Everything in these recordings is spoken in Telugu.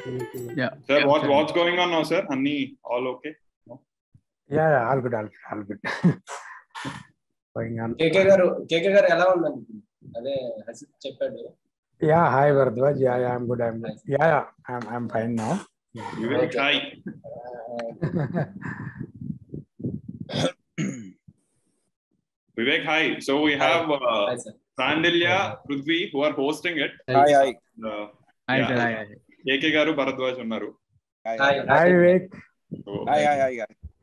Yeah. Sir, what, sir. what's going on now, sir? Anni, all okay? Yeah all good all good all good going on K K గారు కేకే గారు ఎలా ఉందండి ఇప్పుడు? అదే హసిత్ చెప్పాడు yeah hi Bharadwaj yeah yeah I'm good I'm yeah yeah I'm I'm fine now Vivek, Okay. hi. Vivek, hi. So we have uh, hi sir Sandilya, Prithvi, who are hosting it. Hi hi Uh, Hi, Yeah. sir. Hi, hi. KK గారు భరద్వాజ్ ఉన్నారు hi hi hi Vivek So, hi hi hi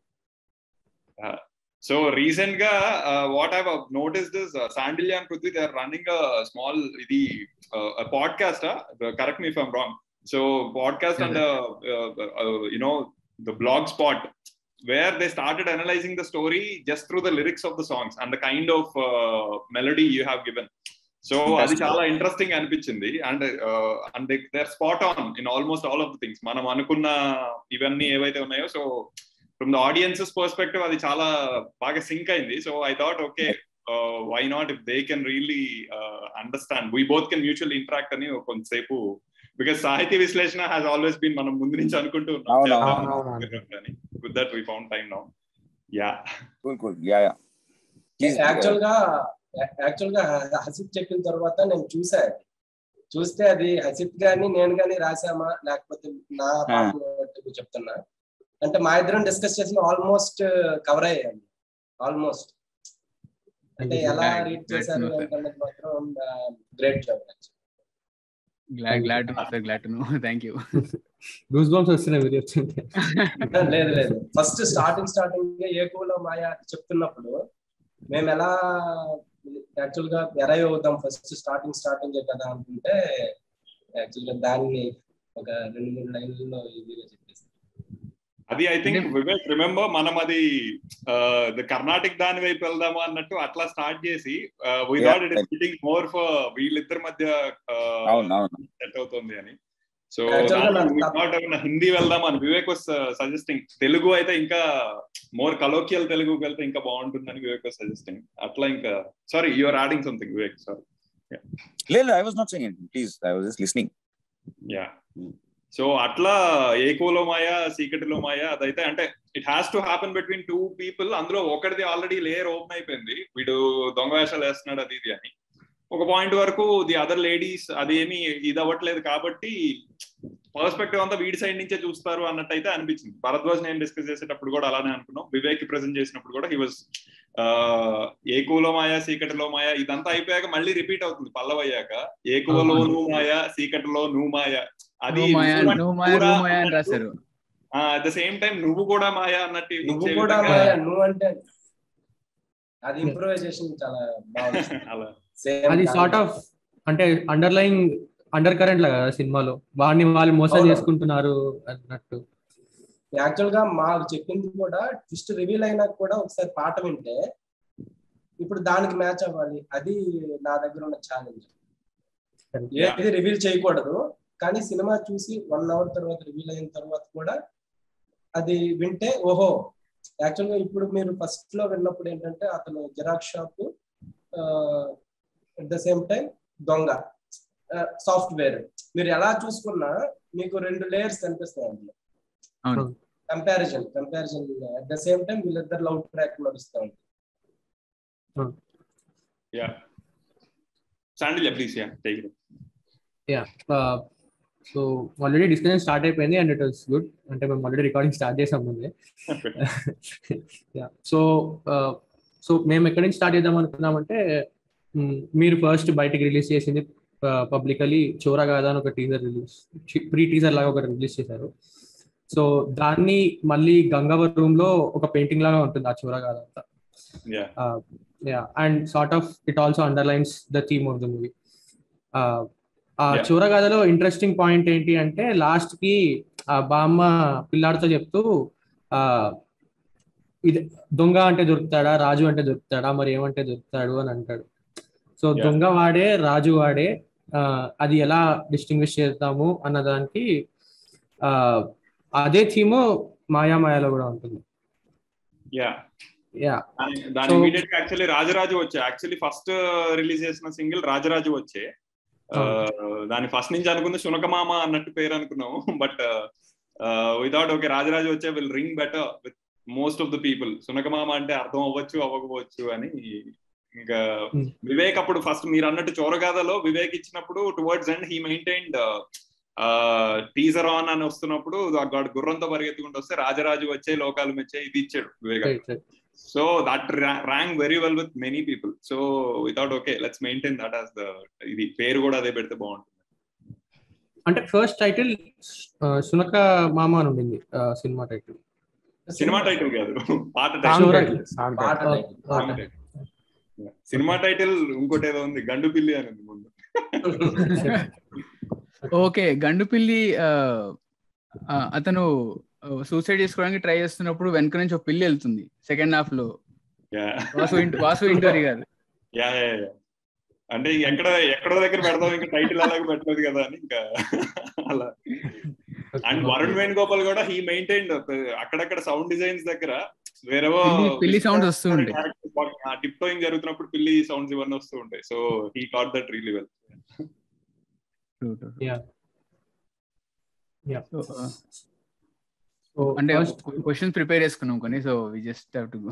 so recent గా uh, what I've noticed is uh, Sandilya and Prithvi, they're running a small ఇది uh, a podcast. Uh, correct me if I'm wrong. So podcast and uh, uh, uh, you know the blog spot where they started analyzing the story just through the lyrics of the songs and the kind of uh, melody you have given. So అది Fantastic. చాలా ఇంట్రెస్టింగ్ అనిపించింది and and there spot on in almost all of the things మనం అనుకున్న ఇవన్నీ ఏవైతే ఉన్నాయో so from the audiences perspective అది చాలా బాగా సింక్ అయింది so I thought okay why not if they can really understand we both can mutual interact అని కొంతసేపు బికాస్ సాహిత్య విశ్లేషణ హ్యాస్ ఆల్వేస్ బీన్ మనం ముందు నుంచి అనుకుంటూ అవును, అవును, అవును. With that we found time now yeah cool cool yeah yeah actual గా యాక్చువల్ గా హసిత్ చెప్పిన తర్వాత నేను చూసా అది. చూస్తే అది హసిత్ గాని నేను గాని రాసామా లేకపోతే నా పాటలు బట్టి చెప్తున్నా అంటే మా ఇద్దరం డిస్కస్ చేసిన ఆల్మోస్ట్ కవర్ అయ్యాయి ఆల్మోస్ట్ అంటే ఎలా Glad- రీడ్ glad to చేశారు know, sir. అంటే మాత్రం great job Glad, glad to know, sir. Glad to know. Thank you. Goose bumps వస్తున్నాయి మీరు చెప్తుంటే లేదు లేదు ఫస్ట్ స్టార్టింగ్ స్టార్టింగ్ ఏ కూలో మాయా అని చెప్తున్నప్పుడు మేము ఎలా యాక్చువల్ గా ఎరై అవుతాం ఫస్ట్ స్టార్టింగ్ స్టార్టింగ్ కదా అనుకుంటే యాక్చువల్ గా దాన్ని ఒక రెండు మూడు లైన్లలో ఈజీగా చెప్పేసి అది ఐ థింక్ వివేక్ రిమెంబర్ మనం అది ద కర్ణాటిక్ దాని వైపు వెళ్దాము అన్నట్టు అట్లా స్టార్ట్ చేసి without it is fitting more for వీళ్ళిద్దరి మధ్య అవును అవును సెట్ అవుతుంది అని సో Actually గా నాకు హిందీ వెళ్దాం అని వివేక్ వాస్ సజెస్టింగ్ తెలుగు అయితే ఇంకా మోర్ కలోకియల్ తెలుగు వెళ్తే ఇంకా బాగుంటుందని వివేక్ వాస్ సజెస్టింగ్ అట్లా ఇంకా sorry you are adding something Vivek sorry లేదు I was not saying please I was just listening yeah so అట్లా ఏకోలో మాయ సీకటిలో మాయ అదైతే అంటే it has to happen between two people అందులో ఒకటిది ఆల్రెడీ లేయర్ ఓపెన్ అయిపోయింది వీడు దొంగ వేషాలు వేస్తున్నాడు అది ఇది అని ఒక పాయింట్ వరకు ది అదర్ లేడీస్ అదేమి ఇది అవ్వట్లేదు కాబట్టి పర్స్పెక్టివ్ అంతా వీడి సైడ్ నుంచే చూస్తారు అన్నట్టయితే అనిపించింది భరద్వాజ్ నేను డిస్కస్ చేసేటప్పుడు కూడా అలానే అనుకున్నాం వివేక్ ప్రెజెంట్ చేసినప్పుడు కూడా హీ వాజ్ ఏకువలో మాయ సీకటిలో మాయ ఇదంతా అయిపోయాక మళ్ళీ రిపీట్ అవుతుంది పల్లవ అయ్యాక ఏకువలో నువ్వు మాయ సీకటిలో నువ్వు మాయ అది నువ్వు మాయా నువ్వు నువ్వు మాయా కూడా నువ్వు మాయా అని రాశారు అట్ ద సేమ్ టైం నువ్వు కూడా మాయ అన్నట్టు నువ్వు ఇచ్చే కూడా విధంగా మాయా నువ్వు అంటే అది ఇంప్రూవైజేషన్ చాలా బాగుంది అలా Same అది దాని- సార్ట్ ఆఫ్ అంటే అండర్లైన్ అండర్ కరెంట్ లాగా కదా సినిమాలో వాడిని వాళ్ళు మోసం అవును. చేసుకుంటున్నారు అన్నట్టు యాక్చువల్ గా మాకు చెప్పింది కూడా ట్విస్ట్ రివీల్ అయినా కూడా ఒకసారి పాట వింటే ఇప్పుడు దానికి మ్యాచ్ అవ్వాలి అది నా దగ్గర ఉన్న ఛాలెంజ్ ఏది రివీల్ చేయకూడదు కానీ సినిమా చూసి వన్ అవర్ తర్వాత రివీల్ అయిన తర్వాత కూడా అది వింటే ఓహో యాక్చువల్ గా ఇప్పుడు మీరు ఫస్ట్ లో విన్నప్పుడు ఏంటంటే అతను xerox shop at the same time దొంగ సాఫ్ట్వేర్ మీరు ఎలా చూసుకున్నా మీకు రెండు లేయర్స్ కనిపిస్తాయి అందులో అవును comparison comparison at the same time వీళ్ళిద్దరు లవ్ ట్రాక్ నడుస్తూ ఉంటుంది యా శాండిల్ please yeah take it yeah so already discussion start అయిపోయింది అండ్ ఇట్ వాస్ గుడ్ అంటే మేము ఆల్రెడీ రికార్డింగ్ స్టార్ట్ చేసాం ముందే యా సో సో మేము ఎక్కడి నుంచి స్టార్ట్ చేద్దాం అనుకున్నామంటే మ్, మీరు ఫస్ట్ బయటికి రిలీజ్ చేసింది పబ్లికలీ చోరగాదా అని ఒక టీజర్ రిలీజ్ ప్రీ టీజర్ లాగా ఒకటి రిలీజ్ చేశారు సో దాన్ని మళ్ళీ గంగవర్ రూమ్ లో ఒక పెయింటింగ్ లాగా ఉంటుంది ఆ చోరగాదా అంతా yeah yeah and sort of it also underlines the theme of the movie ఆ Yeah. చూరగాథలో ఇంట్రెస్టింగ్ పాయింట్ ఏంటి అంటే లాస్ట్ కి ఆ బామ్మ పిల్లాడితో చెప్తూ ఆ ఇది దొంగ అంటే దొరుకుతాడా రాజు అంటే దొరుకుతాడా మరి ఏమంటే దొరుకుతాడు అని అంటాడు సో Yeah. దొంగ వాడే రాజు వాడే ఆ, అది ఎలా డిస్టింగ్విష్ చేద్దాము అన్న దానికి ఆ, అదే థీమ్ మాయా మాయాలో కూడా ఉంటుంది యా యా దాని So- ఇమీడియట్ యాక్చువల్లీ రాజరాజు వచ్చే యాక్చువల్లీ ఫస్ట్ రిలీజ్ చేసిన సింగిల్ రాజరాజు వచ్చే దాని ఫస్ట్ నుంచి అనుకుంది శునకమామ అన్నట్టు పేరు అనుకున్నాము బట్ వితౌట్ ఓకే రాజరాజు వచ్చే will ring better with most of the people సునకమామ అంటే అర్థం అవ్వచ్చు అవ్వకపోవచ్చు అని ఇంకా వివేక్ అప్పుడు ఫస్ట్ మీరు అన్నట్టు చోరగాథలో వివేక్ ఇచ్చినప్పుడు towards and he maintained teaser on అని వస్తున్నప్పుడు గాడ్ గుర్రంతో పరిగెత్తుకుంటూ వస్తే రాజరాజు వచ్చే లోకాలు మెచ్చే ఇది ఇచ్చాడు Vivek so that rank very well with many people so without okay let's maintain that as the ఇది పేరు కూడా అదే పెడితే బాగుంటుంది అంటే ఫస్ట్ టైటిల్ సునక మామ అని ఉండింది సినిమా టైటిల్ సినిమా టైటిల్ కాదు పాట సాంగ్ టైటిల్ టైటిల్ సాంగ్ పాట టైటిల్ title. సాంగ్ టైటిల్ సినిమా టైటిల్ ఇంకోటి ఏదో ఉంది గండు పిల్లి అని ఉంది ముందు ఓకే గండుపిల్లి ఆ, ఆ, అతను సూసైడ్ చేసుకోవడానికి ట్రై చేస్తున్నప్పుడు వెనక నుంచి ఒక పిల్లి వెళ్తుంది సెకండ్ హాఫ్ లో యా వాసు ఇంట- వాసు ఇంటోరి గారు యా యా యా. అంటే ఎక్కడ ఎక్కడో దగ్గర పెడదాం ఇంకా టైటిల్ అలాగే పెట్టలేదు కదా అని ఇంకా అలా అండ్ వరుణ్ వేణుగోపాల్ కూడా హీ మెయింటైన్ అక్కడక్కడ సౌండ్ డిజైన్స్ దగ్గర వేరేవో పిల్లి- పిల్లి sounds వస్తూ ఉంటాయి. టిప్ టోయింగ్ జరుగుతున్నప్పుడు పిల్లి సౌండ్స్ ఇవన్నీ వస్తూ ఉంటాయి so he caught that really well Yeah. Yeah. So, uh, so అంటే ఫస్ట్ క్వశ్చన్స్ ప్రిపేర్ చేసుకున్నాం కొన్ని so we just have to go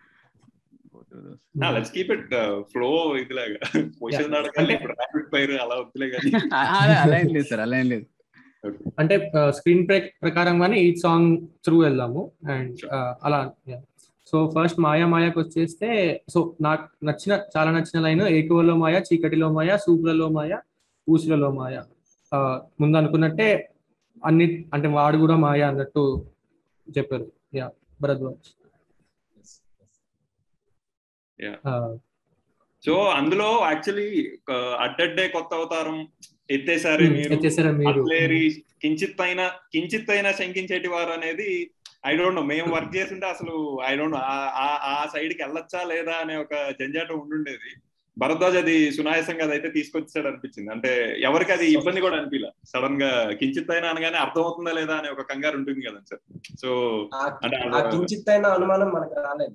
let's keep it flow ఇదిలాగా క్వశ్చన్ అడగాలి ఇప్పుడు ర్యాపిడ్ ఫైర్ అలా వద్దులే కానీ అలా ఏం లేదు సార్ అలా ఏం లేదు అంటే స్క్రీన్ ప్రే ప్రకారంగానే ఈ సాంగ్ త్రూ వెళ్దాము అండ్ అలా సో ఫస్ట్ మాయా మాయాకి వచ్చేస్తే సో నాకు నచ్చిన చాలా నచ్చిన లైన్ ఏకువలో మాయ చీకటిలో మాయ సూపులలో మాయ ఊసులలో మాయ ఆ, ముందు అనుకున్నట్టే అన్ని అంటే వాడు కూడా మాయ అన్నట్టు చెప్పారు యా భరద్వాజ్ Yeah. ఆ, సో అందులో యాక్చువల్లీ అడ్డడ్డే కొత్త అవతారం ఎత్తేసారి ఉమ్, మీరు ఎత్తేసారా మీరు అట్లేరి కించిత్ అయినా కించిత్ అయినా శంకించేటి వారు అనేది ఐ డోంట్ నో మేము వర్క్ చేస్తుంటే అసలు ఐ డోంట్ నో ఆ సైడ్ కి వెళ్ళొచ్చా లేదా అనే ఒక జంజాటం ఉండుండేది భరద్వాజ్ అది సునాయాసంగా అది అయితే తీసుకొచ్చాడు అనిపించింది అంటే ఎవరికి అది ఇబ్బంది కూడా అనిపించలే సడన్ గా కించిత్ అయినా అనగానే అర్థం అవుతుందా లేదా అనే ఒక కంగారు ఉంటుంది కదా సార్ సో ఆ- అంటే ఆ కించిత్ అయిన అనుమానం మనకు రాలేదు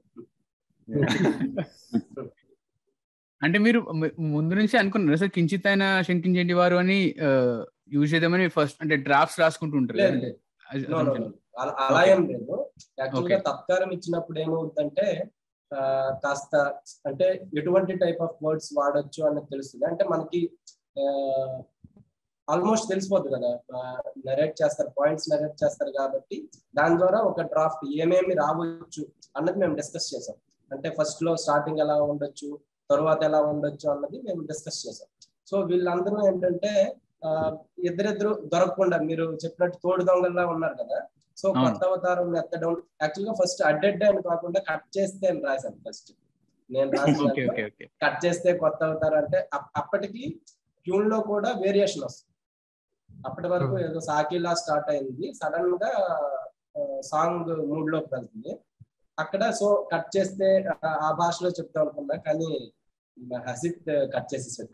అంటే మీరు ము- ముందు నుంచి అనుకున్నారు సార్ కించిత్ అయినా శంకించేటి వారు అని యూజ్ చేద్దామని ఫస్ట్ అంటే డ్రాఫ్ట్స్ రాసుకుంటూ ఉంటారు లేదు, కదండి? లేదు. As- No, no, assumption. no. అలా- అలా ఏం లేదు యాక్చువల్ గా Okay. తత్కారం ఇచ్చినప్పుడు ఏమవుతుందంటే ఆ, కాస్త అంటే ఎటువంటి టైప్ ఆఫ్ వర్డ్స్ వాడొచ్చు అన్నది తెలుస్తుంది అంటే మనకి ఆల్మోస్ట్ తెలిసిపోతుంది కదా నరేట్ చేస్తారు పాయింట్స్ నరేట్ చేస్తారు కాబట్టి దాని ద్వారా ఒక డ్రాఫ్ట్ ఏమేమి రావచ్చు అన్నది మేము డిస్కస్ చేసాం అంటే ఫస్ట్ లో స్టార్టింగ్ ఎలా ఉండొచ్చు తర్వాత ఎలా ఉండొచ్చు అన్నది మేము డిస్కస్ చేసాం సో వీళ్ళందరూ ఏంటంటే ఆ, ఇద్దరిద్దరు దొరకకుండా మీరు చెప్పినట్టు తోడు దొంగల్లా ఉన్నారు కదా సో అవును. కొత్త అవతారం ఎత్తడం యాక్చువల్ గా ఫస్ట్ అడ్డెడ్డే అని కాకుండా కట్ చేస్తే అని రాశాను ఫస్ట్ నేను ఓకే రాసిన ఓకే ఓకే కట్ చేస్తే కొత్త అవతారం అంటే అప్- అప్పటికి ట్యూన్ లో కూడా వేరియేషన్ వస్తుంది అప్పటి వరకు ఏదో సాకిలా స్టార్ట్ అయింది సడన్ గా సాంగ్ మూడ్ లోకి వెళ్తుంది అక్కడ సో కట్ చేస్తే ఆ- ఆ భాషలో చెప్తాం అనుకున్నా కానీ హసిత్ కట్ చేసేసాడు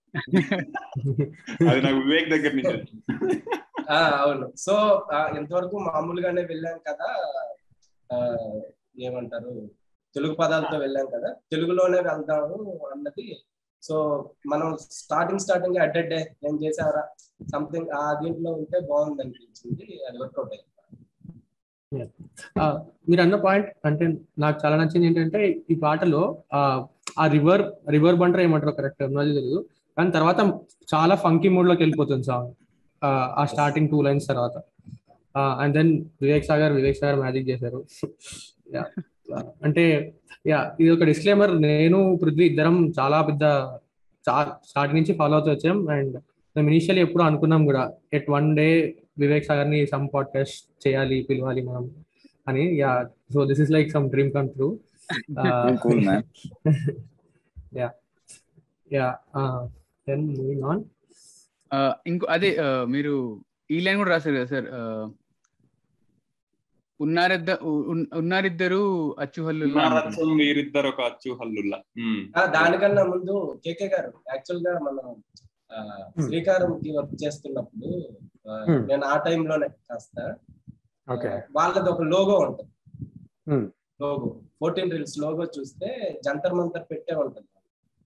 అది నాకు వివేక్ దగ్గర నుంచి వచ్చింది. ఆ, అవును సో ఆ, ఇంతవరకు మామూలుగానే వెళ్ళాం కదా ఆ, ఏమంటారు తెలుగు పదాలతో వెళ్ళాం కదా తెలుగులోనే వెళ్దాము అన్నది సో మనం స్టార్టింగ్ స్టార్టింగ్ అడ్డడ్డే ఏం చేసావరా సంథింగ్ ఆ దీంట్లో ఉంటే బాగుంది అనిపించింది అది వర్కౌట్ అయింది ఆ, మీరు అన్న పాయింట్ అంటే నాకు చాలా నచ్చింది ఏంటంటే ఈ పాటలో ఆ ఆ రివర్ రివర్ బంటర్ ఏమంటారు కరెక్ట్ టెక్నాలజీ తెలియదు కానీ తర్వాత చాలా ఫంకీ మూడ్ లోకి వెళ్ళిపోతుంది సాంగ్ ఆ స్టార్టింగ్ టూ లైన్స్ తర్వాత and then Vivek Sagar Vivek Sagar magic చేశారు Yeah. అంటే యా ఇది ఒక డిస్క్లైమర్ నేను పృథ్వీ ఇద్దరం చాలా పెద్ద స్టార్ట్ నుంచి ఫాలో అవుతూ వచ్చాం అండ్ మేము ఇనిషియల్లీ ఎప్పుడు అనుకున్నాం కూడా at one day Vivek Sagar ని సమ్ పాడ్కాస్ట్ చేయాలి పిలవాలి మనం అని yeah so this is like some dream come true Cool, cool, man. Yeah yeah then moving on ఆ, ఇంకో అదే ఆ, మీరు ఈ లైన్ కూడా రాశారు కదా సార్ ఉన్నారిద్ద ఉన్- ఉన్నారిద్దరు అచ్చుహల్లు ఉన్నారత్వం వీరిద్దరు ఒక అచ్చు హల్లుల్లా ఉమ్. ఆ, దానికన్నా ముందు కేకే గారు యాక్చువల్ గా మనం ఆ, శ్రీకారం కి వర్క్ చేస్తున్నప్పుడు ఆ, Hmm. నేను ఆ టైంలోనే కాస్త ఓకే ఆ, వాళ్ళది ఒక లోగో ఉంటుంది Hmm. Logo fourteen reels logo చూస్తే జంతర్ మంతర్ పెట్టే ఉంటుంది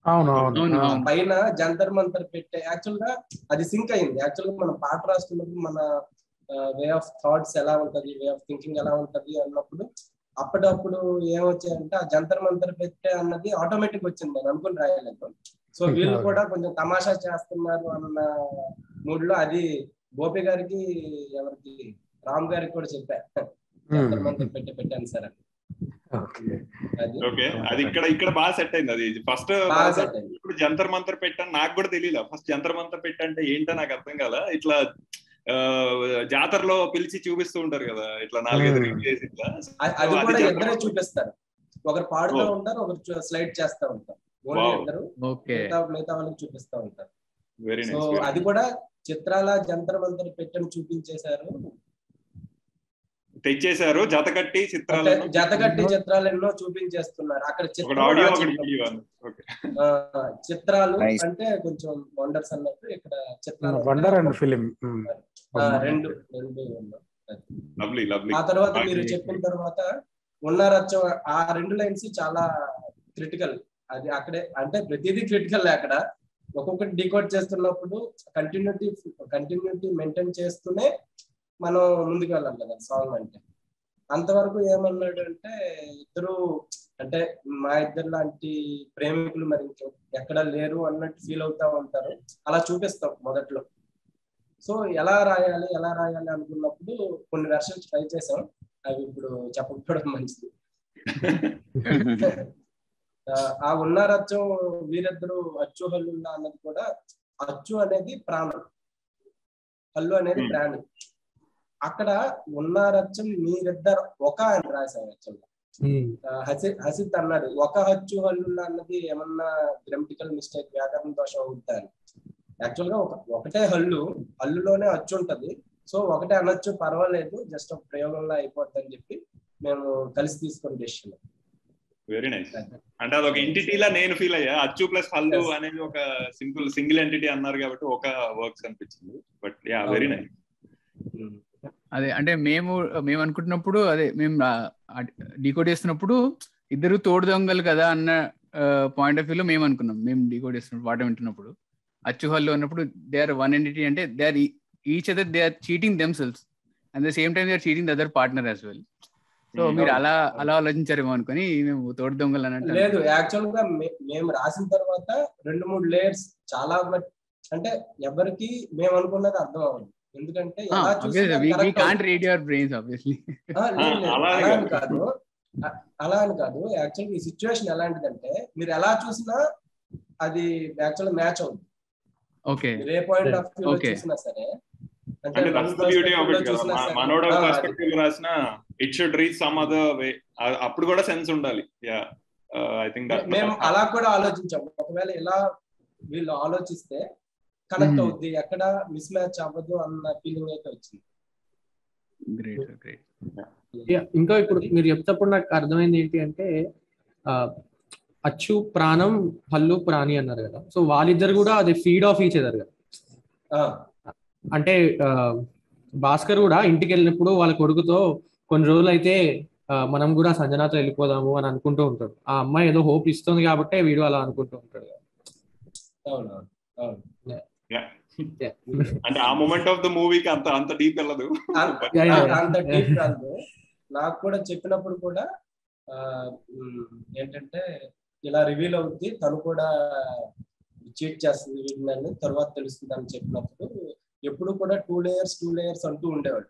అవును అవును అవును, ఆ. అవును. పైన జంతర్ మంతర్ పెట్టే యాక్చువల్ గా అది సింక్ అయింది యాక్చువల్ గా మనం పాట రాస్తున్నప్పుడు మన వే ఆఫ్ థాట్స్ ఎలా ఉంటది వే ఆఫ్ థింకింగ్ ఎలా ఉంటది అన్నప్పుడు అప్పుడప్పుడు ఏమొచ్చాయంటే ఆ జంతర్ మంతర్ పెట్టే అన్నది ఆటోమేటిక్ వచ్చింది నేను అనుకుని రాయలేదు సో వీళ్ళు అవును. కూడా కొంచెం తమాషా చేస్తున్నారు అన్న మూడ్ లో అది గోపి గారికి ఎవరికి రామ్ గారికి కూడా చెప్పా జంతర్ మంతర్ పెట్టి పెట్టాను సార్ అని ఓకే అది ఓకే అది ఇక్కడ ఇక్కడ బాగా సెట్ అయింది అది ఫస్ట్ బాగా సెట్ అయింది ఇప్పుడు జంతర్ మంతర్ పెట్టాను నాకు కూడా తెలియదు ఫస్ట్ జంతర్ మంతర్ పెట్టంటే ఏంటో నాకు అర్థం కాల ఇట్లా ఆ, జాతరలో పిలిచి చూపిస్తూ ఉంటారు కదా ఇట్లా నాలుగైదు Hmm. రింగ్ చేసి ఇట్లా అ- అది So, అది కూడా జంతర్ ఇద్దరే మంతర్. చూపిస్తారు ఒకరు పాడుతూ Oh. ఉంటారు ఒకరు స్లైడ్ చేస్తూ ఉంటారు ఓన్లీ Wow. ఇద్దరు ఓకే మిగతా మిగతా వాళ్ళకి చూపిస్తూ ఉంటారు వెరీ సో నైస్ అది కూడా చిత్రాల జంతర్ మంతర్ పెట్టని చూపించేశారు తెచ్చేశారు జత కట్టి అంటే చిత్రాలను జతగట్టి చిత్రాలు ఎన్నో చూపించేస్తున్నారు అక్కడ ఒకటి చిత్రం ఆడియో ఆ ఒకటి చిత్రం. వీడియో ఓకే ఆ, చిత్రాలు Nice. అంటే కొంచెం వండర్స్ అన్నట్టు ఇక్కడ చిత్రాలు వండర్ అండ్ ఫిలిం ఆ, రెండు రెండు ఉన్నాయి. లవ్లీ లవ్లీ ఆ తర్వాత బాగా మీరు చేశారు. చెప్పిన తర్వాత ఉన్నారచ్చం ఆ రెండు లైన్స్ చాలా క్రిటికల్ అది అక్కడే అంటే ప్రతిదీ క్రిటికల్ అక్కడ ఒక్కొక్కటి డికోడ్ చేస్తున్నప్పుడు కంటిన్యూటీ కంటిన్యూటీ మెయింటైన్ చేస్తూనే మనం ముందుకు వెళ్ళాలి కదా సాంగ్ అంటే అంతవరకు ఏమన్నాడు అంటే ఇద్దరు అంటే మా ఇద్దరు లాంటి ప్రేమికులు మరి ఇంక ఎక్కడ లేరు అన్నట్టు ఫీల్ అవుతా ఉంటారు అలా చూపిస్తాం మొదట్లో సో ఎలా రాయాలి ఎలా రాయాలి అనుకున్నప్పుడు కొన్ని వెర్షన్స్ ట్రై చేసాం అవి ఇప్పుడు చెప్పకపోవడం మంచిది ఆ, ఆ ఉన్నారచ్చం వీరిద్దరు అచ్చు హల్లుల్లా అన్నది కూడా అచ్చు అనేది ప్రాణం హల్లు అనేది Hmm. ప్రాణి అక్కడ ఉన్నారచ్చం మీరిద్దరు ఒక అని రాశారు యాక్చువల్గా హసిత్ హసిత్ అన్నాడు ఒక హచ్చు హల్లుల్లా అన్నది ఏమన్నా గ్రామటికల్ మిస్టేక్ వ్యాకరణ దోషం అవుతా అని యాక్చువల్ గా ఒక ఒకటే హల్లు హల్లులోనే అచ్చు ఉంటది సో ఒకటే అనొచ్చు పర్వాలేదు జస్ట్ ఒక ప్రయోగంలో అయిపోద్ది అని చెప్పి మేము కలిసి తీసుకున్న డెసిషన్ వెరీ నైస్ అంటే అదొక ఎంటిటీలా నేను ఫీల్ అయ్యా అచ్చు ప్లస్ హల్లు Yes. అనేది ఒక సింపుల్ సింగిల్ ఎంటిటీ అన్నారు కాబట్టి ఒక వర్క్స్ అనిపించింది బట్ యా వెరీ నైస్ అదే అంటే మేము మేము అనుకుంటున్నప్పుడు అదే మేము డీకోడ్ చేస్తున్నప్పుడు ఇద్దరు తోడు దొంగలు కదా అన్న పాయింట్ ఆఫ్ వ్యూలో మేము అనుకున్నాం మేము డీకోడ్ చేస్తున్నప్పుడు పాట వింటున్నప్పుడు అచ్చు హల్లు అన్నప్పుడు దే ఆర్ వన్ ఎంటిటీ అంటే they are each other they are cheating themselves at the same time they are cheating the other partner as well so Hmm. మీరు అలా అలా ఆలోచించారేమో అనుకుని మేము తోడు దొంగలు అన్నట్టు లేదు యాక్చువల్ గా మే- మేము రాసిన తర్వాత రెండు మూడు లేయర్స్ చాలా మట్- అంటే ఎవరికి మేము అనుకున్నది అర్థం అవ్వదు ఎందుకంటే ఎలా చూసినా correct can't read your brains obviously ఆ, లేదు, లేదు. అలా అని అలా అని కాదు. కాదు అ- అలా అని కాదు యాక్చువల్ ఈ సిచ్యువేషన్ ఎలాంటిదంటే మీరు ఎలా చూసినా అది యాక్చువల్ మ్యాచ్ అవుతుంది ఓకే మీరు ఏ పాయింట్ ఆఫ్ వ్యూ Okay. చూసినా సరే అంటే that's the beauty of it కదా మ- మనోడ పర్స్పెక్టివ్ లో రాసిన it should reach some other way అప్పుడు కూడా సెన్స్ ఉండాలి యా ఐ థింక్ మేము అలా కూడా ఆలోచించాం ఒకవేళ ఇలా వీళ్ళు ఆలోచిస్తే కనెక్ట్ Mhm. అవుద్ది ఎక్కడ మిస్ మ్యాచ్ అవ్వదు అన్న ఫీలింగ్ అయితే వచ్చింది గ్రేట్ గ్రేట్ Yeah, ఇంకా ఇప్పుడు మీరు చెప్తప్పుడు నాకు అర్థమైంది ఏంటి అంటే ఆ, అచ్చు ప్రాణం హల్లు ప్రాణి అన్నారు కదా సో వాళ్ళిద్దరు కూడా అది ఫీడ్ ఆఫ్ ఈచ్ అదర్ కదా ఆ, అంటే ఆ, భాస్కర్ కూడా ఇంటికి వెళ్ళినప్పుడు వాళ్ళ కొడుకుతో కొన్ని రోజులు అయితే ఆ, మనం కూడా సంజనాతో వెళ్ళిపోదాము అని అనుకుంటూ ఉంటాడు ఆ అమ్మాయి ఏదో హోప్ ఇస్తుంది కాబట్టి వీడు అలా అనుకుంటూ ఉంటాడు అవును అవును Yeah. అంటే ఆ మూమెంట్ ఆఫ్ ద మూవీకి అంత అంత డీప్ వెళ్ళదు అంత Yeah, yeah, yeah. అంత డీప్ కాదు నాకు కూడా చెప్పినప్పుడు కూడా ఆ, ఉమ్, ఏంటంటే ఇలా రివీల్ అవుద్ది తను కూడా చీట్ చేస్తుంది వీటిని తర్వాత తెలుస్తుంది అని చెప్పినప్పుడు ఎప్పుడు కూడా టూ లేయర్స్ టూ లేయర్స్ అంటూ ఉండేవాడు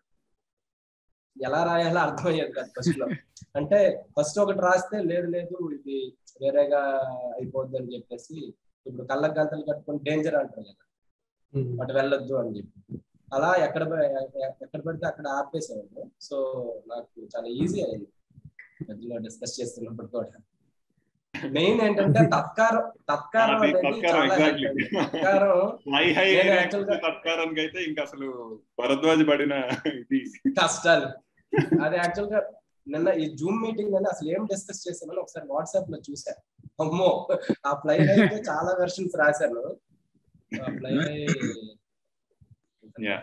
ఎలా రాయాలో అర్థమయ్యేది కాదు ఫస్ట్ లో అంటే ఫస్ట్ ఒకటి రాస్తే లేదు లేదు ఇది వేరేగా అయిపోద్ది అని చెప్పేసి ఇప్పుడు కళ్ళ గంటలు కట్టుకొని డేంజర్ అంటారు కదా ఉమ్. అటు వెళ్ళొద్దు అని చెప్పి అలా ఎక్కడ ప- ఎక్కడ పడితే అక్కడ ఆపేసేవాడు సో నాకు చాలా ఈజీ అయింది మధ్యలో డిస్కస్ చేస్తున్నప్పుడు కూడా మెయిన్ ఏంటంటే తత్కారం తత్కారం అది అనేది తత్కారం, చాలా exactly. help అయింది. తత్కారం హై హై నేను actual గా- తత్కారానికి అయితే ఇంకా అసలు భరద్వాజ్ పడిన ఇది కష్టాలు అది యాక్చువల్ గా నిన్న ఈ జూమ్ మీటింగ్ అని అసలు ఏం డిస్కస్ చేసామని ఒకసారి వాట్సాప్ లో చూసా అమ్మో ఆ ఫ్లై అయితే చాలా వెర్షన్స్ రాశాను ఆ ఫ్లై Yeah.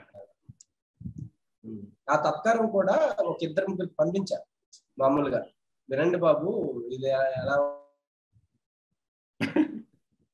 ఆ తత్కారం కూడా ఒక ఇద్దరు ముగ్గురికి పంపించారు మామూలుగా వినండి బాబు ఇది ఎలా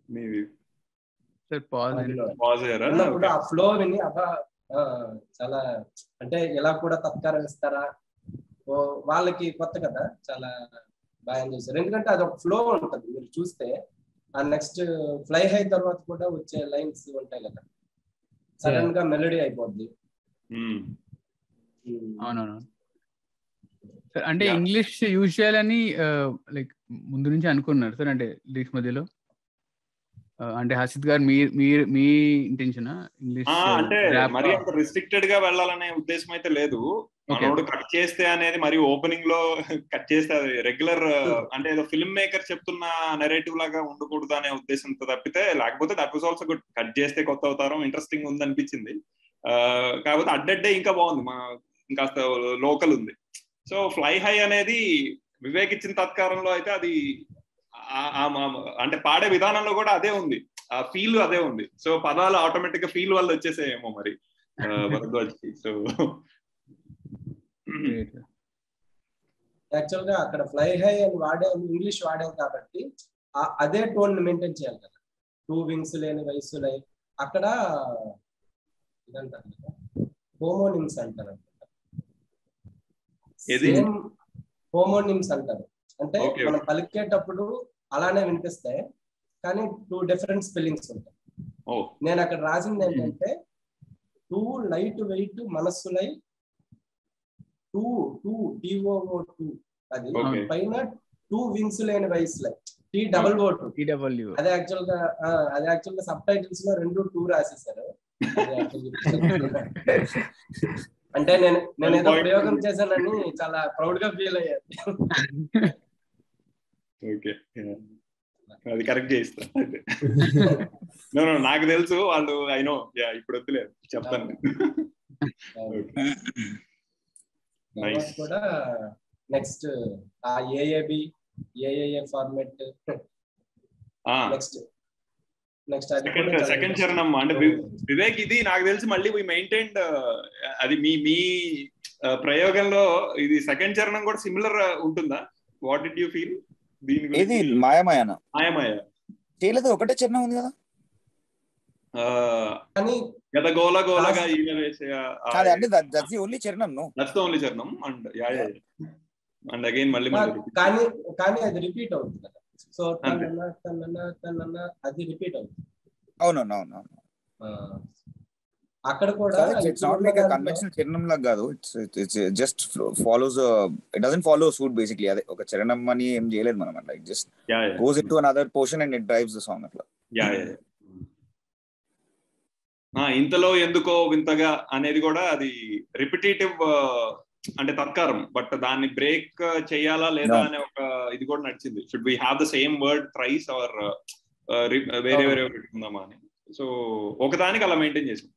మీది సార్ పాజ్ మధ్యలో. పాజ్ అయ్యారా ఉన్నప్పుడు ఆ ఫ్లో విని అబ్బా ఆ, చాలా అంటే ఇలా కూడా తత్కారం ఇస్తారా ఓ వాళ్ళకి కొత్త కదా చాలా బాగా ఎంజాయ్ చేశారు ఎందుకంటే అది ఒక ఫ్లో ఉంటుంది మీరు చూస్తే ఆ నెక్స్ట్ ఫ్లై హై తర్వాత కూడా వచ్చే లైన్స్ ఉంటాయి కదా సడన్ గా మెలడీ అయిపోద్ది మ్మ్. అవునవును సార్ అంటే Yeah. ఇంగ్లీష్ యూజ్ చేయాలని లైక్ ముందు నుంచి అనుకున్నారు సార్ అంటే లిరిక్స్ మధ్యలో ఆ, అంటే హసిత్ గారు మీ మీ- మీ ఇంటెన్షన్ ఇంగ్లీష్ ఆ, అంటే మరి అంత రిస్ట్రిక్టెడ్ గా వెళ్ళాలనే ఉద్దేశం అయితే లేదు మనోడు కట్ చేస్తే అనేది మరి ఓపెనింగ్ లో కట్ చేస్తే అది రెగ్యులర్ అంటే ఏదో ఫిల్మ్ మేకర్ చెప్తున్న నెరేటివ్ లాగా ఉండకూడదు అనే ఉద్దేశంతో తప్పితే లేకపోతే that was also good cut చేస్తే కొత్త అవతారం ఇంట్రెస్టింగ్ ఉంది అనిపించింది ఆ, కాకపోతే అడ్డడ్డే ఇంకా బాగుంది మా ఇంకాస్త లోకల్ ఉంది సో ఫ్లై హై అనేది వివేక్ ఇచ్చిన తత్కారంలో అయితే అది ఆ- ఆ మా- అంటే పాడే విధానంలో కూడా అదే ఉంది ఆ ఫీల్ అదే ఉంది సో పదాలు ఆటోమేటిక్ గా ఫీల్ వల్ల వచ్చేసాయేమో మరి ఆ, భరద్వాజ్కి సో యాక్చువల్ గా అక్కడ ఫ్లై హై అని వాడే ఇంగ్లీష్ వాడాం కాబట్టి ఆ- అదే టోన్ మెయింటైన్ చేయాలి కదా టూ వింగ్స్ లేని వయసు లై అక్కడ ఇదంటారు కదా హోమోనిమ్స్ అంటారు ఏది? హోమోనిమ్స్ అంటారు అంటే Okay, మనం పలికేటప్పుడు అలానే వినిపిస్తాయి కానీ టూ డిఫరెంట్ స్పెల్లింగ్స్ ఉంటాయి ఓ నేను అక్కడ రాసింది ఏంటంటే టూ లైట్ వెయిట్ మనస్సులై టూ టూ డిఓఓ టూ అది Okay. పైన టూ వింగ్స్ లేని వయసులై T double O two TW అదే యాక్చువల్ గా ఆ, అదే యాక్చువల్ గా సబ్ టైటిల్స్ లో రెండు టూ రాసేసారు అది actually అంటే నేను నేను ఏదో Point. ప్రయోగం చేశానని చాలా ప్రౌడ్ గా ఫీల్ అయ్యాను ఓకే అది కరెక్ట్ చేయిస్తా No, no, నాకు తెలుసు వాళ్ళు ఐ నో యా ఇప్పుడు వద్దులే చెప్తాను తర్వాత Nice. కూడా నెక్స్ట్ ఆ AAB AAA format next next అది సెకండ్ కూడా చాలా సెకండ్ interesting. చరణం అంటే వి- వివేక్ ఇది నాకు తెలిసి మళ్ళీ వి మెయింటైన్డ్ అది మీ మీ uh, ప్రయోగంలో ఇది సెకండ్ చరణం కూడా సిమిలర్ ఉంటుందా వాట్ డిడ్ యూ ఫీల్ దీని ఏది గురించి మాయమాయన మాయమాయ చేయలేదు ఒకటే చరణం ఉంది కదా కానీ గత గోల గోలగా ఈల వేసే కాదు అంటే దట్స్ ది ఓన్లీ చరణం నో దట్స్ ద ఓన్లీ చరణం and yeah yeah and again మళ్ళీ మళ్ళీ repeat. కానీ కానీ అది రిపీట్ అవుతుంది కదా సో అంతే. తనన తనన తనన అది రిపీట్ అవుతుంది అవునవును అవును ఆ, అక్కడ కూడా ఇట్స్ నాట్ లైక్ కన్వెన్షనల్ చరణం లాగా కాదు it's it's just follows it doesn't follow suit basically అదే ఒక చరణం అని ఏం చేయలేదు మనం అట్లా just yeah yeah goes in to another portion and it drives the song అట్లా యా యా ఆ, ఇంతలో ఎందుకో వింతగా అనేది కూడా అది రిపిటేటివ్ అంటే తత్కారం బట్ దాన్ని బ్రేక్ చేయాలా లేదా No. అనే ఒక ఇది కూడా నడిచింది should we have the same word thrice or వేరే వేరే పెట్టుకుందామా అని సో ఒకదానికి అలా మెయింటైన్ చేసాం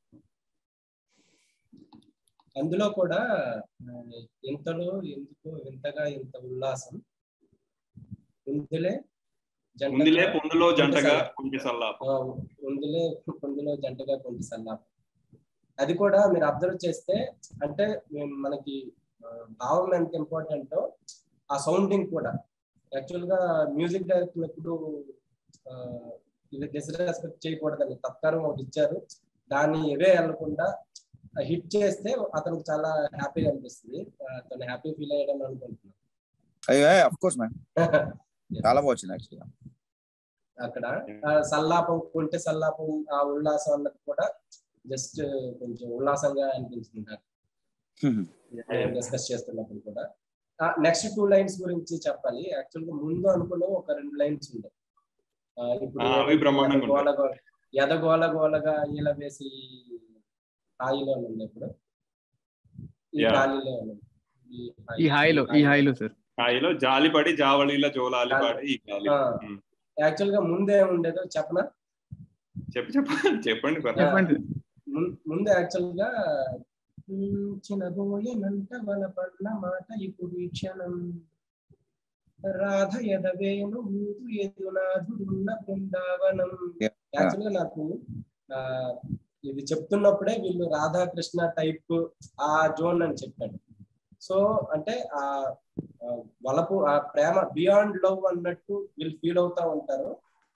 అందులో కూడా ఆ, ఇంతలో ఎందుకు వింతగా ఇంత ఉల్లాసం ఉందిలే జంటగా- ముందులే పొందులో జంటగా కొంచెం కొంచెం సల్లాపం ఆ, ఉందిలే పొందులో జంటగా కొంచెం సల్లాపం అది కూడా మీరు అబ్జర్వ్ చేస్తే అంటే మేము మనకి ఆ, భావం ఎంత ఇంపార్టెంటో ఆ సౌండింగ్ కూడా యాక్చువల్ గా మ్యూజిక్ డైరెక్టర్ ఎప్పుడు ఆ, ఇది డిస్రెస్పెక్ట్ చేయకూడదని తత్కారం ఒకటి ఇచ్చారు దాన్ని ఎవే వెళ్ళకుండా హిట్ చేస్తే అతనికి చాలా హ్యాపీగా అనిపిస్తుంది ఆ, తను హ్యాపీ ఫీల్ అయ్యడం అనుకుంటున్నాను అయ్యో అఫ్ కోర్స్ మ్యాన్ చాలా బాగుంది యాక్చువల్గా అక్కడ ఆ సల్లాపం కొంటె సల్లాపం ఆ ఉల్లాసం అన్నది కూడా జస్ట్ కొంచెం ఉల్లాసంగా అనిపించింది నాకు డిస్కస్ చేస్తున్నప్పుడు కూడా నెక్స్ట్ టూ లైన్స్ గురించి చెప్పాలి యాక్చువల్ గా ముందు అనుకున్న ఒక రెండు లైన్స్ ఉండే ఆ, ఇప్పుడు ఆ, అవి బ్రహ్మాండంగా గోల గోల ఎదగోల గోలగా ఈల వేసి హాయిలో ఉంది ఇప్పుడు ఈ Yeah. గాలిలో ఉంది. ఈ హాయిలో ఈ హాయిలో సార్ హాయిలో జాలిపడి జావళిలో జోలాలి పాడి ఈ గాలి ఆ. ఉమ్. యాక్చువల్ గా ముందే ఉండేదో చెప్పనా చెప్పు చెప్పు చెప్పండి పర్లేదు. చెప్పండి ముం- ముందు యాక్చువల్ గా "ఉమ్, చినబోయనంట వల పడ్ల మాట ఇప్పుడు ఈ క్షణం రాధ ఎదవేను ఊదు ఎదునాథుడున్న బృందావనం Yeah. యాక్చువల్ గా నాకు ఆ, ఇది చెప్తున్నప్పుడే వీళ్ళు రాధాకృష్ణ టైప్ ఆ జోన్ అని చెప్పాడు సో అంటే ఆ ఆ వలపు ఆ ప్రేమ బియాండ్ లవ్ అన్నట్టు వీళ్ళు ఫీల్ అవుతా ఉంటారు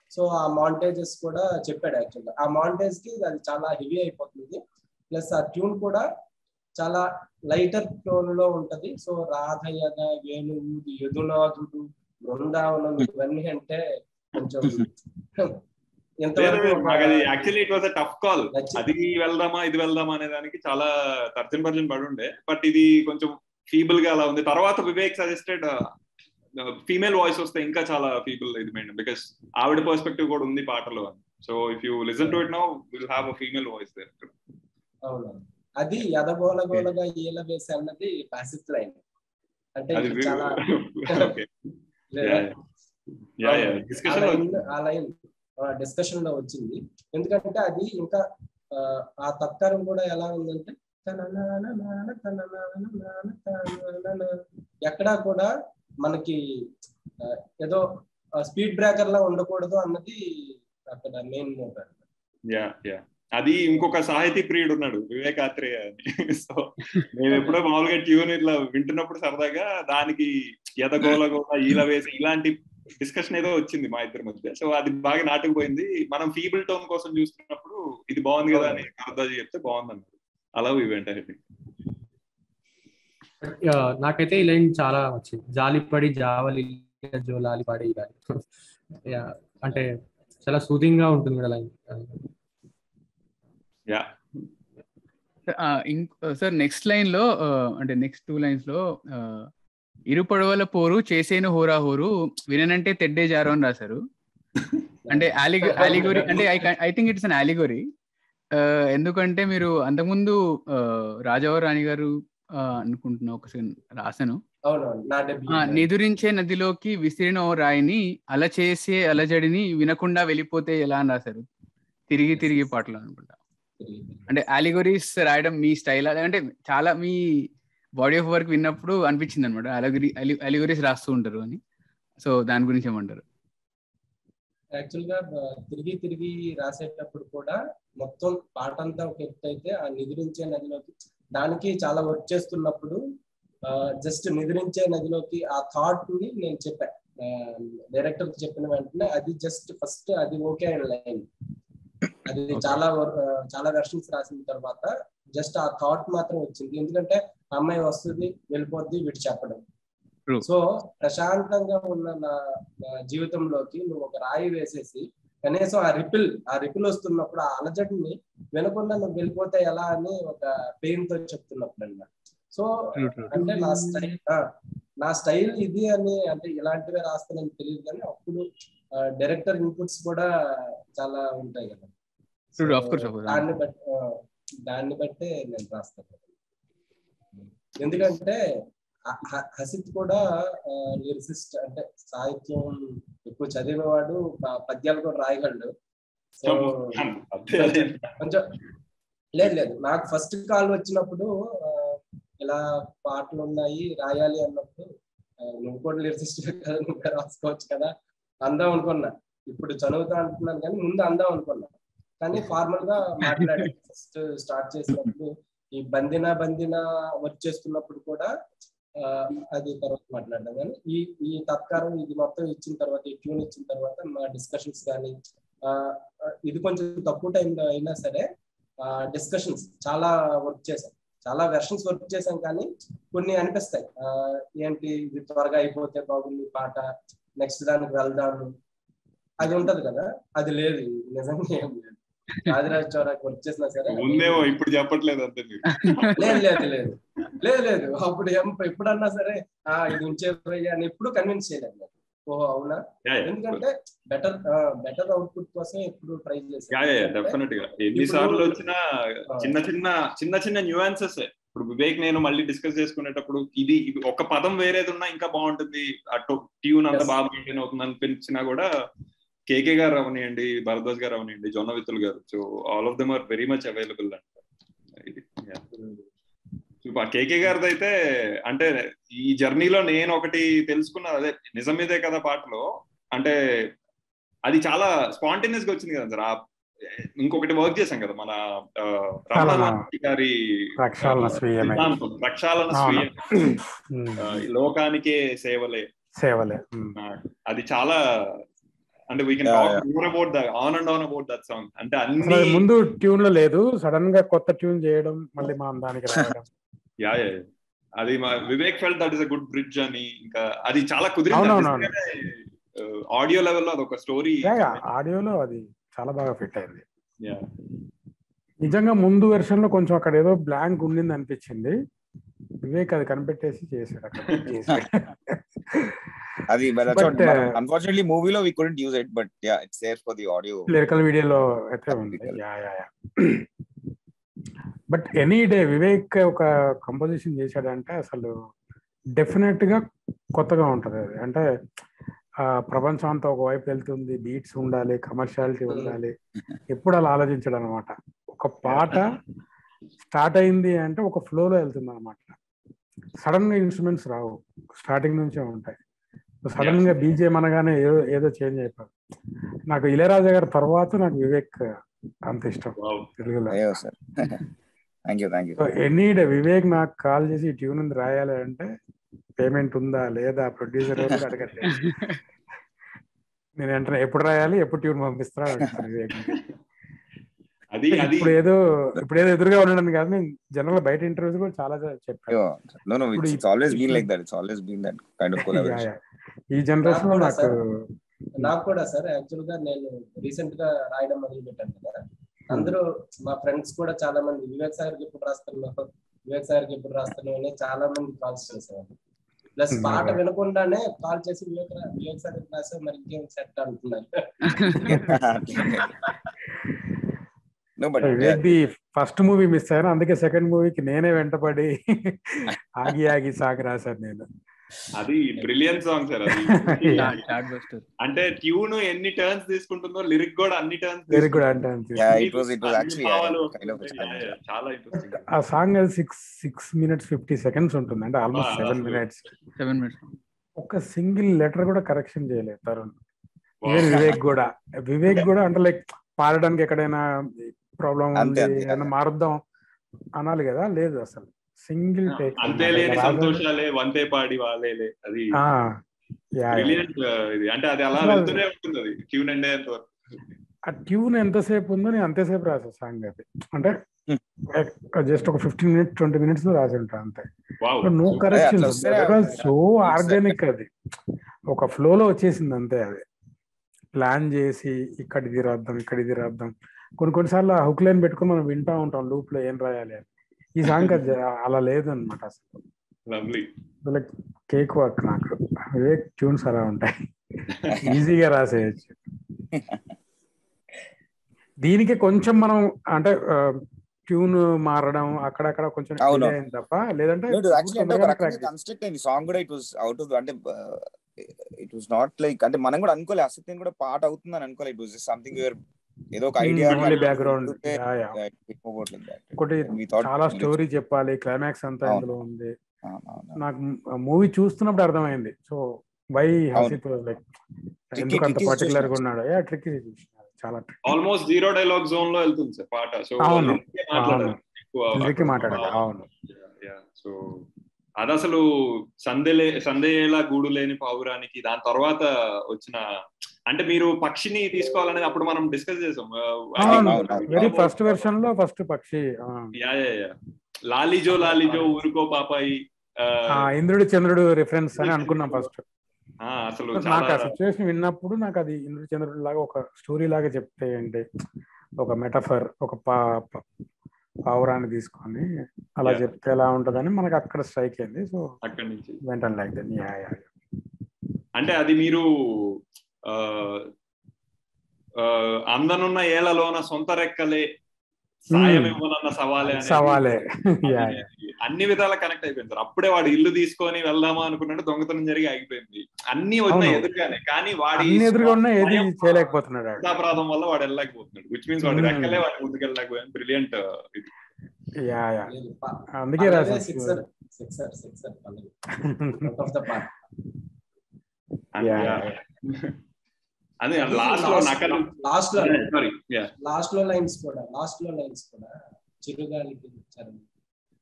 సో ఆ మాంటేజెస్ కూడా చెప్పాడు యాక్చువల్గా ఆ మాంటేజ్ కి అది చాలా హెవీ అయిపోతుంది ప్లస్ ఆ ట్యూన్ కూడా చాలా లైటర్ టోన్ లో ఉంటది సో రాధయద వేణువు యదునాథుడు బృందావనం ఇవన్నీ అంటే కొంచెం ఇంతవరకు ఒక- actually it was a tough call నచ్చి- అది వెళ్దామా ఇది వెళ్దామా అనే దానికి చాలా తర్జన్ భర్జన్ పడి ఉండే బట్ ఇది కొంచెం ఫీబుల్ గా అలా ఉంది తర్వాత వివేక్ సజెస్టెడ్ ఫీమేల్ వాయిస్ వస్తే ఇంకా చాలా ఫీబుల్ ఇది మెయిన్ బికాస్ ఆవిడ పర్స్పెక్టివ్ కూడా ఉంది పాటలో అని so if you listen to it now will have a female voice there అవును అది ఎదగోలగోలగా ఈల వేసి అన్నది పాసిఫ్ లైన్ అంటే అది ఇది చాలా ఓకే లేదా? యా యా ఆ డిస్కషన్ లైన్ ఆ లైన్ డిస్కషన్ లో వచ్చింది ఎందుకంటే అది ఇంకా ఆ, ఆ తత్కారం కూడా ఎలా ఉందంటే తననాననాన తననాననాన తననానన. ఎక్కడా కూడా మనకి ఆ, ఏదో స్పీడ్ బ్రేకర్ లా ఉండకూడదు అన్నది అక్కడ మెయిన్ మోటార్ యా యా అది ఇంకొక సాహితీ ప్రియుడు ఉన్నాడు వివేక్ ఆత్రేయ అని సో నేను ఎప్పుడో మామూలుగా ట్యూన్ ఇట్లా వింటున్నప్పుడు సరదాగా దానికి ఎదగోల గోల ఈల వేసి ఇలాంటి డిస్కషన్ ఏదో వచ్చింది మా ఇద్దరి మధ్య సో అది బాగా నాటుకుపోయింది మనం ఫీబుల్ టోన్ కోసం చూస్తున్నప్పుడు ఇది బాగుంది కదా అని అర్థాజీ చెప్తే బాగుంది అన్నారు అలా ఈవెంట్ అహెడ్ ఆ, నాకైతే ఈ లైన్ చాలా వచ్చింది జాలిపడి జావలి జోలాలి పడి గాలి యా, అంటే చాలా సూదింగ్ గా ఉంటుంది కదా line yeah sir next line లో ఆ, అంటే నెక్స్ట్ టూ లైన్స్ లో ఆ, ఇరు పడవల పోరు చేసేను హోరా హోరు విననంటే తెడ్డే జారు అని రాశారు అంటే అలిగోరి అంటే I think it's an allegory ఎందుకంటే మీరు అంతకుముందు ఆ, రాజావారు రాణి గారు ఆ, అనుకుంటున్నా ఒక సెకండ్ రాశాను అవునవును నా డెబ్యూ ఆ, నిదురించే నదిలోకి విసిరిన ఓ రాయిని అల చేసే అలజడిని వినకుండా వెళ్ళిపోతే ఎలా అని రాశారు తిరిగి తిరిగి పాటలు అనుకుంటా అంటే అలిగోరీస్ రాయడం మీ స్టైల్ అంటే చాలా మీ బాడీ ఆఫ్ వర్క్ విన్నప్పుడు అనిపించింది అనమాట అలిగోరీ అలిగోరీస్ రాస్తూ ఉంటారు అని సో దాని గురించి ఏమంటారు యాక్చువల్ గా బ- తిరిగి తిరిగి రాసేటప్పుడు కూడా మొత్తం పాట అంతా ఒక ఎత్తు అయితే ఆ నిద్రించే నదిలోకి దానికి చాలా వర్క్ చేస్తున్నప్పుడు జస్ట్ నిద్రించే నదిలోకి ఆ థాట్ ని నేను చెప్పా డైరెక్టర్ చెప్పిన వెంటనే అది జస్ట్ ఫస్ట్ అది ఓకే అయిన లైన్ అది చాలా wor- ఆ, చాలా వెర్షన్స్ రాసిన తర్వాత జస్ట్ ఆ థాట్ మాత్రం వచ్చింది ఎందుకంటే ఆ అమ్మాయి వస్తుంది వెళ్ళిపోద్ది వీడు చెప్పడం True. సో ప్రశాంతంగా ఉన్న నా నా జీవితంలోకి నువ్వు ఒక రాయి వేసేసి కనీసం ఆ రిపిల్ ఆ రిపిల్ వస్తున్నప్పుడు ఆ అలజడిని వినకుండా నువ్వు వెళ్ళిపోతే ఎలా అని ఒక పెయిన్ తో చెప్తున్నప్పుడు అన్నమాట సో True, true. అంటే నా స్టైల్ నా స్టైల్ ఇది అని అంటే ఇలాంటివే రాస్తానని తెలియదు కానీ అప్పుడు డైరెక్టర్ ఇన్పుట్స్ కూడా చాలా ఉంటాయి కదా True, So, of course, of course. దాన్ని బట్టి ఆ, దాన్ని బట్టే నేను రాస్తాను ఎందుకంటే హ- హ- హసిత్ కూడా లిరిసిస్ట్ అంటే సాహిత్యం ఎక్కువ చదివినవాడు ప- పద్యాలు కూడా రాయగలడు సో కొంచెం లేదు లేదు నాకు ఫస్ట్ కాల్ వచ్చినప్పుడు ఆ, ఇలా పాటలు ఉన్నాయి రాయాలి అన్నప్పుడు ఆ, నువ్వు కూడా లిరిసిస్ట్ కదా నువ్వు కూడా రాసుకోవచ్చు కదా అందాం అనుకున్నా ఇప్పుడు చదువుతా అంటున్నాను కానీ ముందు అందాం అనుకున్నా కానీ ఫార్మల్ గా మాట్లాడాను ఫస్ట్ స్టార్ట్ చేసినప్పుడు ఈ బందిన బందిన వర్క్ చేస్తున్నప్పుడు కూడా ఆ, అది తర్వాత మాట్లాడడం కానీ ఈ ఈ తత్కారం ఇది మొత్తం ఇచ్చిన తర్వాత ఈ ట్యూన్ ఇచ్చిన తర్వాత మా డిస్కషన్స్ కానీ ఆ, ఆ, ఇది కొంచెం తక్కువ టైంలో అయినా సరే డిస్కషన్స్ చాలా వర్క్ చేశాం చాలా వెర్షన్స్ వర్క్ చేశాం కానీ కొన్ని అనిపిస్తాయి ఆ, ఏంటి ఇది త్వరగా అయిపోతే బాగుంది పాట నెక్స్ట్ దానికి వెళ్దాము అది ఉంటది కదా అది లేదు నిజంగా ఏం లేదు రాజరాజ్ చౌరాకి వర్క్ చేసినా సరే ఉందేమో ఇప్పుడు చెప్పట్లేదు అంతే మీరు లేదు లేదు లేదు లేదు లేదు అప్పుడు ఏం ఎప్పుడన్నా సరే ఆ ఇది ఉంచే అని ఎప్పుడు కన్విన్స్ చేయలేదు నాకు. ఓహో అవునా యా ఎందుకంటే బెటర్ బెటర్ అవుట్పుట్ కోసం ఎప్పుడు ట్రై యా యా చేశాను డెఫినెట్ గా ఎన్నిసార్లు వచ్చినా చిన్న చిన్న చిన్న చిన్న న్యూయాన్సెస్ ఇప్పుడు వివేక్ నేను మళ్ళీ డిస్కస్ చేసుకునేటప్పుడు ఇది ఇది ఒక పదం వేరేది ఉన్నా ఇంకా బాగుంటుంది ఆ ట్యూన్ అంత Yes. బాగా మెయింటైన్ అవుతుంది అనిపించినా కూడా కేకే గారు అవనియండి భరద్వాజ్ గారు అవనియండి జొన్న విత్తులు గారు so all of them are very much available ఇది కేకే గారిది అయితే అంటే ఈ జర్నీలో నేను ఒకటి తెలుసుకున్నది అదే నిజం మీదే కదా పాటలో అంటే అది చాలా స్పాంటేనియస్ గా వచ్చింది కదా సార్ ఆ ఇంకొకటి వర్క్ చేశాం కదా మన ఆ, రమణ చాలా. మహర్షి గారి ప్రక్షాళన స్వీయమే సిద్ధాంతం, ప్రక్షాళన అవును. స్వీయం ఉమ్. ఆ, ఈ లోకానికే సేవలే సేవలే ఉమ్. ఆ, అది చాలా అంటే we can Yeah, talk yeah. More about the on and on about that song అంటే అసలు అన్ని అది ముందు ట్యూన్ లో లేదు సడన్ గా కొత్త ట్యూన్ చేయడం మళ్ళీ మనం దానికి రావడం యా యా అది మా Vivek felt that is a good bridge అని ఇంకా అది చాలా కుదిరింది అవునవునవును. ఆడియో లెవెల్లో అది ఒక స్టోరీ ఆడియోలో అది చాలా బాగా ఫిట్ అయింది నిజంగా ముందు వెర్షన్ లో కొంచెం అక్కడ ఏదో బ్లాంక్ ఉండింది అనిపించింది వివేక్ అది కనిపెట్టేసి చేశాడు అక్కడ చేశాడు. అది But, uh, అన్ఫార్చునేట్లీ మూవీలో we couldn't use it but yeah it's there for the audio lyrical వీడియోలో అయితే ఉంది yeah yeah yeah but any day Vivek ఒక కంపోజిషన్ చేశాడంటే అసలు డెఫినెట్ గా కొత్తగా ఉంటది అది అంటే ఆ ప్రపంచం అంతా ఒకవైపు వెళ్తుంది బీట్స్ ఉండాలి కమర్షియాలిటీ ఉండాలి ఎప్పుడు అలా ఆలోచించడం అనమాట ఒక పాట స్టార్ట్ అయింది అంటే ఒక ఫ్లోలో వెళ్తుంది అనమాట సడన్ గా ఇన్స్ట్రుమెంట్స్ రావు స్టార్టింగ్ నుంచే ఉంటాయి సడన్ గా బీజేఎం అనగానే ఏదో ఏదో చేంజ్ అయిపోయింది నాకు ఇళయరాజా గారి తర్వాత నాకు వివేక్ అంత ఇష్టం తెలుగులో అయ్యో sir thank you thank you so any day Vivek నాకు కాల్ చేసి ఈ ట్యూన్ ఉంది రాయాలి అంటే పేమెంట్ ఉందా లేదా ప్రొడ్యూసర్ అడగట్లేదు నేను వెంటనే ఎప్పుడు రాయాలి ఎప్పుడు ట్యూన్ పంపిస్తారా అని అడుగుతాను వివేక్ అది అది ఇప్పుడు ఏదో ఇప్పుడు ఏదో ఎదురుగా ఉండడం కాదు నేను జనరల్ బయట ఇంటర్వ్యూస్ కూడా చాలా చెప్పాను నో నో ఇప్పుడు it's always been like that it's always been that kind of yeah, collaboration yeah. ఈ జనరేషన్ లో నాకు కూడా నాకు సార్. నాకు కూడా సార్ యాక్చువల్ గా నేను రీసెంట్ గా రాయడం మొదలు పెట్టాను కదా అందరూ మా ఫ్రెండ్స్ కూడా చాలా మంది వివేక్ సార్ కి ఎప్పుడు రాస్తున్నావు వివేక్ సార్ కి ఎప్పుడు రాస్తున్నావు అని చాలా మంది కాల్స్ చేసేవారు ప్లస్ Hmm. పాట వినకుండానే కాల్ చేసి వివేక్ రా- వివేక్ సార్ కి రాసావు మరి ఇంకేం సెట్ అంటున్నారు no but Vivek the first movie miss అయ్యాను అందుకే సెకండ్ మూవీకి నేనే వెంటపడి ఆగి ఆగి సాగి రాశాను నేను అది బ్రిలియన్ సాంగ్ సార్ అది Yeah. చాట్ బస్టర్ అంటే ట్యూన్ ఎన్ని టర్న్స్ తీసుకుంటుందో లిరిక్ కూడా అన్ని టర్న్స్ వెరీ గుడ్ అంటే అంతే. Yeah it was it was actually kind of చాలా ఇంట్రెస్టింగ్ ఆ సాంగ్ అది six six minutes fifty seconds ఉంటుంది అంటే almost Ah, seven that's minutes seven minutes ఒక సింగిల్ లెటర్ కూడా కరెక్షన్ చేయలేదు తరుణ్ ఈవెన్ వివేక్ కూడా వివేక్ కూడా అంటే లైక్ పాడడానికి ఎక్కడైనా ప్రాబ్లం అంతే, ఉంది అంతే. ఏమైనా మారుద్దాం అనాలి కదా లేదు అసలు సింగిల్ టేక్ అంతే లేని సంతోషాలే వంతే పాడి వాళ్ళేలే అది బ్రిలియంట్ ఇది అంటే అది అలా అసలు- వెళ్తూనే ఉంటుంది అది ట్యూన్ అండ్ వరకు ఆ ట్యూన్ ఎంతసేపు ఉందో నేను అంతసేపు రాసా సాంగ్ అది అంటే జస్ట్ ఒక ఫిఫ్టీన్ మినిట్స్ ట్వంటీ మినిట్స్ లో రాసి ఉంటా అంతే వావ్ నో అట్లా కరెక్షన్ వస్తే సో ఆర్గానిక్ అది ఒక ఫ్లో లో వచ్చేసింది అంతే అది ప్లాన్ చేసి ఇక్కడ ఇది రాద్దాం ఇక్కడ ఇది రాద్దాం కొన్ని కొన్నిసార్లు హుక్ లైన్ పెట్టుకొని మనం వింటా ఉంటాం లూప్ లో ఏం రాయాలి అని ఈ సాంగ్ అది అలా లేదు అనమాట అసలు లవ్లీ లైక్ కేక్ వర్క్ నాకు వివేక్ ట్యూన్స్ అలా ఉంటాయి ఈజీగా రాసేయచ్చు దీనికి కొంచెం మనం అంటే ట్యూన్ మారడం అక్కడక్కడ కొంచెం అవును. delay అయింది తప్ప లేదంటే యాక్చువల్లీ అంటే ఒక తొందరగానే రకంగా crack కన్స్ట్రక్ట్ అయింది సాంగ్ కూడా ఇట్ వాస్ అవుట్ ఆఫ్ అంటే ఇట్ వాస్ నాట్ లైక్ అంటే మనం కూడా అనుకోలే అసలు నేను కూడా పాట అవుతుందని అనుకోలే ఇట్ వాస్ సంథింగ్ వేర్ ఏదో ఒక Hmm, idea only background. Yeah, yeah. ఒకటి చాలా స్టోరీ చెప్పాలి క్లైమాక్స్ అంతా అవును. ఇందులో ఉంది నాకు మూవీ చూస్తున్నప్పుడు అర్థమైంది so why Hasith like Tricky, ఎందుకు అంత tricky పర్టికులర్ గా situation. ఉన్నాడు యా ట్రిక్ చాలా tricky. Almost zero dialogue zone లో వెళ్తుంది సార్ పాట సో అవును. మాట్లాడాలి Lyric మాట్లాడాలి అవును సో అది అసలు సందేలే సందేలా గూడు లేని పావురానికి దాని తర్వాత వచ్చిన అంటే మీరు పక్షిని తీసుకోవాలనేది అప్పుడు మనం డిస్కస్ చేసాం అవును అవును. వెరీ ఫస్ట్ వెర్షన్ లో ఫస్ట్ పక్షి ఆ. యా యా యా లాలిజో లాలిజో ఊరుకో పాపాయి ఆ, ఆ, ఇంద్రుడు చంద్రుడు రిఫరెన్స్ అని అనుకున్నాం ఫస్ట్ ఆ, అసలు నాకు చాలా ఆ సిచ్యువేషన్ విన్నప్పుడు నాకు అది ఇంద్రుడు చంద్రుడు లాగా ఒక స్టోరీ లాగా చెప్తే ఏంటి ఒక మెటఫర్ ఒక పా పా- పావురాన్ని తీసుకొని అలా Yeah. చెప్తే ఎలా ఉంటదని మనకు అక్కడ స్ట్రైక్ అయింది సో అక్కడి నుంచి వెంటనే లైక్ దట్ యా యా అంటే అది మీరు ఆ ఆ, అందనున్న ఏళ్లలోన సొంత రెక్కలే సాయం Hmm. ఇవ్వనన్న సవాలే అనేది సవాలే యా అది అన్ని విధాలా కనెక్ట్ అయిపోయింది సార్ అప్పుడే వాడు ఇల్లు తీసుకొని వెళ్దామా అనుకున్నట్టు దొంగతనం జరిగి ఆగిపోయింది అన్ని ఉన్నాయి అవును. ఎదురుగానే కానీ వాడి అన్ని ఎదురుగా ఉన్నా ఏది స్వయం చేయలేకపోతున్నాడు ఆడు. అపరాధం వల్ల వాడు వెళ్ళలేకపోతున్నాడు విచ్ మీన్స్ వాడి Hmm. రెక్కలే వాడి ముందుకు వెళ్ళలేకపోయాను బ్రిలియంట్ యా యా లేదు, ప- అందుకే పల్లవి రాశాను సిక్సర్ సిక్సర్ సిక్సర్ పల్లవి Out of the park. Yeah, yeah, అదే లాస్ట్ లో నకలు లాస్ట్ లో సారీ యా లాస్ట్ లో లైన్స్ కూడా లాస్ట్ లో లైన్స్ కూడా చిరుగాలికి ఇచ్చారు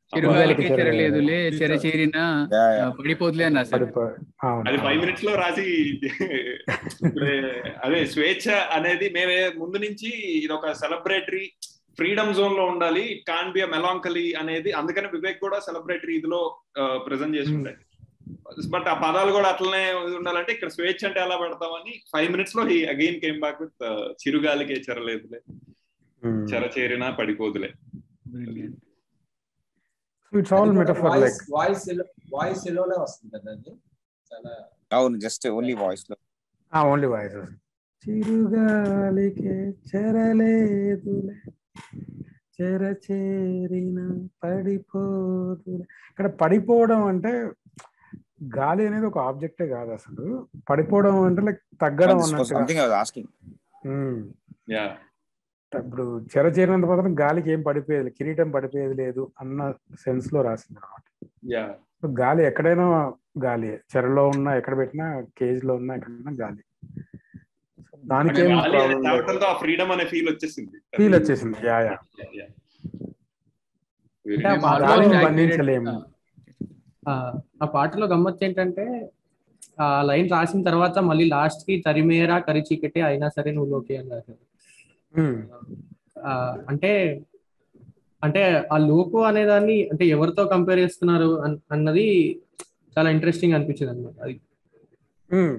చిరుగాలికి చెర- చెరలేదులే చెర చేరిన Yeah, yeah. పడిపోతులే అని రాశారు పడిపో అవును అది ఫైవ్ మినిట్స్ లో రాసి ఇప్పుడే అదే స్వేచ్ఛ అనేది మేమే ముందు నుంచి ఇది ఒక సెలబ్రేటరీ ఫ్రీడమ్ జోన్ లో ఉండాలి ఇట్ కాన్ బి అ మెలాంకలీ అనేది అందుకని వివేక్ కూడా సెలబ్రేటరీ ఇదిలో ప్రెజెంట్ చేసి ఉంటాయి బట్ ఆ పదాలు కూడా అట్లనే ఉండాలంటే ఇక్కడ స్వేచ్ఛ అంటే ఎలా పెడతామని ఫైవ్ మినిట్స్ లో he again came back with చిరుగాలికే చెరలేదులే చెర చేరినా పడిపోదులే Brilliant. It's all metaphor like voice voice లోనే వస్తుంది కదా అది చాలా అవును జస్ట్ ఓన్లీ వాయిస్ లో ఓన్లీ వాయిస్ చిరుగాలికే చెరలేదులే చెర చేరిన పడిపోదులే ఇక్కడ పడిపోవడం అంటే గాలి అనేది ఒక ఆబ్జెక్టే కాదు అసలు పడిపోవడం అంటే లైక్ తగ్గడం అన్నట్టుగా సంథింగ్ ఆస్కింగ్ ఉమ్. యా ఇప్పుడు చెర చేరినంత మాత్రం గాలికి ఏం పడిపోయేది కిరీటం పడిపోయేది లేదు అన్న సెన్స్ లో రాసింది అనమాట యా గాలి ఎక్కడైనా గాలి చెరలో ఉన్నా ఎక్కడ పెట్టినా కేజ్ లో ఉన్నా ఎక్కడైనా గాలి దానికేం తో ఆ ఫ్రీడమ్ అనే ఫీల్ వచ్చేసింది ఫీల్ వచ్చేసింది యా యా Yeah. అంటే ఆ Very nice. పాటలో గాలిని Almost బంధించలేము accurate. ఆ, ఆ పాటలో గమ్మత్ ఏంటంటే ఆ లైన్ రాసిన తర్వాత మళ్ళీ లాస్ట్ కి తరిమేరా కరి చీకటి అయినా సరే నువ్వు లోకి అని రాశారు ఉమ్. ఆ, అంటే అంటే ఆ లోకు అనేదాన్ని అంటే ఎవరితో కంపేర్ చేస్తున్నారు అన్- అన్నది చాలా ఇంట్రెస్టింగ్ అనిపించింది అనమాట అది ఉమ్.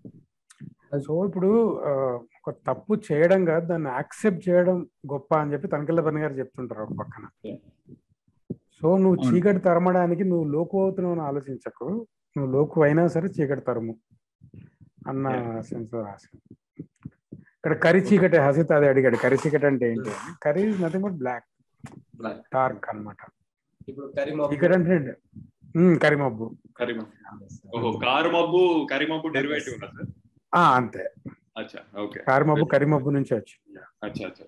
సో ఇప్పుడు ఆ, ఒక తప్పు చేయడం కాదు దాన్ని యాక్సెప్ట్ చేయడం గొప్ప అని చెప్పి తనకెళ్ళ బని గారు చెప్తుంటారు ఒక పక్కన Yeah. సో నువ్వు అవును. చీకటి తరమడానికి నువ్వు లోకు అవుతున్నావు అని ఆలోచించకు నువ్వు లోకు అయినా సరే చీకటి తరము అన్న సెన్స్ లో రాసింది ఇక్కడ కరి చీకటి హసిత్ అది అడిగాడు కరి చీకటి అంటే ఏంటి అని కరి nothing but black Black. Dark అన్నమాట ఇప్పుడు కరీమా చీకటి అంటే ఉమ్, కరిమబ్బు కరిమబ్బు ఓహో కారు మబ్బు కరిమబ్బు డెరివేటివ్ ఉన్నా సార్ ఆ అంతే అచ్చా ఓకే కారిమబ్బు కరిమబ్బు నుంచి వచ్చింది అచ్చా అచ్చా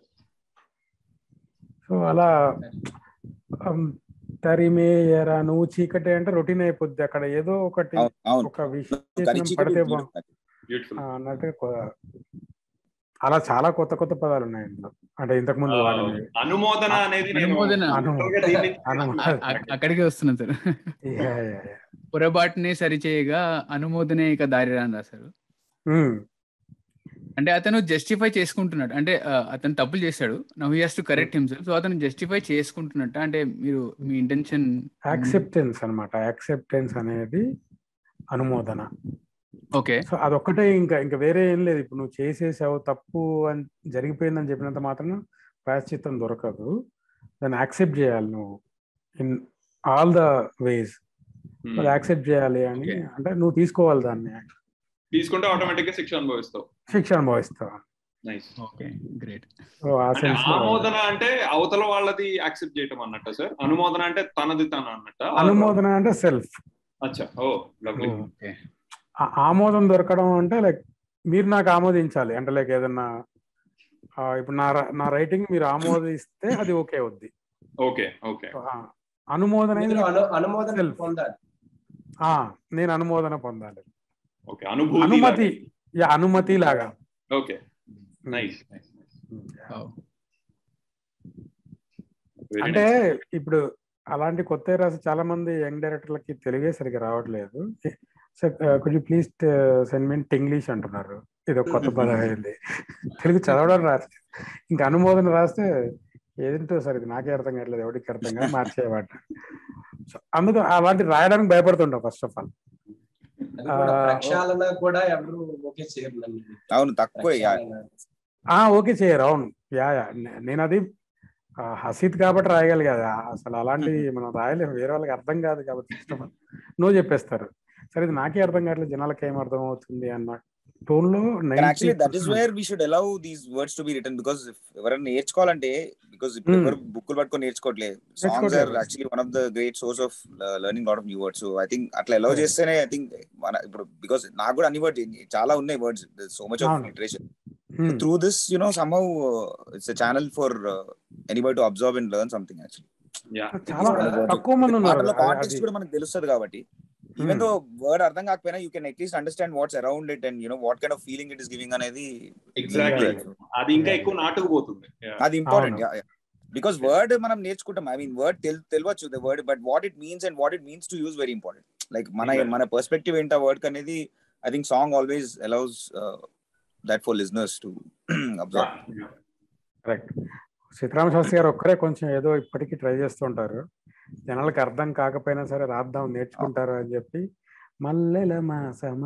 సో అలా um, తరిమేయరా నువ్వు చీకటి అంటే రొటీన్ అయిపోద్ది అక్కడ ఏదో ఒకటి అవును అవును ఒక విషయం కరిచి పడితే బా- బ్యూటిఫుల్ ఆ, అన్నట్టుగా కొ- అలా చాలా కొత్త కొత్త పదాలు ఉన్నాయి ఇందులో అంటే ఇంతకు ముందు వాడినవి అనుమోదన అనేది నేను అనుమోదన. అను- total గా దీని నుంచి అనుమోదన. అ- అక్కడికే వస్తున్నాను సార్ యా, యా, యా. పొరపాటుని సరిచేయగా అనుమోదనే ఇక దారి అని రాశారు ఉమ్, అంటే అతను జస్టిఫై చేసుకుంటున్నాడు అంటే ఆ, అతను తప్పులు చేశాడు now has to correct himself so అతను జస్టిఫై చేసుకుంటున్నట్టు అంటే మీరు మీ ఇంటెన్షన్ యాక్సెప్టెన్స్ అన్నమాట యాక్సెప్టెన్స్ అనేది అనుమోదన ఓకే సో అదొక్కటే ఇంకా ఇంకా వేరే ఏం లేదు ఇప్పుడు నువ్వు చేసేసావు తప్పు అని జరిగిపోయిందని చెప్పినంత మాత్రం ప్రాయశ్చిత్తం దొరకదు దాన్ని యాక్సెప్ట్ చేయాలి నువ్వు in all the ways Hmm. అది యాక్సెప్ట్ చేయాలి అని Okay. అంటే నువ్వు తీసుకోవాలి దాన్ని తీసుకుంటే ఆటోమేటిక్ గా శిక్ష అనుభవిస్తావు శిక్ష అనుభవిస్తావు నైస్ ఓకే గ్రేట్ సో ఆ అంటే సెన్స్ ఆమోదన అంటే అవతల వాళ్ళది యాక్సెప్ట్ చేయటం అన్నట్ట సార్ అనుమోదన అంటే తనది తన అన్నట్ట అనుమోదన అంటే సెల్ఫ్ అచ్చా ఓ లవ్లీ ఓకే ఆమోదం దొరకడం అంటే లైక్ మీరు నాకు ఆమోదించాలి అంటే లైక్ ఏదన్నా ఆ, ఇప్పుడు నా ర- నా రైటింగ్ మీరు ఆమోదిస్తే అది ఓకే అవుద్ది ఓకే ఓకే సో, ఆ, అనుమోదన అనేది మీరు అను అనుమోదన Self. పొందాలి ఆ, నేను అనుమోదన పొందాలి ఓకే అనుభూతి అనుమతి యా అనుమతి లాగా ఓకే నైస్ అంటే ఇప్పుడు అలాంటి కొత్త రాసి చాలా మంది యంగ్ డైరెక్టర్లకి తెలుగే సరిగ్గా రావట్లేదు could you please send mean English అంటున్నారు ఇది ఒక కొత్త పదం అయింది తెలుగు చదవడం రాదు ఇంకా అనుమోదన రాస్తే ఏదంటో సరే ఇది నాకే అర్థం కావట్లేదు ఎవరికి అర్థం కాదు మార్చేవాట సో అందుకు అలాంటి రాయడానికి భయపడుతుంటాం ఫస్ట్ ఆఫ్ ఆల్ అది కూడా ఆ, ప్రక్షాళన కూడా ఎవరు ఓకే చేయరు నన్ను. అవును తక్కువ యా. ప్రక్షాళన. ఆ ఓకే చేయరు అవును యా యా నే- నేను అది ఆ, హసీద్ కాబట్టి రాయగలి కదా అసలు అలాంటి మనం రాయలేము వేరే వాళ్ళకి అర్థం కాదు కాబట్టి ఇష్టం నువ్వు చెప్పేస్తారు సరే ఇది నాకే అర్థం కావట్లేదు జనాలకి ఏం అర్థం అవుతుంది అన్న టోన్ లో And actually, that is where we should allow these words to be written because if ఎవరైనా నేర్చుకోవాలంటే because ఇప్పుడు Hmm. ఎవరు బుక్కులు పట్టుకొని నేర్చుకోవట్లేదు సాంగ్స్ ఆర్ నేర్చుకోవట్లేదు. Actually one of the great source of learning lot of new words so I think అట్లా అలౌ Correct. చేస్తేనే ఐ థింక్ మన ఇప్పుడు బికాస్ నాకు కూడా అన్ని వర్డ్స్ చాలా ఉన్నాయి వర్డ్స్ సో మచ్ ఆఫ్ అవును. Literature through this you know somehow it's channel for anybody to observe and learn something actually చాలా Because తక్కువ మంది ఉన్నారు పాటలో అది- కాంటెక్స్ట్ అది- కూడా మనకు తెలుస్తుంది కాబట్టి ఈవెన్ దో వర్డ్ అర్థం కాకపోయినా you can at least understand what's around it and you know what kind of feeling it is giving అనేది ఎగ్జాక్ట్లీ అది ఇంకా ఎక్కువ నాటుకుపోతుంది Yeah. అది ఇంపార్టెంట్ అవును. బికాస్ వర్డ్ మనం నేర్చుకుంటాం ఐ మీన్ వర్డ్ తెల్ తెలియచ్చు the word but what it means and what it means to use very important like మన Exactly. మన పర్స్పెక్టివ్ ఏంటి ఆ వర్డ్ అనేది I think song always allows that for listeners to observe correct Sitarama Sastry గారు ఒక్కరే కొంచెం ఏదో ఇప్పటికీ ట్రై చేస్తుంటారు జనాలకు అర్థం కాకపోయినా సరే రాద్దాం నేర్చుకుంటారు అని చెప్పి మల్లెల మాసమా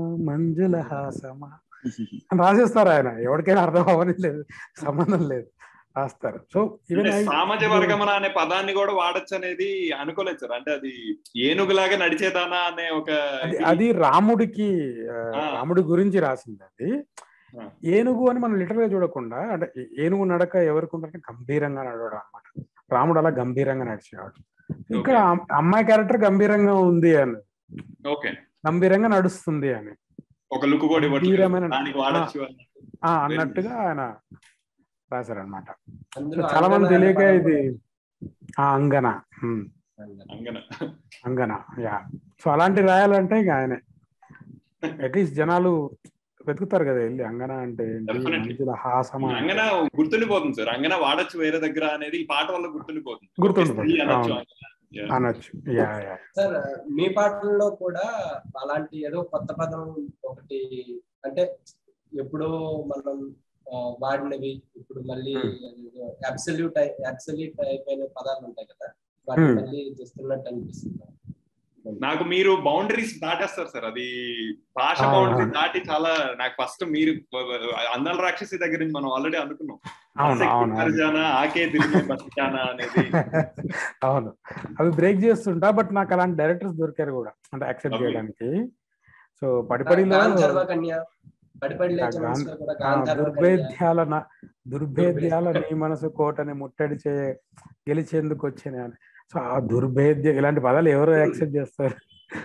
మంజుల హాసమా అని రాసేస్తారు ఆయన ఎవరికైనా అర్థం అవ్వని లేదు సంబంధం లేదు రాస్తారు సో ఈవెన్ అంటే సామాజ వర్గమన అనే పదాన్ని కూడా వాడచ్చు అనేది అనుకోలేదు సార్ అంటే అది ఏనుగులాగా నడిచేదానా అనే ఒక అది అది రాముడికి ఆ, ఆ. రాముడి గురించి రాసింది అది ఆ. ఏనుగు అని మనం లిటరల్ గా చూడకుండా అంటే ఏ- ఏనుగు నడక ఎవరికి ఉంటే గంభీరంగా నడవడం అనమాట రాముడు అలా గంభీరంగా నడిచేవాడు ఇక్కడ అమ్- అమ్మాయి క్యారెక్టర్ గంభీరంగా ఉంది అని ఓకే గంభీరంగా నడుస్తుంది అని ఒక లుక్ కూడా ఇవ్వట్లేదు గంభీరమైన- దానికి వాడచ్చు అని ఆ అన్నట్టుగా ఆయన రాశారనమాట అందులో చాలా మంది అంగన తెలియక అనే ఇది ఆ అంగన ఉమ్, పదం అంగన అంగన యా సో అలాంటి రాయాలంటే ఇక ఆయనే అట్లీస్ట్ జనాలు వెతుకుతారు కదా వెళ్ళి అంగన అంటే ఏంటి Definitely. మంజుల హాసమా అంటే. అంగన గుర్తుండిపోతుంది సార్ అంగన వాడచ్చు వేరే దగ్గర అనేది ఈ పాట వల్ల గుర్తుండిపోతుంది గుర్తుండిపోతుంది. స్త్రీ అనొచ్చు అవును. అంగన. Yeah. అనొచ్చు యా యా సార్ మీ పాటల్లో కూడా అలాంటి ఏదో కొత్త పదం ఒకటి అంటే ఎప్పుడో మనం ఆ, వాడినవి ఇప్పుడు మళ్ళీ అబ్సల్యూట్ అబ్సల్యూట్ అయిపోయిన పదాలు ఉంటాయి కదా వాటిని Hmm. మళ్ళీ తెస్తున్నట్టు అనిపిస్తుంది నాకు మీరు బౌండరీస్ దాటేస్తారు సార్ అది భాష ఆ, బౌండరీ ఆ. దాటి చాలా నాకు ఫస్ట్ మీరు అందల రాక్షసి దగ్గర నుంచి మనం ఆల్రెడీ అనుకున్నాం అవును అసెక్కి అవును అవును. మర్జానా, ఆకే తిరిగి బతికానా అనేది అవును అవి బ్రేక్ చేస్తుంటా బట్ నాకు అలాంటి డైరెక్టర్స్ దొరికారు కూడా అంటే యాక్సెప్ట్ Okay. చేయడానికి సో పడిపడిలో గాంధర్వ కన్య పడిపడి లేచే గాం- మనసులో కూడా ఆ, గాంధర్వ కన్య దుర్భేద్యాల నా- దుర్భేద్యాల నీ మనసు కోటని ముట్టడి చే గెలిచేందుకు వచ్చాను అని సో ఆ దుర్భేద్య ఇలాంటి పదాలు ఎవరు యాక్సెప్ట్ చేస్తారు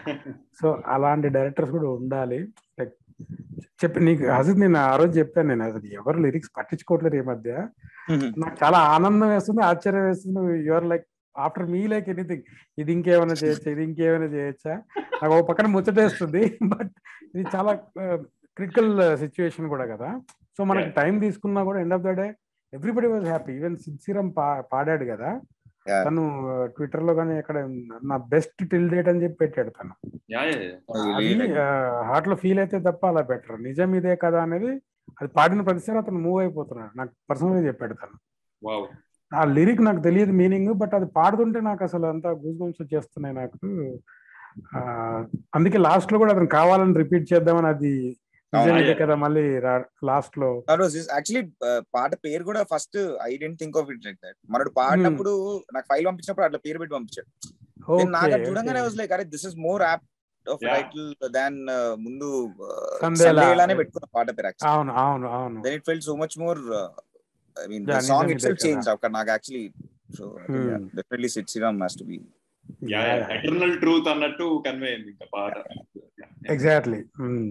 సో అలాంటి డైరెక్టర్స్ కూడా ఉండాలి లైక్ చెప్పి నీకు అసలు నేను ఆ రోజు చెప్పాను నేను అసలు ఎవరు లిరిక్స్ పట్టించుకోవట్లేదు ఈ మధ్య నాకు చాలా ఆనందం వేస్తుంది ఆశ్చర్యం వేస్తుంది your like after me like anything ఇది ఇంకేమైనా చేయొచ్చా ఇది ఇంకేమైనా చేయొచ్చా నాకు ఒక పక్కన ముచ్చటేస్తుంది బట్ ఇది చాలా క్రిటికల్ సిచ్యువేషన్ కూడా కదా సో మనకి టైం తీసుకున్నా కూడా end of the day everybody was happy even సిన్సిరం పా పాడాడు కదా Yeah. తను ట్విట్టర్ లో కానీ ఎక్కడ నా బెస్ట్ టిల్ డేట్ అని చెప్పి పెట్టాడు తను యా, యా, యా. అది హార్ట్ లో ఫీల్ అయితే తప్ప అలా బెటర్ నిజం ఇదే కదా అనేది అది పాడిన ప్రతిసారి అతను మూవ్ అయిపోతున్నాడు నాకు పర్సనల్గా చెప్పాడు తను వావ్ ఆ లిరిక్ నాకు తెలియదు మీనింగ్ బట్ అది పాడుతుంటే నాకు అసలు అంతా గూస్ బంప్స్ వచ్చేస్తున్నాయి నాకు ఆ, అందుకే లాస్ట్ లో కూడా అతను కావాలని రిపీట్ చేద్దామని అది నిజమే కదా మళ్ళీ లాస్ట్ లో యాక్చువల్లీ పాట పేరు కూడా first I didn't think of it like that మనడు పాడినప్పుడు నాకు ఫైల్ పంపించినప్పుడు అట్లా పేరు పెట్టి పంపించాడు నేను నాకు అది చూడంగానే వాజ్ లైక్ అరే this is more app of Yeah. Title దాన్ ముందు సందేలా. సందేలానే పెట్టుకున్న పాట పేరు యాక్చువల్లీ అవును అవును అవును then it felt so much more I mean Yeah, song నిజం ఇట్ సెల్ఫ్ ఇదే చేంజ్ కదా. అక్కడ నాకు actually so Hmm. Definitely Sid Sriram has to be yeah eternal truth అన్నట్టు కన్వే అయింది ఇంకా పాట ఎగ్జాక్ట్లీ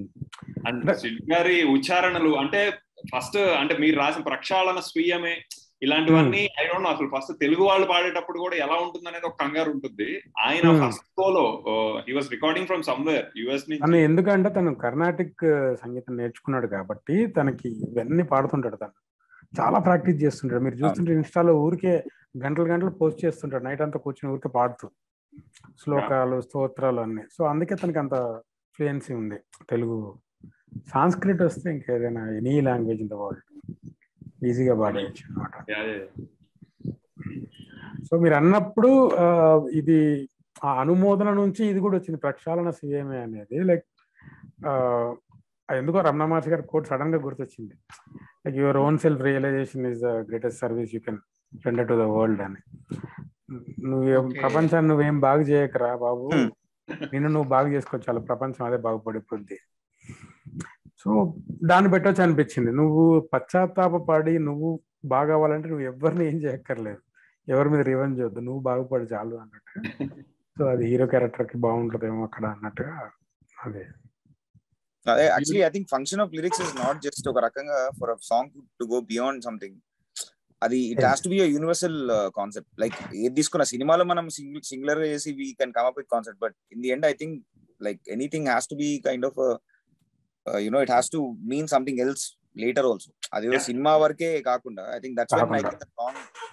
అండ్ సిడ్ గారి ఉచ్చారణలు అంటే ఫస్ట్ అంటే మీరు రాసిన ప్రక్షాళన స్వీయమే ఇలాంటివన్నీ ఐ డోంట్ నో అసలు ఫస్ట్ తెలుగు వాళ్ళు పాడేటప్పుడు కూడా ఎలా ఉంటుంది అనేది ఒక కంగారు ఉంటుంది ఆయన Hmm. ఫస్ట్ కోలో he was recording from somewhere US తను నుంచి ఎందుకంటే తను కర్ణాటిక్ సంగీతం నేర్చుకున్నాడు కాబట్టి తనకి ఇవన్నీ పాడుతుంటాడు తను చాలా ప్రాక్టీస్ చేస్తుంటాడు మీరు చూస్తుంటే ఇన్స్టాలో ఊరికే గంటలు గంటలు పోస్ట్ చేస్తుంటాడు నైట్ అంతా కూర్చొని ఊరికే పాడుతూ శ్లోకాలు స్తోత్రాలు అన్ని సో అందుకే తనకి అంత ఫ్లూయెన్సీ ఉంది తెలుగు సాంస్క్రిట్ వస్తే ఇంకేదైనా any language in the world ఈజీగా పాడేయచ్చు అనమాట Yeah, yeah. సో మీరు అన్నప్పుడు ఆ, ఇది ఆ అనుమోదన నుంచి ఇది కూడా వచ్చింది ప్రక్షాళన సీఎంఏ అనేది లైక్ ఎందుకో రమణ మహర్షి గారి కోట్ సడన్ గా గుర్తొచ్చింది like your own self realization is the greatest service you can render to the world అని నువ్వు Okay. ప్రపంచాన్ని నువ్వేం బాగు చేయకరా బాబు నిన్ను నువ్వు బాగు చేసుకోవచ్చు చాలా ప్రపంచం అదే బాగుపడిపోద్ది సో దాన్ని పెట్టొచ్చు అనిపించింది నువ్వు పశ్చాత్తాప పడి నువ్వు బాగా అవ్వాలంటే నువ్వు ఎవరిని ఏం చేయక్కర్లేదు ఎవరి మీద రివెంజ్ వద్దు నువ్వు బాగుపడి చాలు అన్నట్టు సో అది హీరో క్యారెక్టర్ కి బాగుంటదేమో అక్కడ అన్నట్టుగా అదే అదే actually I think function of lyrics is not just ఒక రకంగా for a song to go beyond something అది it has to be universal concept like ఏది తీసుకున్న సినిమాలో మనం సింగిల్ సింగులర్ చేసి we can come up with concept but in the end I think like anything has to be kind of you know it has to mean something else later also అది Yeah. సినిమా వరకే కాకుండా I think that's when I కాకుండా. Think song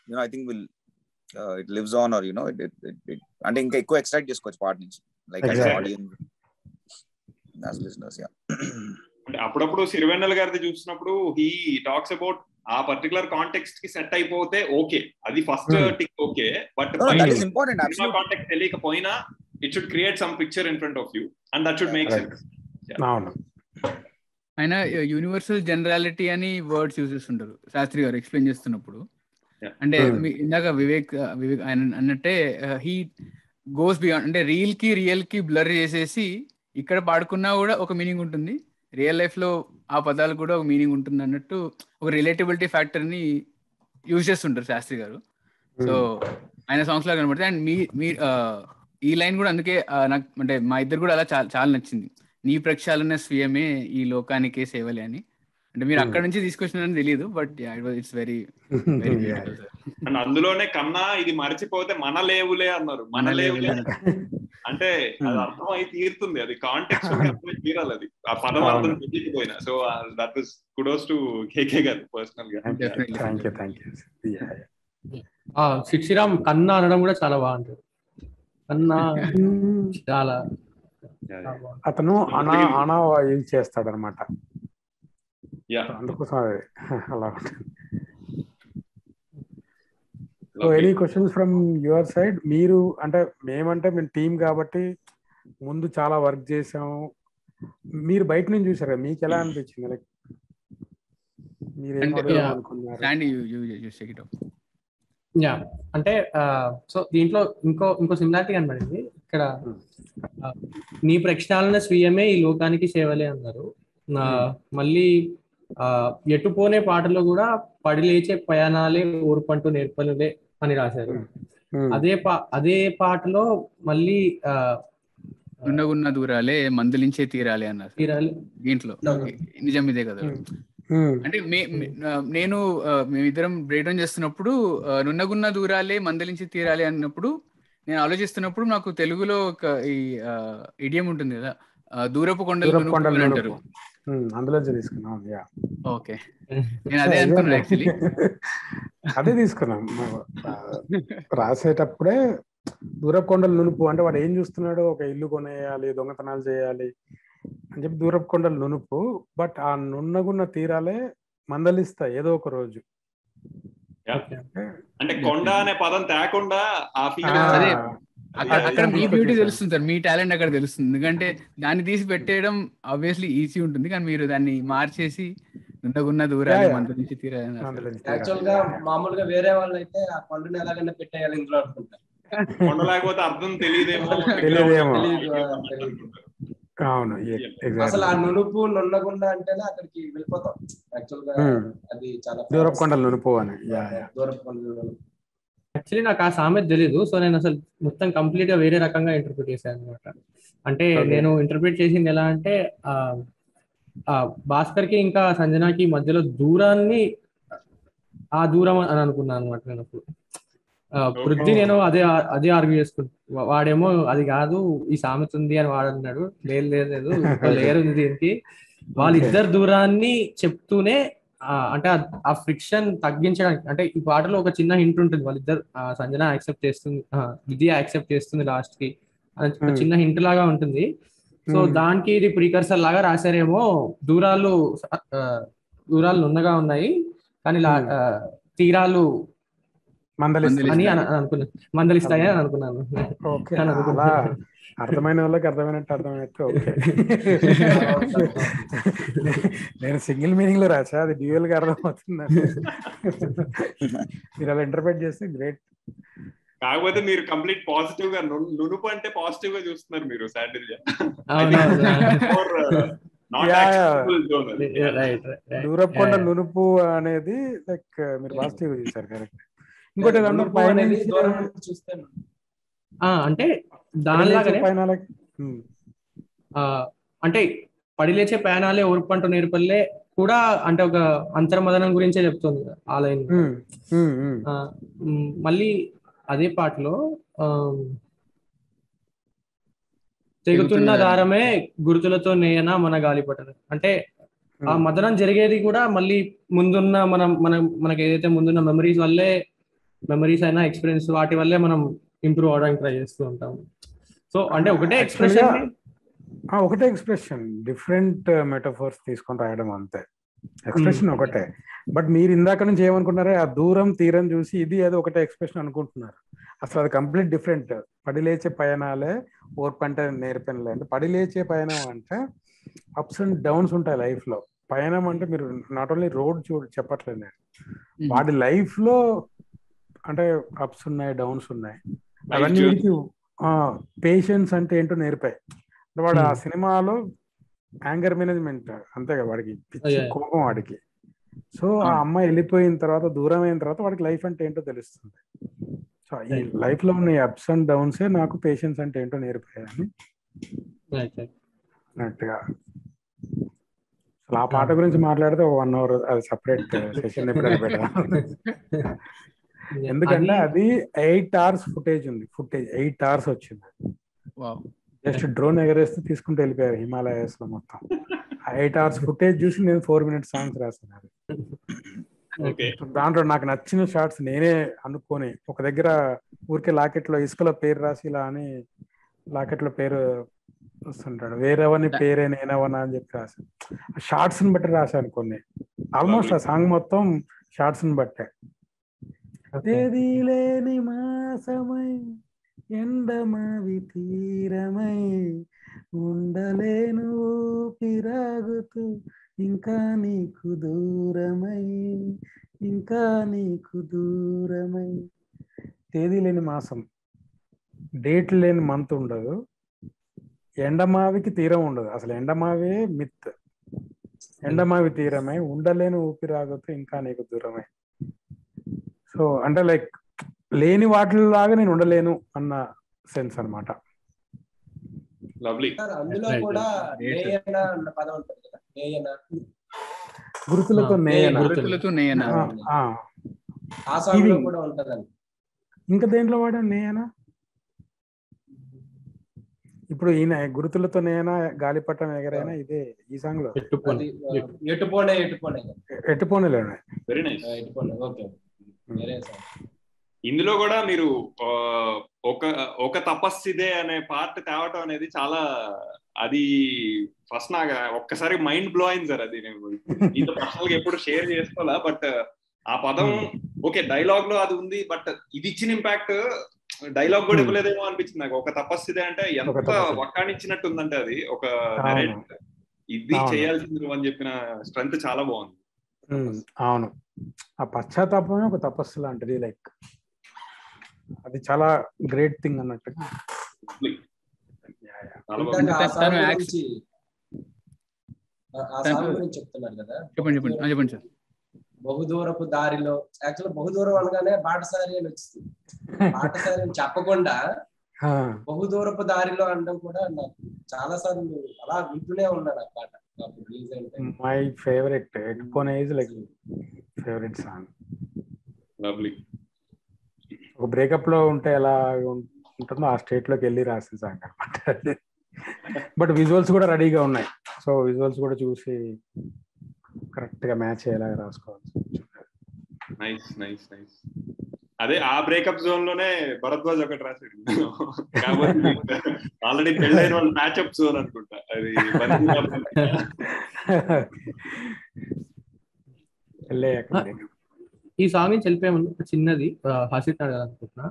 you know I think will it lives on or you know అంటే ఇంకా ఎక్కువ ఎక్స్ట్రాక్ట్ చేసుకోవచ్చు పాట నుంచి like Exactly. Audience as listeners yeah అంటే అప్పుడప్పుడు సిరివెన్నెల గారిది చూసినప్పుడు he talks about uh particular context కి సెట్ అయిపోతే ఓకే అది first Hmm. Tick okay but that is important సినిమా అబ్సల్యూట్ కాంటెక్ట్ తెలియకపోయినా it should create some picture in front of you and that should make Right. Sense అవును ఆయన యూనివర్సల్ జనరాలిటీ అని వర్డ్స్ యూజ్ చేస్తుంటారు శాస్త్రి గారు ఎక్స్ప్లెయిన్ చేస్తున్నప్పుడు Yeah. అంటే Hmm. మీ- ఇందాక వివేక్ వివేక్ ఆయన అన్నట్టే హీ గోస్ బియాండ్ అంటే రియల్ కి రియల్ కి బ్లర్ చేసేసి ఇక్కడ పాడుకున్నా కూడా ఒక మీనింగ్ ఉంటుంది రియల్ లైఫ్ లో ఆ పదాలు కూడా ఒక మీనింగ్ ఉంటుంది అన్నట్టు ఒక రిలేటబిలిటీ ఫ్యాక్టర్ ని యూజ్ చేస్తుంటారు శాస్త్రి గారు సో ఆయన సాంగ్స్ లో కనబడుతుంది అండ్ మీ మీ ఆ, ఈ లైన్ కూడా అందుకే ఆ, నాకు అంటే మా ఇద్దరు కూడా అలా చాలా చాలా నచ్చింది నీ ప్రక్షాళన స్వీయమే ఈ లోకానికే సేవలే అని అంటే మీరు Hmm. అక్కడ నుంచి తీసుకొచ్చినారని తెలియదు but it's very very Yeah. And అందులోనే కన్నా ఇది మర్చిపోతే మన లేవులే అన్నారు మన లేవులే అంటే అది అర్థమై తీరుతుంది అది కాంటెక్స్ట్ అర్థమై తీరాలి అది ఆ పదం అర్థం అవును. తెలియకపోయినా so that was kudos to KK గారు పర్సనల్ గా Definitely. Thank you thank you ఆ సిక్సిరామ్ కన్నా అనడం కూడా చాలా బాగుంటుంది కన్నా చాలా చాలా బాగుంది. అతను అనా అనా యూజ్ చేస్తాడు అనమాట యా అందుకోసం అది అలా ఉంటుంది so any questions from your side మీరు అంటే మేమంటే మేము టీం కాబట్టి ముందు చాలా వర్క్ చేసాము మీరు బయట నుంచి చూసారా మీకు ఎలా అనిపించింది లైక్ మీరు ఏం అంటే, అడుగుదాం yeah. అనుకున్నారు Sandy you you you check it yeah అంటే సో దీంట్లో ఇంకో ఇంకో సిమిలారిటీ కనబడింది ఇక్కడ ఆ, నీ ప్రక్షాళన స్వీయమే ఈ లోకానికి సేవలే అన్నారు నా మళ్ళీ ఆ, ఎటుపోనే పాటలో కూడా పడి లేచే పయనాలే ఓర్పంటూ నేర్పనులే అని రాశారు Hmm. అదే పా అదే పాటలో మళ్ళీ ఆ, ఉన్నగున్న దూరాలే మందులించే తీరాలి అన్నారు తీరాలి దీంట్లో Okay. నిజం ఇదే కదా Hmm. అంటే మే- మే- ఆ, నేను ఆ, మేమిద్దరం బ్రేక్ డౌన్ చేస్తున్నప్పుడు ఆ, నున్నగున్న దూరాలే మందలించి తీరాలి అన్నప్పుడు నేను ఆలోచిస్తున్నప్పుడు నాకు తెలుగులో ఒక ఈ ఇడియం ఉంటుంది కదా ఆ, దూరపు కొండలు దూరపు నునుపు కొండలు అని అంటారు నునుపు. Hmm, అందులోంచి తీసుకున్నాం యా ఓకే నేను అదే అనుకున్నాను యాక్చువల్లీ అదే తీసుకున్నాం ఆ, రాసేటప్పుడే దూరపు కొండలు నునుపు అంటే వాడు ఏం చూస్తున్నాడు ఒక ఇల్లు కొనేయాలి దొంగతనాలు చేయాలి అని చెప్పి దూరపు కొండలు నునుపు బట్ ఆ నున్నగున్న తీరాలే మందలిస్తాయి ఏదో ఒక రోజు అంటే కొండ అనే పదం తేకుండా ఆ ఫీల్ ఆ, అదే. అది అక్కడ అక్కడ మీ అది బ్యూటీ తీసుకొచ్చేసారు. తెలుస్తుంది సార్ మీ టాలెంట్ అక్కడ తెలుస్తుంది ఎందుకంటే దాన్ని తీసి పెట్టేయడం ఆబ్వియస్లీ ఈజీ ఉంటుంది కానీ మీరు దాన్ని మార్చేసి ఉన్నగున్న దూరాలు Yeah, yeah. మందలించి తీరాలి అన్నారు. మందలించి యాక్చువల్ తీరాలి. గా మామూలుగా వేరే వాళ్ళు అయితే ఆ కొండని ఎలాగైనా పెట్టేయాలి ఇందులో అనుకుంటారు కొండ లేకపోతే అర్థం తెలియదేమో తెలియదేమో. తెలీదు, ఆ, తెలీదు. అవును అసలు ఆ ఎగ్జాక్ట్ నునుపు నున్నగుండ అంటేనే అక్కడికి వెళ్ళిపోతాం యాక్చువల్ గా Hmm. అది చాలా దూరపు కొండలు నునుపు అని యా యా దూరపు కొండలు యాక్చువల్లీ నాకు ఆ సామెత తెలీదు సో నేను అసలు మొత్తం కంప్లీట్ గా వేరే రకంగా ఇంటర్ప్రిట్ చేశాను అనమాట అంటే Okay. నేను ఇంటర్ప్రిట్ చేసింది ఎలా అంటే ఆ ఆ భాస్కర్ కి ఇంకా సంజనాకి మధ్యలో దూరాన్ని ఆ దూరం అని అనుకున్నాను అనమాట నేను అప్పుడు ఆ, పృథ్వీ నేను అదే అదే ఆర్గ్యూ చేసుకుంటా వాడేమో అది కాదు ఈ సామెత ఉంది అని వాడన్నాడు లేదు లేదు లేదు లేయర్ ఉంది దీనికి వాళ్ళిద్దరు దూరాన్ని చెప్తూనే ఆ, అంటే ఆ- ఆ ఫ్రిక్షన్ తగ్గించడానికి అంటే ఈ పాటలో ఒక చిన్న హింట్ ఉంటుంది వాళ్ళిద్దరు ఆ, సంజన యాక్సెప్ట్ చేస్తుంది ఆ, విద్య యాక్సెప్ట్ చేస్తుంది లాస్ట్ కి అది ఒక Hmm. చిన్న హింట్ లాగా ఉంటుంది సో Hmm. దానికి ఇది ప్రీకర్సర్ లాగా రాశారేమో దూరాలు ఆ, దూరాలు నున్నగా ఉన్నాయి కానీ లా- Hmm. ఆ, తీరాలు మందలిస్తాయి అని అన- అనుకున్నాను మందలిస్తాయి అని అనుకున్నాను ఓకే అని అలా అనుకున్నాను. అర్థమైన వాళ్ళకి అర్థమైనట్టు అర్థమైనట్టు ఓకే నేను సింగిల్ మీనింగ్ లో రాసా అది డ్యూయల్ గా అర్థమవుతుంది మీరు అలా ఇంటర్ప్రెట్ చేస్తే గ్రేట్ కాకపోతే మీరు కంప్లీట్ పాజిటివ్ గా ను- నునుపు అంటే పాజిటివ్ గా చూస్తున్నారు మీరు శాండిల్ Yeah, yeah. రైట్ దూరపు కొండ నునుపు అనేది లైక్ మీరు పాజిటివ్ చూసారు కరెక్ట్ ఇంకోటి ఏదో అన్నారు, నునుపు పైన అనేది నుంచి దూరం నుంచి చూస్తే అంటే పైన దానిలాగానే నుంచి పైన like, hmm, ఆ, అంటే పడిలేచే పేనాలే ఓర్పంటూ నేర్పల్లే కూడా అంటే ఒక అంతర్మదనం గురించే చెప్తుంది కదా ఆ లైన్ hmm, hmm, hmm. ఆ, మ్, మళ్ళీ అదే పాటలో ఆ, తెగుతున్న దారమే గుర్తులతో నేయన మన గాలిపటను అంటే ఆ మదనం జరిగేది కూడా మళ్ళీ ముందున్న మనం మన మనకి ఏదైతే ముందున్న మెమరీస్ వల్లే మెమరీస్ అయినా ఎక్స్పీరియన్స్ వాటి వల్లే మనం ఇంప్రూవ్ అవడానికి ట్రై చేస్తూ ఉంటాం సో అంటే ఒకటే Actually ఎక్స్ప్రెషన్ గా- ఆ, ఒకటే ఎక్స్ప్రెషన్ డిఫరెంట్ మెటఫోర్స్ తీసుకొని రాయడం అంతే ఎక్స్ప్రెషన్ Hmm. ఒకటే బట్ మీరు ఇందాక నుంచి ఏమనుకున్నారే ఆ దూరం తీరం చూసి ఇది ఏదో ఒకటే ఎక్స్ప్రెషన్ అనుకుంటున్నారు అసలు అది కంప్లీట్ డిఫరెంట్ పడి లేచే పయనాలే ఓర్పంట నేర్పెనలే అంటే పడి లేచే పయనం అంటే అప్స్ అండ్ డౌన్స్ ఉంటాయి లైఫ్ లో పయనం అంటే మీరు నాట్ ఓన్లీ రోడ్ చూడ చెప్పట్లేదు నేను వాడి లైఫ్ లో అంటే అప్స్ ఉన్నాయి డౌన్స్ ఉన్నాయి అవన్నీ journey. వీడికి పేషెన్స్ అంటే ఏంటో నేర్పాయి అంటే వాడు ఆ Hmm. సినిమాలో యాంగర్ మేనేజ్మెంట్ అంతే కదా వాడికి పిచ్చి Yeah. కోపం వాడికి సో ఆ Hmm. అమ్మాయి వెళ్ళిపోయిన తర్వాత దూరం అయిన తర్వాత వాడికి లైఫ్ అంటే ఏంటో తెలుస్తుంది సో ఈ Right. లైఫ్ లో ఉన్న అప్స్ అండ్ డౌన్సే నాకు పేషెన్స్ అంటే ఏంటో నేర్పాయని అన్నట్టుగా అసలు ఆ పాట గురించి మాట్లాడితే ఒక వన్ అవర్ అది సపరేట్ సెషన్ ఎప్పుడైనా పెడదాం ఎందుకంటే అది ఎయిట్ అవర్స్ ఫుటేజ్ ఉంది ఫుటేజ్ ఎయిట్ అవర్స్ వచ్చింది వావ్ జస్ట్ డ్రోన్ ఎగరేస్తే తీసుకుంటూ వెళ్ళిపోయారు హిమాలయస్ లో మొత్తం ఎయిట్ అవర్స్ ఫుటేజ్ చూసి నేను ఫోర్ మినిట్స్ సాంగ్స్ రాశాను అది. ఓకే దాంట్లో నాకు నచ్చిన షార్ట్స్ నేనే అనుకొని ఒక దగ్గర ఊరికే లాకెట్ లో ఇసుకలో పేరు రాసి ఇలా అని లాకెట్ లో పేరు వస్తుంటాడు వేరేవని పేరే నేనవనా అని చెప్పి రాశాను ఆ షార్ట్స్ ని బట్టి రాశాను కొన్ని ఆల్మోస్ట్ ఆ సాంగ్ మొత్తం షార్ట్స్ ని బట్టే తేదీ లేని మాసమై ఎండమావి తీరమై ఉండలేను ఊపిరాగుతూ ఇంకా నీకు దూరమై ఇంకా నీకు దూరమై తేదీ లేని మాసం డేట్ లేని మంత్ ఉండదు ఎండమావికి తీరం ఉండదు అసలు ఎండమావే మిత్ ఎండమావి తీరమై ఉండలేని ఊపిరాగుతూ ఇంకా నీకు దూరమై సో అంటే లైక్ లేని వాటిలాగా నేను ఉండలేను అన్న సెన్స్ అన్నమాట లవ్లీ సార్ అందులో Right, కూడా right. నేయన అన్న పదం ఉంటుంది కదా నేయన గుర్తులతో ఆ, నేయన గుర్తులు. గుర్తులతో నేయన ఆ, ఆ. ఆ సాంగ్ లో ఇది- కూడా ఉంటదండి ఇంకా దేంట్లో వాడా నేయన ఇప్పుడు ఈయన గుర్తులతో నేనా గాలిపటం ఎగరైనా ఇదే ఈ సాంగ్ లో ఎట్టుకొని అది ఎటుపోనే ఎటుపోనే ఎట్టుపోనేలేడు వెరీ నైస్ ఎటుపోనే ఓకే వేరే సాంగ్ ఇందులో కూడా మీరు ఆ, ఒక ఒక తపస్సిదే అనే పార్ట్ తేవటం అనేది చాలా అది ఫస్ట్ నాకు ఒక్కసారి మైండ్ బ్లో అయింది సార్ అది నేను ఇంత పర్సనల్ గా ఎప్పుడు షేర్ చేసుకోవాలా బట్ ఆ పదం ఓకే డైలాగ్ లో అది ఉంది బట్ ఇది ఇచ్చిన ఇంపాక్ట్ డైలాగ్ కూడా Hmm. ఇవ్వలేదేమో అనిపించింది నాకు ఒక తపస్సిదే అంటే ఒక ఎంత తపస్సు. వక్కానిచ్చినట్టు ఉందంటే అది ఒక అవును. narrative. ఇది అవును. చేయాల్సింది నువ్వు అని చెప్పిన స్ట్రెంత్ చాలా బాగుంది ఉమ్, అవును ఆ పశ్చాత్తాపమే ఒక తపస్సు లాంటిది లైక్ అది చాలా గ్రేట్ థింగ్ అన్నట్టు చాలా ఇందాక బాగుంది ఆ తను సాంగ్ యాక్ట్- గురించి ఆ- ఆ తను- సాంగ్ గురించి చెప్తున్నారు కదా చెప్పండి చెప్పండి ఆ, చెప్పండి సార్ బహుదూరపు దారిలో యాక్చువల్ బహుదూరం అనగానే బాటసారి అని వచ్చింది బాటసారి అని చెప్పకుండా ఆ, బహుదూరపు దారిలో అనడం కూడా నాకు చాలా సార్లు అలా వింటూనే ఉన్నాను ఆ పాట అప్పుడు రిలీజ్ అయిన time. మై ఫేవరెట్ ఎట్టుపోనే is like favourite song lovely ఒక బ్రేకప్ లో ఉంటే ఎలా ఉం- ఉంటుందో ఆ స్టేట్ లోకి వెళ్ళి రాసిన సాంగ్ అనమాట బట్ విజువల్స్ కూడా రెడీగా ఉన్నాయి సో విజువల్స్ కూడా చూసి కరెక్ట్ గా మ్యాచ్ అయ్యేలాగా రాసుకోవాల్సి వచ్చింది. నైస్ నైస్ నైస్ అదే ఆ బ్రేకప్ జోన్ లోనే భరద్వాజ్ ఒకటి రాశాడు కాబట్టి ఆల్రెడీ పెళ్ళైన వాళ్ళు మ్యాచ్అప్ జోన్ అనుకుంటా అది బంధువుల- వెళ్ళే అక్కడ breakup. ఈ సాంగ్ నుంచి వెళ్ళిపోయే ముందు ఒక చిన్నది ఆ, హసిత్ అడగాలి అనుకుంటున్నా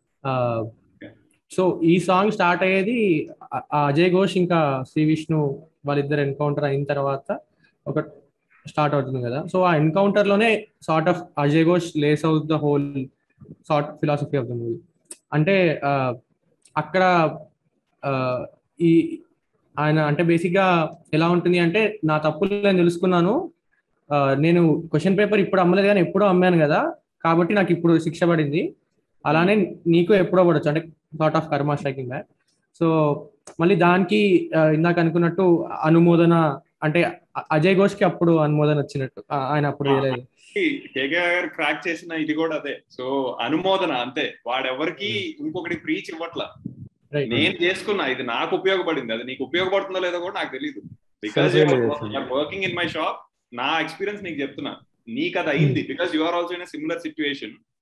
సో ఈ సాంగ్ స్టార్ట్ అయ్యేది ఆ- ఆ అజయ్ ఘోష్ ఇంకా శ్రీ విష్ణు వాళ్ళిద్దరు ఎన్కౌంటర్ అయిన తర్వాత ఒక స్టార్ట్ అవుతుంది కదా సో ఆ ఎన్కౌంటర్ లోనే sort of Ajay Ghosh lays out the whole sort philosophy of the movie అంటే ఆ, అక్కడ ఆ, ఈ ఆయన అంటే బేసిక్ గా ఎలా ఉంటుంది అంటే నా తప్పులు నేను తెలుసుకున్నాను ఆ, నేను క్వశ్చన్ పేపర్ ఇప్పుడు అమ్మలేదు కానీ ఎప్పుడో అమ్మాను కదా కాబట్టి నాకు ఇప్పుడు శిక్ష పడింది అలానే నీకు ఎప్పుడో పడవచ్చు అంటే sort of karma striking back so మళ్ళీ దానికి ఆ, ఇందాక అనుకున్నట్టు అనుమోదన అంటే అ- అజయ్ ఘోష్ కి అప్పుడు అనుమోదన వచ్చినట్టు ఆ, ఆయన అప్పుడు రియలైజ్ కేకే గారు క్రాక్ చేసిన ఇది కూడా అదే సో అనుమోదన అంతే వాడెవరికి ఇంకొకటి ప్రీచ్ ఇవ్వట్ల రైట్ నేను చేసుకున్నా ఇది నాకు ఉపయోగపడింది అది నీకు ఉపయోగపడుతుందో లేదో కూడా నాకు తెలియదు because Self-realization. Working in my shop నా ఎక్స్పీరియన్స్ నీకు చెప్తున్నా నీకు అది అయింది because you are also in similar situation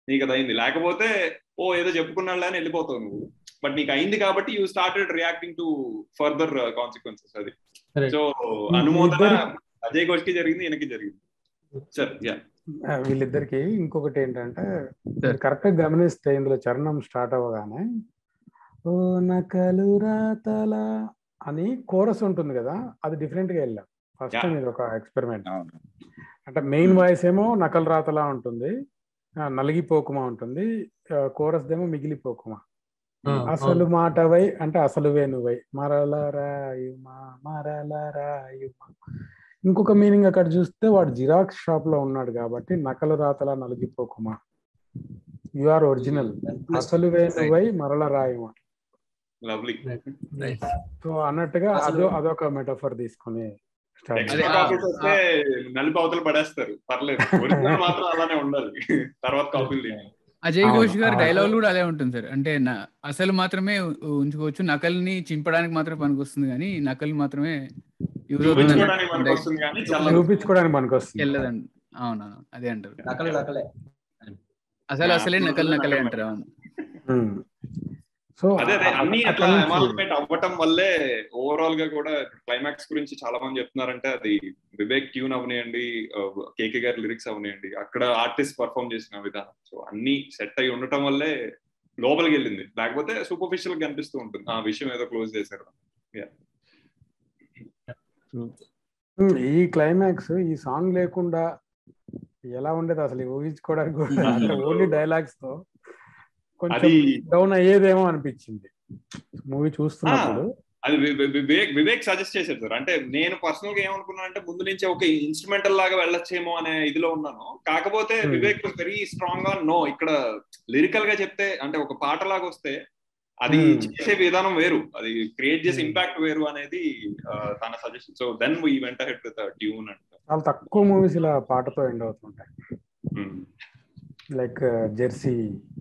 నీకు అది అయింది లేకపోతే ఓ ఏదో చెప్పుకున్నాళ్ళ అని వెళ్ళిపోతావు నువ్వు బట్ నీకు అయింది కాబట్టి you started reacting to further consequences అది Correct. సో అనుమోదన ఇద్దరి- అజయ్ ఘోష్ కి జరిగింది ఈయనకి జరిగింది సార్ యా ఆ, వీళ్ళిద్దరికి ఇంకొకటి ఏంటంటే Sir. కరెక్ట్ గా గమనిస్తే ఇందులో చరణం స్టార్ట్ అవ్వగానే ఓ నకలు రాతల అని కోరస్ ఉంటుంది కదా అది డిఫరెంట్ గా వెళ్ళాం ఫస్ట్ Yeah. ఇది ఒక ఎక్స్పెరిమెంట్ అవును అంటే మెయిన్ వాయిస్ ఏమో నకలు రాతలా ఉంటుంది ఆ, నలిగిపోకుమా ఉంటుంది కోరస్ దేమో మిగిలిపోకుమా అసలు మాటవై అంటే అసలు వేణువై మరల రాయుమా మరల రాయుమా ఇంకొక మీనింగ్ అక్కడ చూస్తే వాడు జిరాక్స్ షాప్ లో ఉన్నాడు కాబట్టి నకలు రాతలా నలిగిపోకుమా యు ఆర్ ఒరిజినల్ అసలు వేణువై మరల రాయుమా లవ్లీ సో అన్నట్టుగా అసలు- అదో అదొక మెటఫర్ తీసుకుని start అదే, ఎక్స్ట్రా ఆ- కాపీస్ వస్తే నలిపి అవతలు పడేస్తారు పర్లేదు ఒరిజినల్ మాత్రం అలానే ఉండాలి తర్వాత కాపీలు తీయాలి అజయ్ అవును, ఘోష్ గారి అవును. డైలాగ్ కూడా అదే ఉంటుంది సార్ అంటే నా- అసలు మాత్రమే ఉ- ఉంచుకోవచ్చు నకల్ని చింపడానికి మాత్రమే పనికొస్తుంది కానీ నకలు మాత్రమే యూజ్ చూపించుకోవడానికి మనకు అవుతుంది వస్తుంది కానీ చల్లదు చూపించుకోవడానికి మనకు వస్తుంది వెళ్ళదండి అవునవును అదే అంటారు నకలు నకలే అసలు అసలే నకలు నకలే అంటారు అవును సో అదే అదే అన్ని అట్లా అమాల్గమేట్ అవ్వటం వల్లే ఓవరాల్ గా కూడా క్లైమాక్స్ గురించి చాలా మంది చెప్తున్నారంటే అది వివేక్ ట్యూన్ అవనియండి కేకే గారి లిరిక్స్ అవనియండి అక్కడ ఆర్టిస్ట్ పర్ఫామ్ చేసిన విధానం సో అన్ని సెట్ అయి ఉండటం వల్లే లోపలికి వెళ్ళింది లేకపోతే సూపర్ఫిషియల్ కనిపిస్తూ ఉంటుంది ఆ విషయం ఏదో క్లోజ్ చేశారు ఈ క్లైమాక్స్ ఈ సాంగ్ లేకుండా ఎలా ఉండేది అసలు ఊహించుకోవడానికి కూడా ఓన్లీ డైలాగ్స్ తో కొంచెం అది డౌన్ అయ్యేదేమో అనిపించింది మూవీ చూస్తున్నప్పుడు అది వి- వి- వివేక్ వివేక్ సజెస్ట్ చేశారు సార్ అంటే నేను పర్సనల్ గా ఏమనుకున్నాను అంటే ముందు నుంచి ఒక ఇన్స్ట్రుమెంటల్ లాగా వెళ్ళొచ్చేమో అనే ఇదిలో ఉన్నాను కాకపోతే Hmm. వివేక్ వెరీ స్ట్రాంగ్ గా నో ఇక్కడ లిరికల్ గా చెప్తే అంటే ఒక పాట లాగా వస్తే అది Hmm. చేసే విధానం వేరు అది క్రియేట్ చేసే Hmm. ఇంపాక్ట్ వేరు అనేది ఆ, తన suggestion so then we went ahead with tune అంట చాలా తక్కువ మూవీస్ ఇలా పాటతో ఎండ్ అవుతుంటాయి లైక్ జెర్సీ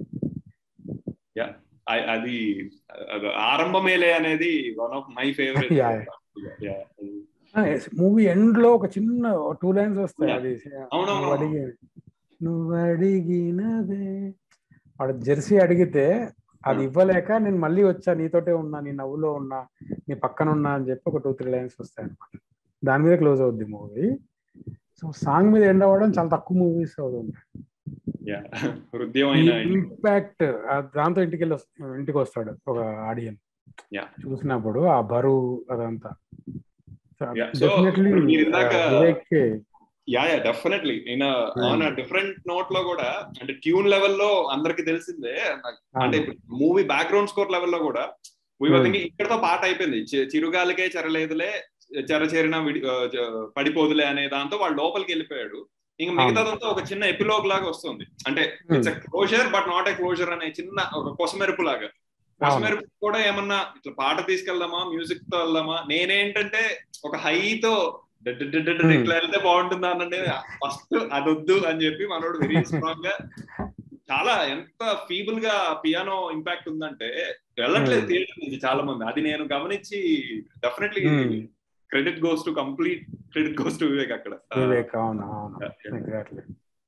I- అది అది ఆరంభమేలే అనేది one of my favourite Yeah, movie end లో ఒక చిన్న టూ లైన్స్ వస్తాయి Yeah. అది అవునవును. నువ్వు అడిగి నువ్వు అడిగినదే వాడు జెర్సీ అడిగితే అది Hmm. ఇవ్వలేక నేను మళ్ళీ వచ్చా నీతోటే ఉన్నా నీ నవ్వులో ఉన్నా నీ పక్కన ఉన్నా అని చెప్పి ఒక టూ త్రీ లైన్స్ వస్తాయి అనమాట దాని మీద క్లోజ్ అవుద్ది మూవీ సో సాంగ్ మీద ఎండ్ అవ్వడం చాలా తక్కువ మూవీస్ అవుతుంది హృదయమైన ఇంపాక్ట్ దాంతో ఇంటికి వెళ్ళి వస్- ఇంటికి వస్తాడు ఒక ఆడియన్ Yeah. చూసినప్పుడు ఆ బరువు అదంతా Yeah. So, డెఫినెట్లీ మీరు ఇందాక- వివేక్ యా యా డెఫినెట్లీ నేను ఆన్ డిఫరెంట్ నోట్ లో కూడా అంటే ట్యూన్ లెవెల్లో అందరికి తెలిసిందే నాకు- అంటే మూవీ బ్యాక్గ్రౌండ్ స్కోర్ లెవెల్లో కూడా we were Hmm. thinking ఇక్కడతో పాట అయిపోయింది చి- చిరుగాలికే చెరలేదులే చెర చేరిన విడి- ఆ, చ- పడిపోదులే అనే దాంతో వాడు లోపలికి వెళ్ళిపోయాడు ఇంకా మిగతాదంతా ఒక చిన్న ఎపిలోగ్ లాగా వస్తుంది అంటే it's closure but not a closure అనే చిన్న ఒక కొసమెరుపు లాగా కొసమెరుపు కూడా ఏమన్నా ఇట్లా పాట తీసుకెళ్దామా మ్యూజిక్ తో వెళ్దామా నేనేంటంటే ఒక హైతో ఇట్లా వెళ్తే బాగుంటుందా అనండి ఫస్ట్ అదొద్దు అని చెప్పి మనోడు వెరీ స్ట్రాంగ్ గా చాలా ఎంత ఫీబుల్ గా పియానో ఇంపాక్ట్ ఉందంటే వెళ్ళట్లేదు Hmm. థియేటర్ నుంచి చాలా మంది అది నేను గమనించి definitely credit goes to complete credit goes to Vivek అక్కడ వివేక్ అవును అవును Yeah, yeah. ఎగ్జాక్ట్లీ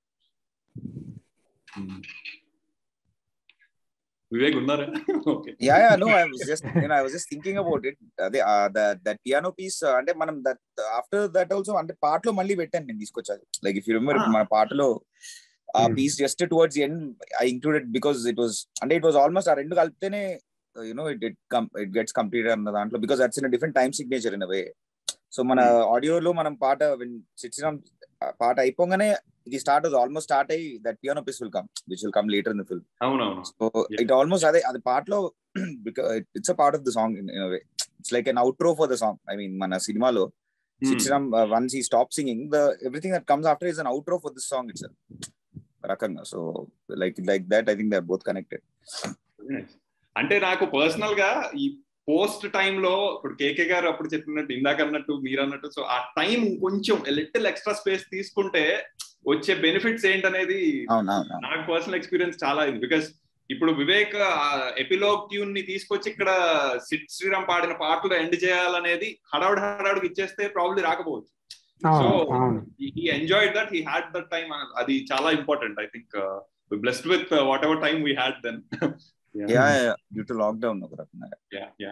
వివేక్ ఉన్నారా okay yeah yeah no i was just you know i was just thinking about it అదే uh, that that piano piece uh, అంటే మనం that after that also అంటే పాటలో మళ్ళీ పెట్టాను నేను తీసుకొచ్చాను like if you remember Ah. మన పాటలో ఆ Hmm. Piece just towards end I included because it was అంటే ఇట్ వాస్ ఆల్మోస్ట్ ఆ రెండు కలిపితేనే you know it it it gets completed అన్న దాంట్లో because that's in different time signature in way so మన ఆడియోలో మనం పాట సిక్స్టీన్ పాట అయిపోగానే ఇది స్టార్ట్ ఆల్మోస్ట్ స్టార్ట్ అయ్యి that piano piece will come which will come later in the film అవునవును సో ఇట్ ఆల్మోస్ట్ అదే అది పాటలో it's a part of the song in way it's like an outro for the song I mean మన సినిమాలో శిక్షణం once we stop singing the everything that comes after is an outro for this song it's రకంగా so like like that I think they are both connected అంటే నాకు పర్సనల్ గా ఈ పోస్ట్ లో ఇప్పుడు కేకే గారు అప్పుడు చెప్పినట్టు ఇందాక అన్నట్టు మీరు అన్నట్టు సో ఆ టైం కొంచెం లిటిల్ ఎక్స్ట్రా స్పేస్ తీసుకుంటే వచ్చే బెనిఫిట్స్ ఏంటనేది అవునవును నాకు పర్సనల్ ఎక్స్పీరియన్స్ చాలా అయింది బికాస్ ఇప్పుడు వివేక్ ఎపిలోగ్ ట్యూన్ ని తీసుకొచ్చి ఇక్కడ సిట్ శ్రీరామ్ పాడిన పాటలు ఎండ్ చేయాలనేది హడావుడి హడావుడికి ఇచ్చేస్తే ప్రాబ్లీ రాకపోవచ్చు అవును So, అవును he enjoyed that he had that time అది చాలా important I think blessed with whatever time we had then yeah due to lockdown ఒక రకంగా yeah yeah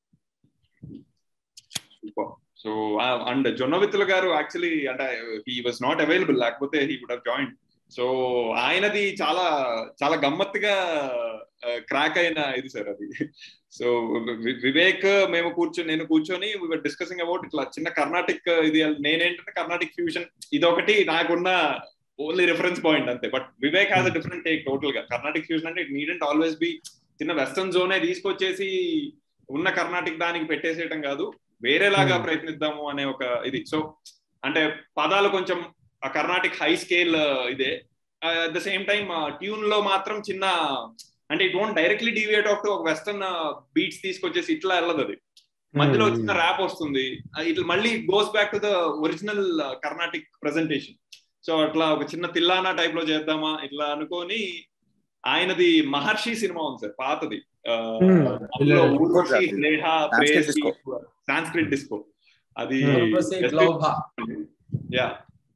Super. So and Jonnavittula garu actually అంటే హీ వాజ్ నాట్ అవైలబుల్ లేకపోతే he would have join so ఆయనది చాలా చాలా గమ్మత్తుగా క్రాక్ అయిన ఇది సార్ అది సో వివేక్ మేము కూర్చొని నేను కూర్చొని డిస్కసింగ్ అబౌట్ ఇట్లా చిన్న కర్ణాటిక్ ఇది నేనేంటంటే కర్ణాటిక్ ఫ్యూజన్ ఇది ఒకటి నాకున్న ఓన్లీ రిఫరెన్స్ పాయింట్ అంతే but Vivek has a different take total గా కర్ణాటిక్ ఫ్యూజన్ అంటే ఇట్ నీడెంట్ ఆల్వేస్ బి చిన్న వెస్టర్న్ జోనే తీసుకొచ్చేసి ఉన్న కర్ణాటిక్ దానికి పెట్టేసేయటం కాదు వేరేలాగా Hmm. ప్రయత్నిద్దాము అనే ఒక ఇది సో అంటే పదాలు కొంచెం ఆ కర్ణాటిక్ హై స్కేల్ ఇదే at the same time tune లో మాత్రం చిన్న అంటే it won't directly deviate off to ఒక వెస్టర్న్ బీట్స్ తీసుకొచ్చేసి ఇట్లా వెళ్ళదు అది మధ్యలో Hmm. చిన్న ర్యాప్ వస్తుంది ఇట్లా మళ్ళీ goes back to the original Carnatic presentation so అట్లా ఒక చిన్న తిల్లానా టైప్ లో చేద్దామా ఇట్లా అనుకొని ఆయనది మహర్షి సినిమా ఉంది సార్ పాతది ఆ, Hmm. అందులో Good, ఊర్వశి, good. స్నేహ, Sanskrit ప్రేయసి, disco. సాంస్క్రిట్ డిస్కో అది Hmm. ఊర్వశి, గ్లౌభ. యా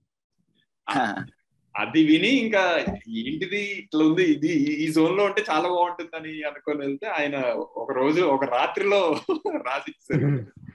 అది విని ఇంకా ఏంటిది ఇట్లా ఉంది ఇది ఈ జోన్ లో ఉంటే చాలా బాగుంటుందని అనుకొని వెళ్తే ఆయన ఒక రోజు ఒక రాత్రిలో రాసి ఇచ్చారు.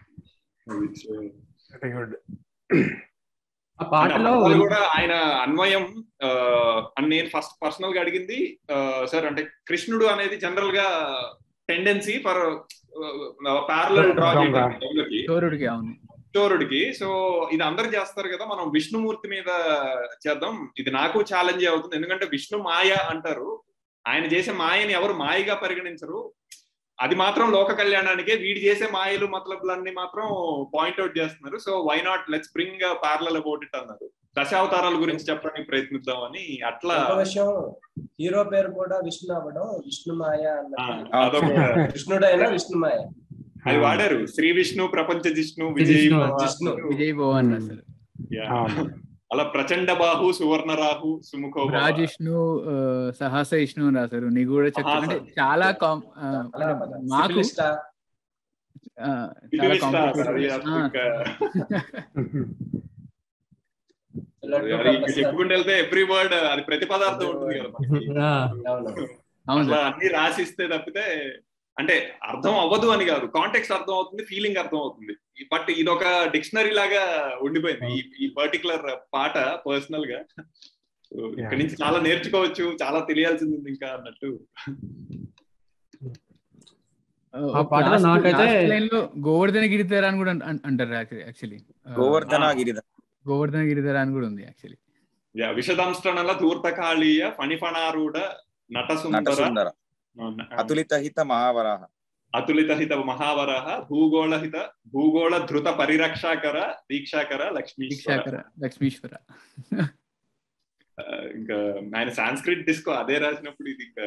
వెరీ గుడ్ ఆ పాటలో అబద్ధాలు కూడా ఆయన అన్వయం ఆ, అని నేను ఫస్ట్ పర్సనల్ గా అడిగింది సార్ అంటే కృష్ణుడు అనేది జనరల్ గా టెండెన్సీ ఫర్ ప్యారలల్ డ్రా దొంగ. చేయడానికి చోరుడికి అవును చోరుడికి సో ఇది అందరు చేస్తారు కదా మనం విష్ణుమూర్తి మీద చేద్దాం ఇది నాకు ఛాలెంజ్ అవుతుంది ఎందుకంటే విష్ణు మాయ అంటారు ఆయన చేసే మాయని ఎవరు మాయగా పరిగణించరు అది మాత్రం లోక కళ్యాణానికే వీడు చేసే మాయలు మతలబులన్నీ మాత్రం పాయింట్అవుట్ చేస్తున్నారు so why not let's bring parallel about it అన్నారు దశావతారాల గురించి చెప్పడానికి ప్రయత్నిద్దామని అట్లా ఒక విషయం హీరో పేరు కూడా విష్ణు అవ్వడం విష్ణుమాయ ఆ, అన్నట్టు అదొక కృష్ణుడైనా విష్ణుమాయ అది వాడారు శ్రీ విష్ణు ప్రపంచ జిష్ణు విజయ్ విష్ణు, జిష్ణు. విజయ్ భవన్ అసలు Yeah. అవును అలా ప్రచండ బాహు సువర్ణ రాహు సుముఖో భవ. రాజిష్ణు ఆ, సహాస విష్ణు అని రాశారు నిగూఢ చక్ర అంటే సహాస. చాలా కాం- ఆ, చాలా అంటే పదాలు. మాకు సిఫిలిస్టా, ఆ, ఇది చాలా విష్ణు complicated. అది ఆ, ఇంకా లడ్డు అది ఇంకా ప్రసాద్. చెప్పుకుంటూ వెళ్తే ఎవ్రీ వర్డ్ అది ప్రతి పదార్థం ఉంటుంది కదా మనకి. ఆ, అవును. అవును అట్లా సార్. అన్ని రాసిస్తే తప్పితే అంటే అర్థం అవ్వదు అని కాదు కాంటెక్స్ట్ అర్థం అవుతుంది ఫీలింగ్ అర్థం అవుతుంది బట్ ఇది ఒక డిక్షనరీ లాగా ఉండిపోయింది ఈ ఈ పర్టికులర్ పాట పర్సనల్ గా So, ఇక్కడ నుంచి చాలా నేర్చుకోవచ్చు చాలా తెలియాల్సింది ఉంది ఇంకా అన్నట్టు ఆ పాటలో Last- నాకైతే- last line లో గోవర్ధన గిరిధర అని కూడా అన్- అన్- అంటారు యాక్చువల్లీ గోవర్ధన గిరిధ గోవర్ధన గిరిధర అని కూడా ఉంది యాక్చువల్లీ యా విషదంష్టనల ధూర్తకాళీయ ఫణిఫణారూఢ నట నట సుందర సుందర అతులిత హిత మహావరాహ అతులిత హిత మహావరహ భూగోళహిత భూగోళ ధృత పరిరక్షాకర దీక్షాకర లక్ష్మీశ్వర దీక్షాకర లక్ష్మీశ్వర ఆ, ఇంకా ఆయన సాంస్క్రిట్ డిస్కో అదే రాసినప్పుడు ఇది ఇంకా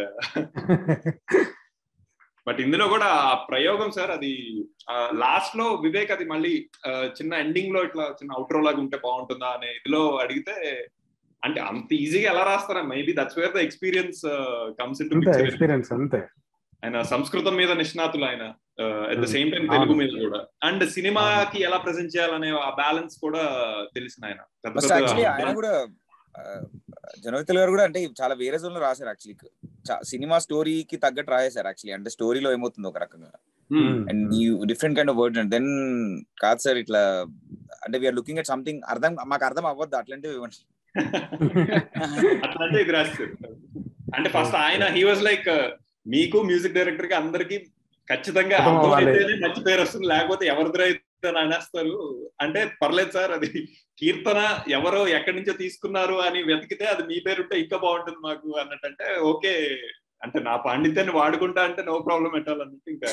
బట్ ఇందులో కూడా ఆ ప్రయోగం సార్ అది లాస్ట్ లో వివేక్ అది మళ్ళీ ఆ, చిన్న ఎండింగ్ లో ఇట్లా చిన్న అవుట్రో లాగా ఉంటే బాగుంటుందా అనే ఇదిలో అడిగితే అంటే అంత ఈజీగా ఎలా రాస్తారా maybe that's where the experience comes in to అంతే ఎక్స్పీరియన్స్ అంతే ఆయన సంస్కృతం మీద నిష్ణాతులు ఆయన at the Hmm. Same time అవును. తెలుగు మీద కూడా అండ్ సినిమాకి ఎలా ప్రజెంట్ చేయాలనే ఆ బ్యాలెన్స్ కూడా తెలిసిన ఆయన పెద్ద ఫస్ట్ పెద్ద యాక్చువల్లీ ఆయన కూడా జనవితల్ గారు కూడా అంటే చాలా వేరే జోన్ లో రాశారు యాక్చువల్లీ సినిమా స్టోరీకి తగ్గట్టు రాసేశారు యాక్చువల్లీ అంటే స్టోరీలో ఏమవుతుంది ఒక రకంగా Hmm. అండ్ ఈ different kind of word then కాదు సార్ ఇట్లా అంటే వీఆర్ లుకింగ్ అట్ సంథింగ్ అర్థం మాకు అర్థం అవ్వద్దు అట్లాంటివి ఇవ్వండి అట్లంటే ఇది రాస్తారు అంటే ఫస్ట్ ఆయన హీ వాజ్ లైక్ మీకు మ్యూజిక్ డైరెక్టర్ కి అందరికి ఖచ్చితంగా అర్థం అర్థం అవ్వాలి. అయితేనే మంచి పేరు వస్తుంది లేకపోతే ఎవరిదో అయితే అని అనేస్తారు అంటే పర్లేదు సార్ అది కీర్తన ఎవరో ఎక్కడి నుంచో తీసుకున్నారు అని వెతికితే అది మీ పేరు ఉంటే ఇంకా బాగుంటుంది మాకు అన్నట్టు అంటే ఓకే అంటే నా పాండిత్యాన్ని వాడుకుంటా అంటే నో ప్రాబ్లం పెట్టాలన్నట్టు ఇంకా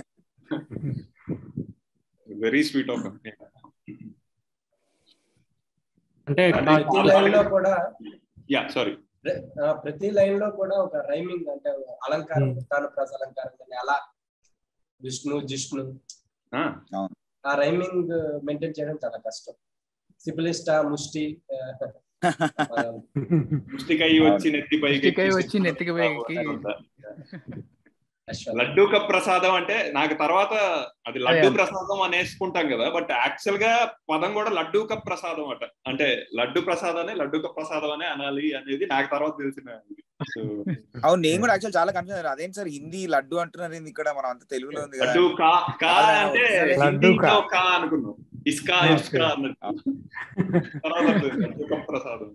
వెరీ స్వీట్ ఆఫ్ అంటే ప్రతి లైన్ లో కూడా యా సారీ ప్ర- ఆ, ప్రతి లైన్ లో కూడా ఒక రైమింగ్ అంటే ఒక అలంకారం Hmm. తాను ప్రజ అలంకారం కానీ అలా విష్ణు జిష్ణు ఆ రైమింగ్ మెయింటైన్ చేయడం చాలా కష్టం సిపిలిస్టా ముష్టి ఆ, ముష్టికై వచ్చి నెత్తిపై ముష్టికై వచ్చి నెత్తికి పైకి. అశ్వత్ లడ్డూ కప్ ప్రసాదం అంటే నాకు తర్వాత అది లడ్డూ Yeah. ప్రసాదం అనేసుకుంటాం కదా బట్ యాక్చువల్ గా పదం కూడా లడ్డూ కప్ ప్రసాదం అట అంటే లడ్డు ప్రసాదాన్ని లడ్డూ కప్ ప్రసాదం అనే అనాలి అనేది నాకు తర్వాత తెలిసిన ఇది. So, అవును నేను కూడా యాక్చువల్ చాలా కన్ఫ్యూజ్ అదేం సార్ హిందీ లడ్డు అంటున్నారు ఏంది ఇక్కడ మనం అంత తెలుగులో ఉంది కదా లడ్డూ కా కా కాదా? అంటే లడ్డూ కా. హిందీలో కా అనుకున్నాం ఇస్కా Okay. ఇస్కా అన్నట్టు తర్వాత అర్థమైంది, లడ్డూ కప్ ప్రసాదం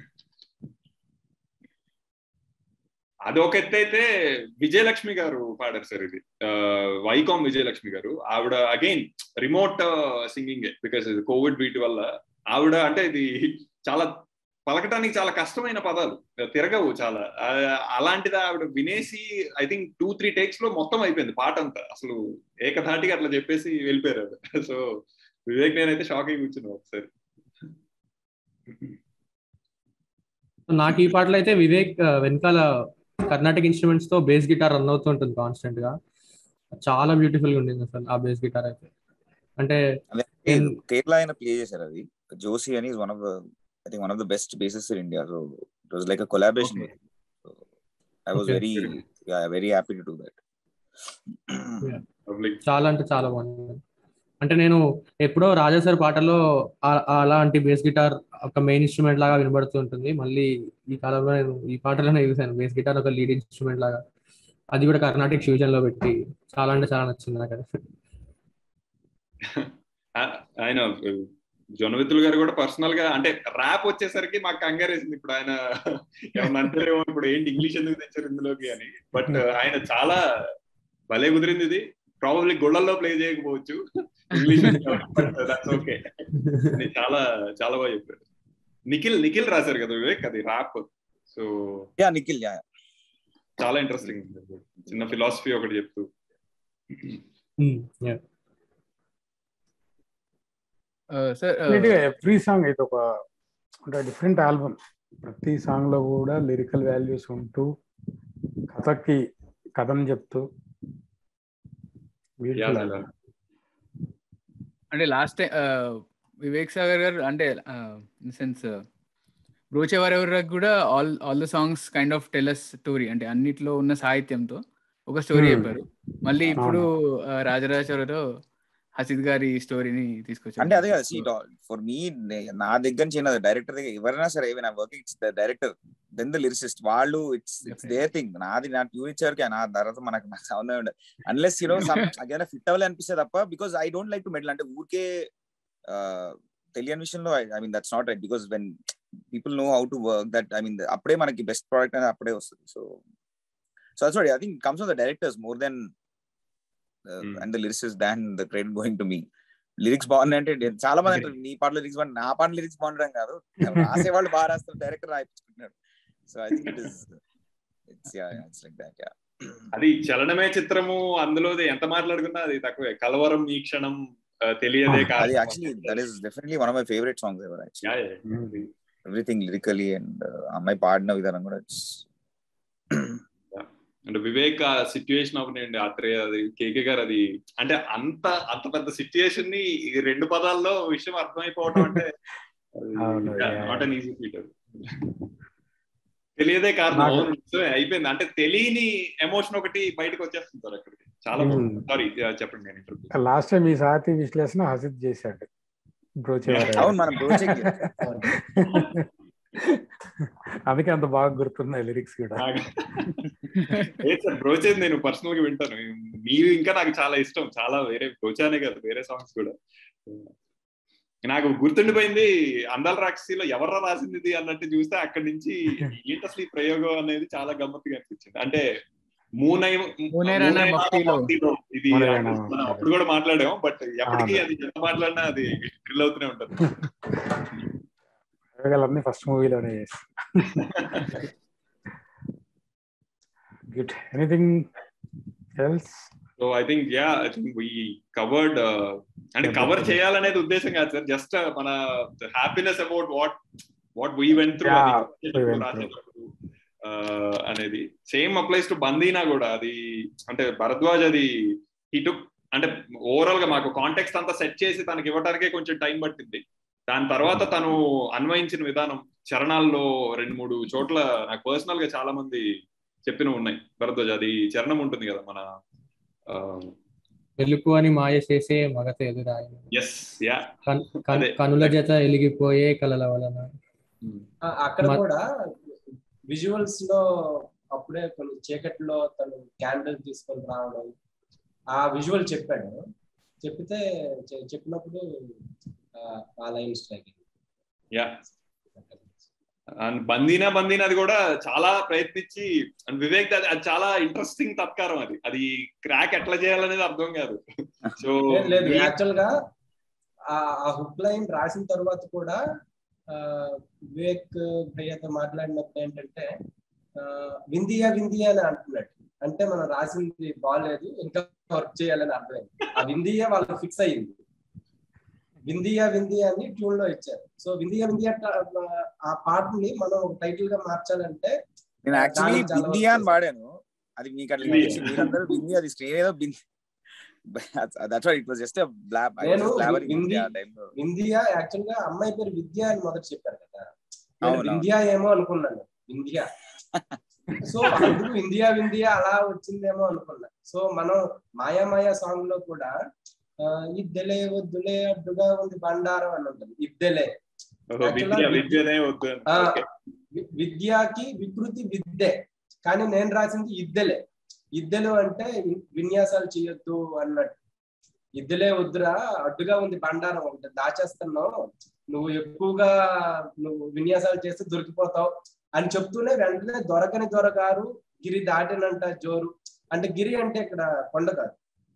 అది ఒక ఎత్తు అయితే విజయలక్ష్మి గారు పాడారు సార్ ఇది ఆ, వైకాం విజయలక్ష్మి గారు ఆవిడ again remote singing because covid వీటి వల్ల ఆవిడ అంటే ఇది చాలా పలకటానికి చాలా కష్టమైన పదాలు తిరగవు చాలా ఆ, అలాంటిది ఆవిడ వినేసి I think two three takes లో మొత్తం అయిపోయింది పాట అంతా అసలు ఏకధాటిగా అట్లా చెప్పేసి వెళ్ళిపోయారు ఆవిడ సో వివేక్ నేనైతే షాక్ అయి కూర్చున్నాను ఒకసారి నాకు ఈ పాటలో అయితే వివేక్ ఆ, వెనకాల కర్ణాటక ఇన్స్ట్రుమెంట్స్ తో బేస్ గిటార్ రన్ అవుతుంటుంది కాన్స్టెంట్ గా చాలా బ్యూటిఫుల్ గా ఉండింది అసలు ఆ బేస్ గిటార్ అయితే అంటే అదే In- కేరళ ఆయన ప్లే చేశారు అది జోసి అని one of the I think one of the best basses in India so it was like a collaboration Okay. I was Okay. Very very happy to do that public చాలా అంటే చాలా బాగుంది అంటే నేను ఎప్పుడో రాజా సార్ పాటలో ఆ- అలాంటి బేస్ గిటార్ ఒక మెయిన్ ఇన్స్ట్రుమెంట్ లాగా వినబడుతూ ఉంటుంది మళ్ళీ ఈ కాలంలో నేను ఈ పాటలోనే చూసాను బేస్ గిటార్ ఒక లీడ్ ఇన్స్ట్రుమెంట్ లాగా అది కూడా కర్ణాటక ఫ్యూజన్ లో పెట్టి చాలా అంటే చాలా నచ్చింది నాకు అది ఆయన జొనవిత్తులు గారు కూడా పర్సనల్ గా అంటే ర్యాప్ వచ్చేసరికి మాకు కంగారేసింది ఇప్పుడు ఆయన ఏమన్నా అంటారేమో ఇప్పుడు ఏంటి ఇంగ్లీష్ ఎందుకు తెచ్చారు ఇందులోకి అని బట్ ఆయన చాలా భలే కుదిరింది ఇది ప్రాబబ్లీ గుళ్ళల్లో ప్లే చేయకపోవచ్చు ఇంగ్లీష్ బట్ ఓకే చాలా చాలా బాగా చెప్పారు నిఖిల్ నిఖిల్ రాశారు కదా వివేక్ అది rap so yeah Nikhil yeah చాలా ఇంట్రెస్టింగ్ చిన్న ఫిలాసఫీ ఒకటి చెప్తూ Hmm, yeah. Sir every song అయితే ఒక అంటే డిఫరెంట్ ఆల్బమ్ ప్రతి సాంగ్ లో కూడా లిరికల్ వాల్యూస్ ఉంటూ కథకి కథను చెప్తూ beautiful album. అంటే లాస్ట్ టైం వివేక్ సాగర్ గారు అంటే ఇన్ సెన్స్ బ్రోచేవారెవర్ కూడా all all the songs kind of tells story అంటే అన్నిట్లో ఉన్న సాహిత్యంతో ఒక స్టోరీ Hmm. చెప్పారు మళ్ళీ ఇప్పుడు రాజరాజవరతో హసిద్ గారి స్టోరీని తీసుకొచ్చారు అంటే అదే కదా సీ ఫర్ మీ నా దగ్గర నుంచి అయినా డైరెక్టర్ దగ్గర ఎవరైనా సరే ఏమైనా working it's the director then the lyricist వాళ్ళు ఇట్స్ ఇట్స్ దేర్ థింగ్ నాది నా ట్యూన్ ఇచ్చారు నా తర్వాత మనకు నాకు సంబంధం ఉండదు అన్లెస్ యూనో అగైనా ఫిట్ అవ్వాలి అనిపిస్తుంది తప్ప because I don't like to meddle అంటే ఊరికే ఆ, తెలియని విషయంలో I mean that's not right because when people know how to work that I mean అప్పుడే మనకి బెస్ట్ ప్రోడక్ట్ అనేది అప్పుడే వస్తుంది so so that's I think comes on the directors more then Hmm. And the lyrics than the credit going to me lyrics బాగున్నాయి అంటే నేను చాలా మంది అంటారు నీ పాటలో లిరిక్స్ బాగుంది నా పాట లిరిక్స్ బాగుండడం కాదు రాసే వాళ్ళు బాగా రాస్తారు డైరెక్టర్ రాయించుకుంటున్నాడు so I think it is it's yeah it's like that yeah అది చలనమే చిత్రము అందులోది ఎంత మాట్లాడుకున్నా అది తక్కువే కలవరం ఈ క్షణం ఆ, తెలియదే Ah, కాదు అది actually that is definitely one of my favourite songs ever actually Yeah, yeah. Everything lyrically and అమ్మాయి పాడిన విధానం కూడా ఇట్స్ అంటే వివేక్ ఆ సిచ్యువేషన్ అవనండి ఆత్రేయ అది కేకే గారు అది అంటే అంత అంత పెద్ద సిచ్యుయేషన్ ని ఈ రెండు పదాల్లో విషయం అర్థమైపోవడం అంటే అవును, yeah. Not an easy feat తెలియదే కారణం నాకు- అవును, నిజమే, అయిపోయింది అంటే తెలియని ఎమోషన్ ఒకటి బయటకు వచ్చేస్తుంది సార్ అక్కడికి చాలా Hmm. సారీ చెప్పండి నేను interrupt లాస్ట్ టైం ఈ సాతి విశ్లేషణ హసిత్ చేశాడు బ్రోచేవారు అవును మనం బ్రోచెక్ అందుకే అంత బాగా గుర్తున్నాయి లిరిక్స్ కూడా లేదు సార్ బ్రోచేది నేను పర్సనల్ గా వింటాను మీరు ఇంకా నాకు చాలా ఇష్టం చాలా వేరే బ్రోచానే కాదు వేరే సాంగ్స్ కూడా నాకు గుర్తుండిపోయింది అందాల రాక్షసిలో ఎవర్రా రాసింది ఇది అన్నట్టు చూస్తే అక్కడి నుంచి ఏంటి అసలు ఈ ప్రయోగం అనేది చాలా గమ్మత్తుగా అనిపించింది అంటే మూనై మూనైరానా మూనైరానా భక్తిలో. భక్తిలో ఇది మూనైరానా మనం అప్పుడు కూడా మాట్లాడాం బట్ ఎప్పటికీ ఆ. అది ఎంత మాట్లాడినా అది థ్రిల్ అవుతూనే ఉంటుంది ప్రయోగాలన్నీ ఫస్ట్ మూవీలోనే చేసి good anything else so I think yeah I think we covered అంటే కవర్ చేయాలనేది ఉద్దేశం కాదు సార్ జస్ట్ మన happiness about what what we went through Yeah, we went through. అనేది సేమ్ అప్లైస్ టు బందీనా కూడా అది అంటే భరద్వాజ్ అది హీ టుక్ అంటే ఓవరాల్ గా మాకు కాంటెక్స్ట్ అంతా సెట్ చేసి తనకి ఇవ్వడానికే కొంచెం టైం పట్టింది దాని తర్వాత తను అన్వయించిన విధానం చరణాల్లో రెండు మూడు చోట్ల నాకు పర్సనల్ గా చాలా మంది చెప్పినవి ఉన్నాయి భరద్వాజ్ అది చరణం ఉంటుంది కదా మన వెలుపు అని మాయ చేసే మగత ఎదురాయను ఎస్ యా కన్- కన్- అదే. కనుల జత ఎలిగిపోయే కలల వలన ఆ, అక్కడ మ- కూడా విజువల్స్ లో అప్పుడే కొన్ని చీకట్లో తను క్యాండిల్ తీసుకొని రావడం ఆ విజువల్ చెప్పాడు చెప్పితే చె- చెప్పినప్పుడు ఆ, ఆ line strike yeah and Bandeena Bandeena అది కూడా చాలా ప్రయత్నించి అండ్ వివేక్ అది అది చాలా ఇంట్రెస్టింగ్ తత్కారం అది అది క్రాక్ ఎట్లా చేయాలనేది అర్థం కాదు సో లేదు యాక్చువల్ గా ఆ హుక్ లైన్ రాసిన తర్వాత కూడా ఆ, వివేక్ భయ్యతో మాట్లాడినప్పుడు ఏంటంటే ఆ, విందియా విందియా అని అంటున్నాడు అంటే మనం రాసింది బాగాలేదు ఇంకా వర్క్ చేయాలని అర్థమైంది ఆ విందియా వాళ్ళకి ఫిక్స్ అయ్యింది విందియా విందియా అని ట్యూన్ లో ఇచ్చారు సో విందియా విందియా ట- ఆ పాటని మనం ఒక టైటిల్ గా మార్చాలంటే నేను యాక్చువల్లీ దానికి చాలా బిందియా అని వర్క్ వాడాను అది మీకు అట్లా బిందియా. అనిపించింది మీరందరూ బింది అది స్ట్రేన్ ఏదో బింది that's it was just blab I నేను వాస్ బ్లాబరింగ్ బింది- ఆ టైంలో విందియా యాక్చువల్ గా అమ్మాయి పేరు విద్య అని మొదట చెప్పారు కదా నేను అవును, అవును. వింధ్యా ఏమో అనుకున్నాను వింధ్యా సో అందుకు వింధ్యా వింధ్యా అలా వచ్చిందేమో అనుకున్నా సో మనం మాయా మాయా సాంగ్ లో కూడా ఆ, ఇద్దెలే వద్దులే అడ్డుగా ఉంది బండారం అని ఉంటుంది ఇద్దెలే విద్య విద్యనే వద్దు అని. ఆ, Okay. వి- విద్యాకి వికృతి విద్యే కానీ నేను రాసింది ఇద్దెలే ఇద్దెలు అంటే వి- విన్యాసాలు చేయొద్దు అన్నట్టు ఇద్దెలే వద్దురా అడ్డుగా ఉంది బండారం ఒకటి దాచేస్తున్నావు నువ్వు ఎక్కువగా నువ్వు విన్యాసాలు చేస్తే దొరికిపోతావు అని చెప్తూనే వెంటనే దొరకని దొరగారు గిరి దాటినంట జోరు అంటే గిరి అంటే ఇక్కడ కొండ కాదు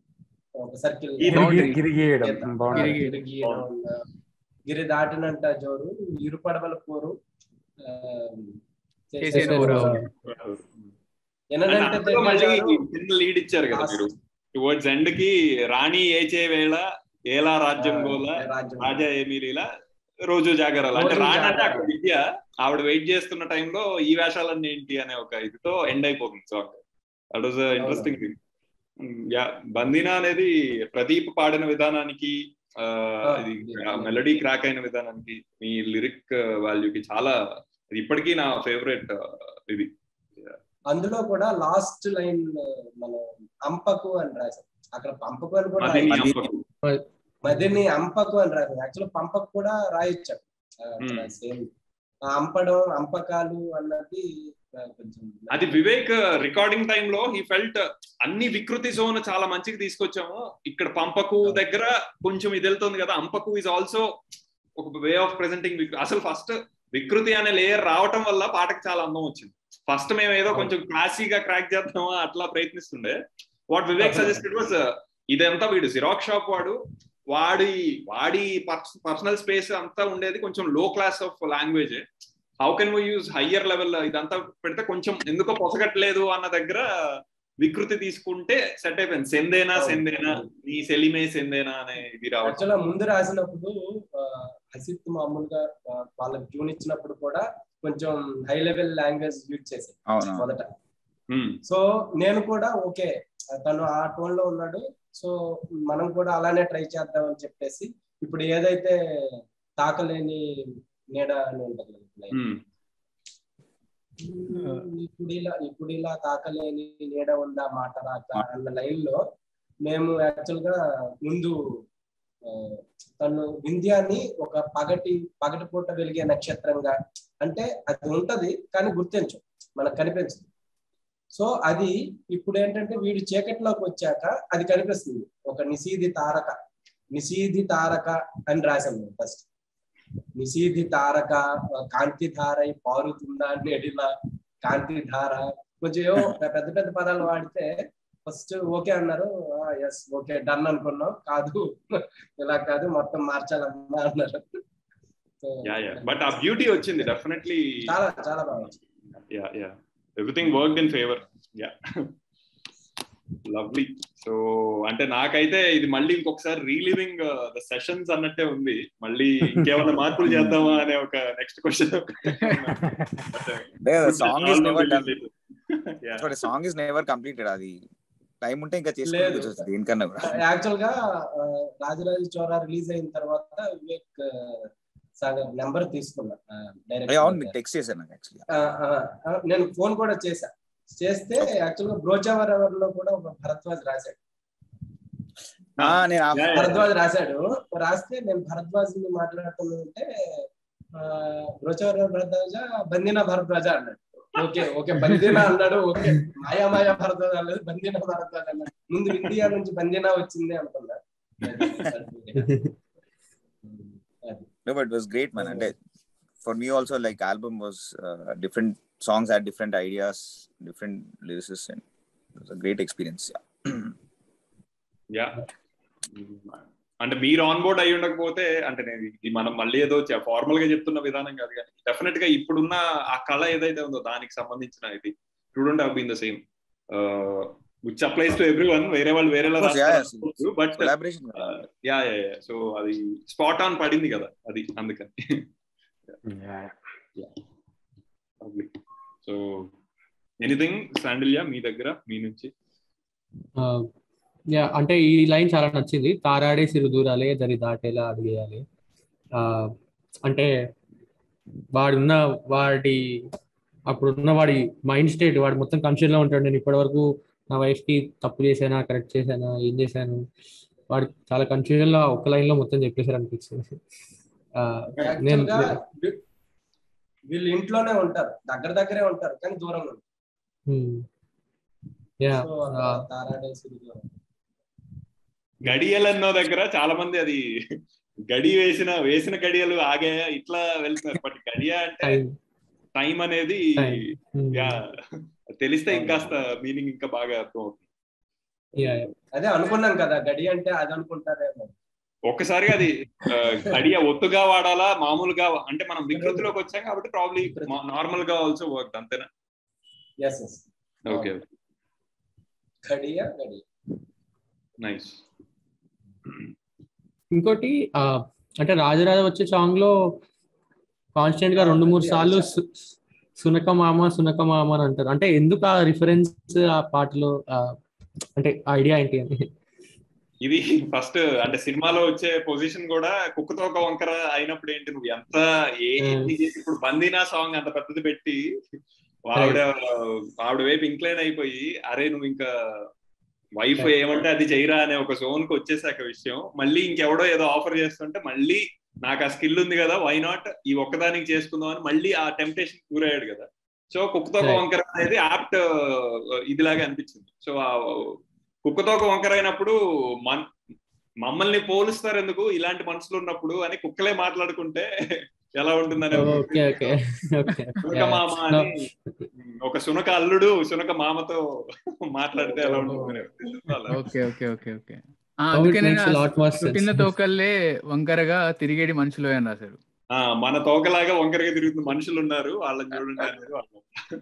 ఒక సర్కిల్ ఈ boundary. గిరి గీయడం బాగుంది గిరి- గిరి గీయడం, గిరి దాటినంట జోరు ఇరు పడవల పోరు ఆ, చేసేను చేసేను ఊరు. ఊరు. And ఎననంటే అందులో మళ్ళీ తెలియజారు, చిన్న లీడ్ ఇచ్చారు కదా ఆ- మీరు టువర్డ్స్ ఎండ్ కి రాణి ఏచే వేళ ఏలా రాజ్యం గోల ఆ, రాజ్యం. రాజా ఏమీ లీల రోజు జాగరాలు అంటే రోజు రాణి అంటే జాగరాలు. అక్కడ విద్య ఆవిడ వెయిట్ చేస్తున్న టైంలో ఈ వేషాలన్నీ ఏంటి అనే ఒక ఇదితో ఎండ్ అయిపోతుంది song that was interesting thing yeah Bandeena అనేది ప్రదీప్ పాడిన విధానానికి ఆ, ఆ, ఇది yeah. మెలడీ క్రాక్ అయిన విధానానికి మీ లిరిక్ వాల్యూకి చాలా ఇది ఇప్పటికీ నా ఫేవరెట్ ఇది అందులో కూడా లాస్ట్ లైన్ మన అంపకు అని రాశారు అక్కడ పంపకు అని కూడా అది నీ రాయలేదు. అమ్మకు. మదిని అంపకు అని రాశారు యాక్చువల్ పంపకు కూడా రాయొచ్చాడు Hmm. సేమ్ అంపడం అంపకాలు అన్నది ఆ, కొంచెం అది వివేక్ రికార్డింగ్ టైమ్ లో హీ ఫెల్ట్ అన్ని వికృతి జోన్ చాలా మంచిగా తీసుకొచ్చాము ఇక్కడ పంపకు దగ్గర కొంచెం ఇది వెళ్తుంది కదా అంపకు ఇస్ ఆల్సో ఒక వే ఆఫ్ ప్రెజెంటింగ్ అసలు ఫస్ట్ వికృతి అనే లేయర్ రావటం వల్ల పాటకు చాలా అందం వచ్చింది ఫస్ట్ మేము ఏదో కొంచెం క్లాసీగా క్రాక్ చేద్దామా అట్లా ప్రయత్నిస్తుండే వాట్ వివేక్ సజెస్టెడ్ వాస్ ఇదంతా వీడు జిరాక్ షాప్ వాడు వాడి వాడి పర్సనల్ స్పేస్ అంతా ఉండేది కొంచెం లో class of language how can we use higher level ఇదంతా పెడితే కొంచెం ఎందుకో పొసగట్లేదు అన్న దగ్గర వికృతి తీసుకుంటే సెట్ అయిపోయింది సెందేనా సెందేనా నీ సెలిమే సెందేనా అనే ఇది రావడం యాక్చువల్ ముందు రాసినప్పుడు ఆ, హసిత్ మామూలుగా ఆ, వాళ్ళకి ట్యూన్ ఇచ్చినప్పుడు కూడా కొంచెం హై లెవెల్ లాంగ్వేజ్ యూజ్ చేశారు అవును మొదట Hmm. సో నేను కూడా ఓకే తను ఆ టోన్ లో ఉన్నాడు సో మనం కూడా అలానే ట్రై చేద్దాం అని చెప్పేసి ఇప్పుడు ఏదైతే తాకలేని నీడ అని ఉంటుంది కదా line. Hmm. ఇప్పుడు ఇలా ఇప్పుడు ఇలా తాకలేని నీడ ఉందా మాట రాక అన్న లైన్ లో మేము యాక్చువల్ గా ముందు ఆ, తను వింధ్యాన్ని ఒక పగటి పగటి పూట వెలిగే నక్షత్రంగా అంటే అది ఉంటది కానీ గుర్తించు మనకు కనిపించదు సో అది ఇప్పుడు ఏంటంటే వీడు చీకటిలోకి వచ్చాక అది కనిపిస్తుంది ఒక నిశీది తారక నిశీది తారక అని రాసాం మేము ఫస్ట్ నిశీది తారక కాంతి ధారై పారుతుందా నెడిలా కాంతి ధార కొంచెం ఏవో పెద్ద పెద్ద పదాలు వాడితే ఫస్ట్ ఓకే అన్నారు ఎస్ ఓకే డన్ అనుకున్నాం కాదు ఇలా కాదు మొత్తం మార్చాలమ్మా అన్నారు So, యా యా బట్ ఆ బ్యూటీ వచ్చింది డెఫినెట్లీ చాలా చాలా బాగా వచ్చింది. Yeah yeah everything work in favour yeah lovely so అంటే నాకైతే ఇది మళ్ళీ ఇంకొకసారి రీలివింగ్ ద సెషన్స్ అన్నట్టే ఉంది మళ్ళీ ఇంకేమైనా మార్పులు చేద్దామా అనే ఒక next question song is never done song is never completed అది టైం ఉంటే ఇంకా లేదు. చేసుకోవచ్చు దేనికన్నా కూడా యాక్చువల్ గా ఆ, రాజరాజ చోరా రిలీజ్ అయిన తర్వాత వివేక్ ఆ, సాగర్ నెంబర్ తీసుకున్నా అయ్య, అవును మీకు డైరెక్ట్ టెక్స్ట్ చేశాను నాకు యాక్చువల్లీ నేను ఫోన్ కూడా చేశా చేస్తే యాక్చువల్ గా బ్రోచావర్ ఎవర్ లో కూడా ఒక భరద్వాజ్ రాశాడు ఆ, నేను ఆ- Yeah, yeah. భరద్వాజ్ రాశాడు రాస్తే నేను భరద్వాజ్ ని మాట్లాడుతుంటే బ్రోచావర్ భరద్వాజ బందిన భరద్వాజ అన్నాడు ఓకే ఓకే బందిన అన్నాడు ఓకే మాయా మాయా భరద్వాజ అన్నాడు బందిన భరద్వాజ అన్నాడు ముందు ఇండియా నుంచి బందిన వచ్చింది అనుకున్నా No, but it was great, man. And uh, for me also, like album was uh, different songs had different ideas, different lyricists, and it was a great experience. Yeah. Yeah అంటే మీరు ఆన్ బోర్డ్ అయి ఉండకపోతే అంటే నేను ఇది మనం మళ్ళీ ఏదో ఫార్మల్ గా చెప్తున్న విధానం కాదు కానీ డెఫినెట్ గా ఇప్పుడున్న ఆ కళ ఏదైతే ఉందో దానికి సంబంధించిన ఇది టుడెంట్ have been the same which applies to everyone వేరే వాళ్ళు వేరేలా Of course, yeah, yeah. But Collaboration. Yeah yeah yeah so అది స్పాట్ ఆన్ పడింది కదా అది అందుకని సో ఎనీథింగ్ శాండిల్యా మీ దగ్గర మీ నుంచి యా అంటే ఈ లైన్ చాలా నచ్చింది తారాడే సిరు దూరాలే దరి దాటేలా అడిగేయాలి ఆ, అంటే వాడున్న వాడి అప్పుడున్న వాడి మైండ్ స్టేట్ వాడు మొత్తం కన్ఫ్యూజన్ లో ఉంటాడు నేను ఇప్పటి వరకు నా వైఫ్ కి తప్పు చేశానా కరెక్ట్ చేశానా ఏం చేశాను వాడు చాలా కన్ఫ్యూజన్ లో ఒక లైన్ లో మొత్తం చెప్పేశారు అనిపించింది ఆ, నేను యాక్చువల్ గా వీ- వీళ్ళు ఇంట్లోనే ఉంటారు దగ్గర దగ్గరే ఉంటారు కానీ దూరంగా ఉంటారు యా సో తారాడేసి దూరం గడియలన్నో దగ్గర చాలా మంది అది గడి వేసిన వేసిన గడియలు ఆగే ఇట్లా వెళ్తున్నారు బట్ గడియ అంటే టైం అనేది యా తెలిస్తే ఇంకాస్త మీనింగ్ ఇంకా బాగా అర్థం అవుతుంది యా అదే అనుకున్నాం కదా గడి అంటే అది అనుకుంటారేమో ఒక్కసారిగా అది ఆ, గడియ ఒత్తుగా వాడాలా మామూలుగా అంటే మనం వికృతిలోకి వచ్చాం కాబట్టి ప్రాబ్లీ నార్మల్ గా ఆల్సో వర్క్ అంతేనా ఎస్ ఎస్ ఓకే గడియ గడియ నైస్ ఇంకోటి ఆ, అంటే రాజరాజ వచ్చే సాంగ్ లో కాన్స్టెంట్ గా రెండు మూడు సార్లు సు- సునక మామ సునక మామ అని అంటారు అంటే ఎందుకు ఆ రిఫరెన్స్ ఆ పాటలో ఆ, అంటే ఐడియా ఏంటి అని ఇది ఫస్ట్ అంటే సినిమాలో వచ్చే పొజిషన్ కూడా కుక్కతో ఒక వంకర అయినప్పుడు ఏంటి నువ్వు ఎంత ఏ ఎన్ని చేసి ఇప్పుడు బందీనా సాంగ్ అంత పెద్దది పెట్టి ఆవిడ ఆవిడ వైపు ఇంక్లైన్ అయిపోయి అరే నువ్వు ఇంకా వైఫ్ ఏమంటే అది చేయరా అనే ఒక జోన్ కి వచ్చేసాక విషయం మళ్ళీ ఇంకెవడో ఏదో ఆఫర్ చేస్తుంటే మళ్ళీ నాకు ఆ స్కిల్ ఉంది కదా వై నాట్ ఈ ఒక్కదానికి చేసుకుందాం అని మళ్ళీ ఆ టెంప్టేషన్ కూరయ్యాడు కదా సో కుక్కతో ఒక Right. వంకర అనేది యాప్ట్ ఇదిలాగా అనిపించింది సో ఆ కుక్కతో ఒక వంకర అయినప్పుడు మన్ మమ్మల్ని పోలుస్తారు ఎందుకు ఇలాంటి మనుషులు ఉన్నప్పుడు అని కుక్కలే మాట్లాడుకుంటే ఎలా ఉంటుందని ఓకే ఓకే ఓకే సునక మామ అని ఒక సునక అల్లుడు సునక మామతో మాట్లాడితే ఎలా ఉంటుంది ఓకే ఓకే ఓకే ఓకే ఆ, అందుకే నేను లాట్ మోర్ పుట్టిన తోకల్లే వంకరగా తిరిగేడి మనుషులు అని రాశారు ఆ మన తోకలాగా వంకరగా తిరుగుతున్న మనుషులు ఉన్నారు వాళ్ళని చూడండి అనేది వాళ్ళు.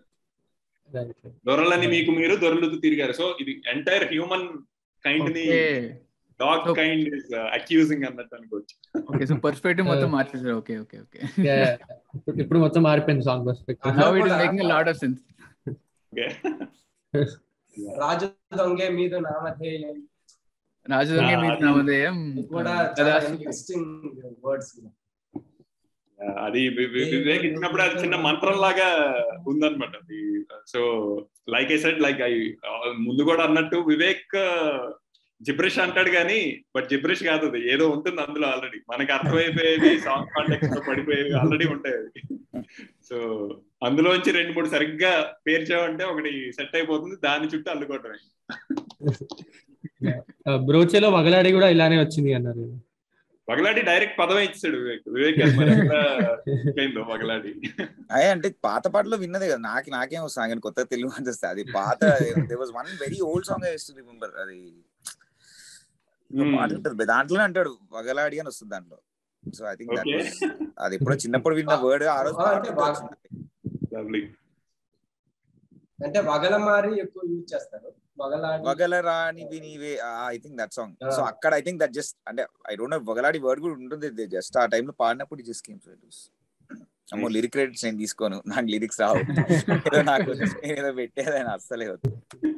దొరలని మీకు మీరు దొరలుతూ తిరిగారు సో ఇది ఎంటైర్ హ్యూమన్ కైండ్ ని okay dog So- kind is accusing అన్నట్టు అనుకోవచ్చు ఓకే సో పర్స్పెక్టివ్ మొత్తం మార్చేసారు ఓకే ఓకే ఓకే ఇప్పుడు మొత్తం మారిపోయింది song perspective now it is making lot of sense okay రాజు దొంగే మీద నామధేయం రాజధాని ఆ, మీద అది నామధేయం కూడా కదా చాలా ఇంట్రెస్టింగ్ వర్డ్స్ అది వి- వి- వివేక్ ఇచ్చినప్పుడు అది చిన్న మంత్రం లాగా ఉందన్నమాట అది so like I said like I ముందు కూడా అన్నట్టు వివేక్ జిబ్రిష్ అంటాడు కానీ బట్ జిబ్రిష్ కాదు అది ఏదో ఉంటుంది అందులో ఆల్రెడీ మనకి అర్థమైపోయేవి సాంగ్ కాంటెక్స్ లో పడిపోయేవి ఆల్రెడీ ఉంటాయి అవి సో అందులోంచి రెండు మూడు సరిగ్గా పేర్చామంటే ఒకటి సెట్ అయిపోతుంది దాని చుట్టూ అల్లుకోవటమే బ్రోచేలో వగలాడి కూడా ఇలానే వచ్చింది అన్నారు వగలాడి డైరెక్ట్ పదమే ఇచ్చాడు వివేక్ వివేక్ అది మరి ఎక్కడ అయిందో వగలాడి అయ్యే అంటే పాత పాటలో విన్నదే కదా నాకు నాకేం వస్తుంది కానీ కొత్త తెలుగు అని వస్తే అది పాత they was one very old song I remember అది ఒక పాట ఉంటుంది దాంట్లోనే అంటాడు వగలాడి అని వస్తుంది దాంట్లో సో ఐ థింక్ Okay. అది ఎప్పుడో చిన్నప్పుడు విన్న వర్డ్ ఆ రోజు ఆ, అంటే పాడుతుంటే వగ- వచ్చింది. లవ్లీ అంటే వగలమారి ఎక్కువ యూజ్ చేస్తారు వగలాడి వగలరాని వినివే I think that song so అక్కడ ఐ థింక్ దట్ జస్ట్ అంటే ఐ డోంట్ నో వగలాడి వర్డ్ కూడా ఉంటుంది జస్ట్ ఆ టైంలో పాడినప్పుడు just came so it was అమ్మో లిరిక్ క్రెడిట్స్ నేను తీసుకోను నాకు లిరిక్స్ రావు ఏదో నాకు నేను ఏదో పెట్టేదని అస్సలే వద్దు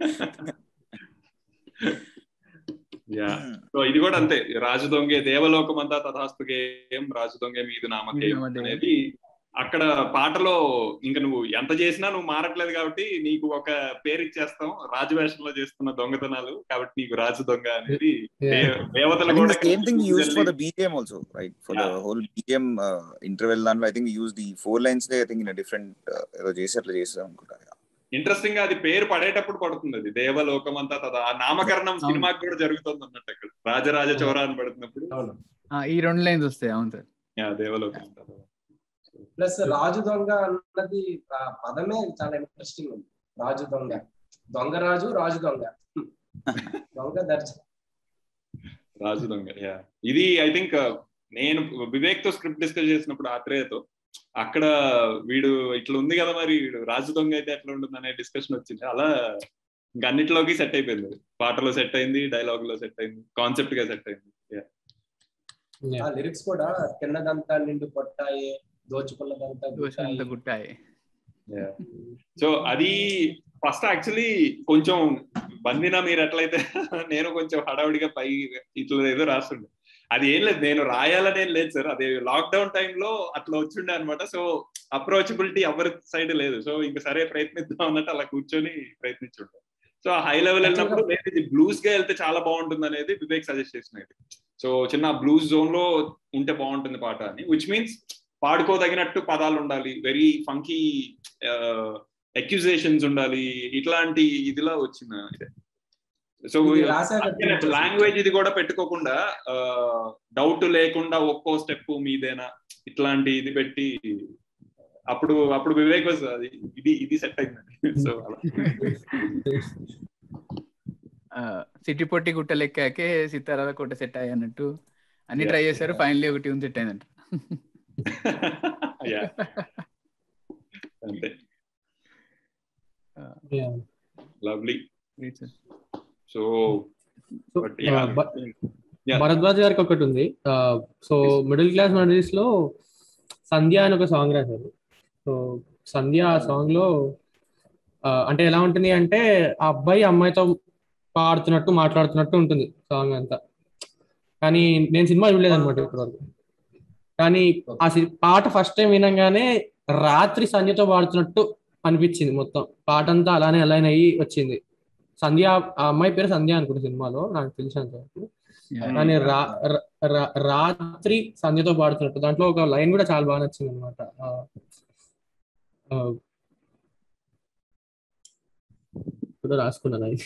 యా సో ఇది కూడా అంతే రాజు దొంగే దేవలోకమంతా తథాస్తుగేయం రాజు దొంగే మీదు నామకేయం నామధేయం. అనేది అక్కడ పాటలో ఇంకా నువ్వు ఎంత చేసినా నువ్వు మారట్లేదు కాబట్టి నీకు ఒక పేరు ఇచ్చేస్తాం రాజవేషంలో చేస్తున్న దొంగతనాలు కాబట్టి నీకు రాజు దొంగ అనేది Yeah. దే- దేవతలు I think కూడా the same thing we used for the BGM also, right? For the Yeah. whole BGM uh, interval దాంట్లో I think we used the four lines there, I think in a different uh, ఏదో చేసి అట్లా చేసాం అనుకుంటా ఇంట్రెస్టింగ్ గా అది పేరు పడేటప్పుడు పడుతుంది అది దేవలోకం అంతా తద ఆ నామకరణం అవును. సినిమాకి కూడా జరుగుతుంది అన్నట్టు అక్కడ రాజరాజ చౌర అని పడుతున్నప్పుడు అవును ఆ, ఈ రెండు లైన్స్ వస్తాయి అవును సార్ యా, దేవలోకం తద. ప్లస్ రాజు దొంగ అన్నది ఆ పదమే చాలా ఇంట్రెస్టింగ్ ఉంది రాజు దొంగ దొంగ రాజు రాజు దొంగ దొంగ దర్శ రాజు దొంగ యా ఇది ఐ థింక్ నేను వివేక్ తో స్క్రిప్ట్ డిస్కస్ చేసినప్పుడు ఆత్రేయతో అక్కడ వీడు ఇట్లా ఉంది కదా మరి వీడు రాజు దొంగ అయితే ఎట్లా ఉంటుంది అనే డిస్కషన్ వచ్చింది అలా ఇంకా అన్నిటిలోకి సెట్ అయిపోయింది అది. పాటలో సెట్ అయింది డైలాగ్ లో సెట్ అయింది కాన్సెప్ట్ గా సెట్ అయింది Yeah. ఆ లిరిక్స్ కూడా తిన్నదంతా నిండు కొట్టాయే దోచుకున్నదంతా దోషంత గుట్టాయే. గుట్టాయి సో అది ఫస్ట్ యాక్చువల్లీ కొంచెం బందినా మీరు ఎట్లయితే నేను కొంచెం హడావుడిగా పై ఇట్లా ఏదో రాస్తుండే అది ఏం లేదు నేను రాయాలని ఏం లేదు సార్ అది లాక్డౌన్ టైంలో అట్లా వచ్చిండే అనమాట సో అప్రోచబిలిటీ ఎవరి సైడ్ లేదు సో ఇంకా సరే ప్రయత్నిద్దాం అన్నట్టు అలా కూర్చొని ప్రయత్నించుండే సో హై లెవెల్ వెళ్ళినప్పుడు లేదు ఇది బ్లూస్ గా వెళ్తే చాలా బాగుంటుంది అనేది వివేక్ సజెస్ట్ చేసినది సో చిన్న బ్లూస్ జోన్ లో ఉంటే బాగుంటుంది పాట అని విచ్ మీన్స్ పాడుకోదగినట్టు పదాలు ఉండాలి వెరీ ఫంకీ అక్యూజేషన్స్ ఉండాలి ఇట్లాంటి ఇదిలా వచ్చిన ఇదే సో ఇది రాశాక తెలుస్తుంది. లాంగ్వేజ్ ఇది కూడా పెట్టుకోకుండా డౌట్ లేకుండా ఒక్కో స్టెప్ మీదేనా ఇట్లాంటి ఇది పెట్టి అప్పుడు అప్పుడు వివేక్ was అది ఇది ఇది సెట్ అయిందండి సో అలా సిటీ పొట్టి గుట్ట లెక్కాకే సితారాల కొట్ట సెట్ అయ్యి అన్నట్టు అన్ని Yeah. ట్రై చేశారు ఫైనల్లీ ఒకటి ఉంది సెట్ అయిందంట Yeah. అంతే లవ్లీ సో బట్ భరద్వాజ్ గారికి ఒకటి ఉంది సో మిడిల్ క్లాస్ మెడలిస్ట్ లో సంధ్య అని ఒక సాంగ్ రాశారు సో సంధ్య ఆ సాంగ్ లో ఆ, అంటే ఎలా ఉంటుంది అంటే ఆ అబ్బాయి అమ్మాయితో పాడుతున్నట్టు మాట్లాడుతున్నట్టు ఉంటుంది సాంగ్ అంతా కానీ నేను సినిమా చూడలేదు అనమాట ఇప్పటివరకు కానీ ఆ సి- పాట ఫస్ట్ టైం వినంగానే రాత్రి సంధ్యతో పాడుతున్నట్టు అనిపించింది మొత్తం పాట అంతా అలానే అలైన్ అయ్యి వచ్చింది సంధ్య ఆ అమ్మాయి పేరు సంధ్య అనుకుంటే సినిమాలో నాకు తెలిసినంత వరకు కానీ రా ర- ర- రాత్రి సంధ్యతో పాడుతున్నట్టు దాంట్లో ఒక లైన్ కూడా చాలా బాగా నచ్చింది అనమాట కూడా రాసుకున్నాను అది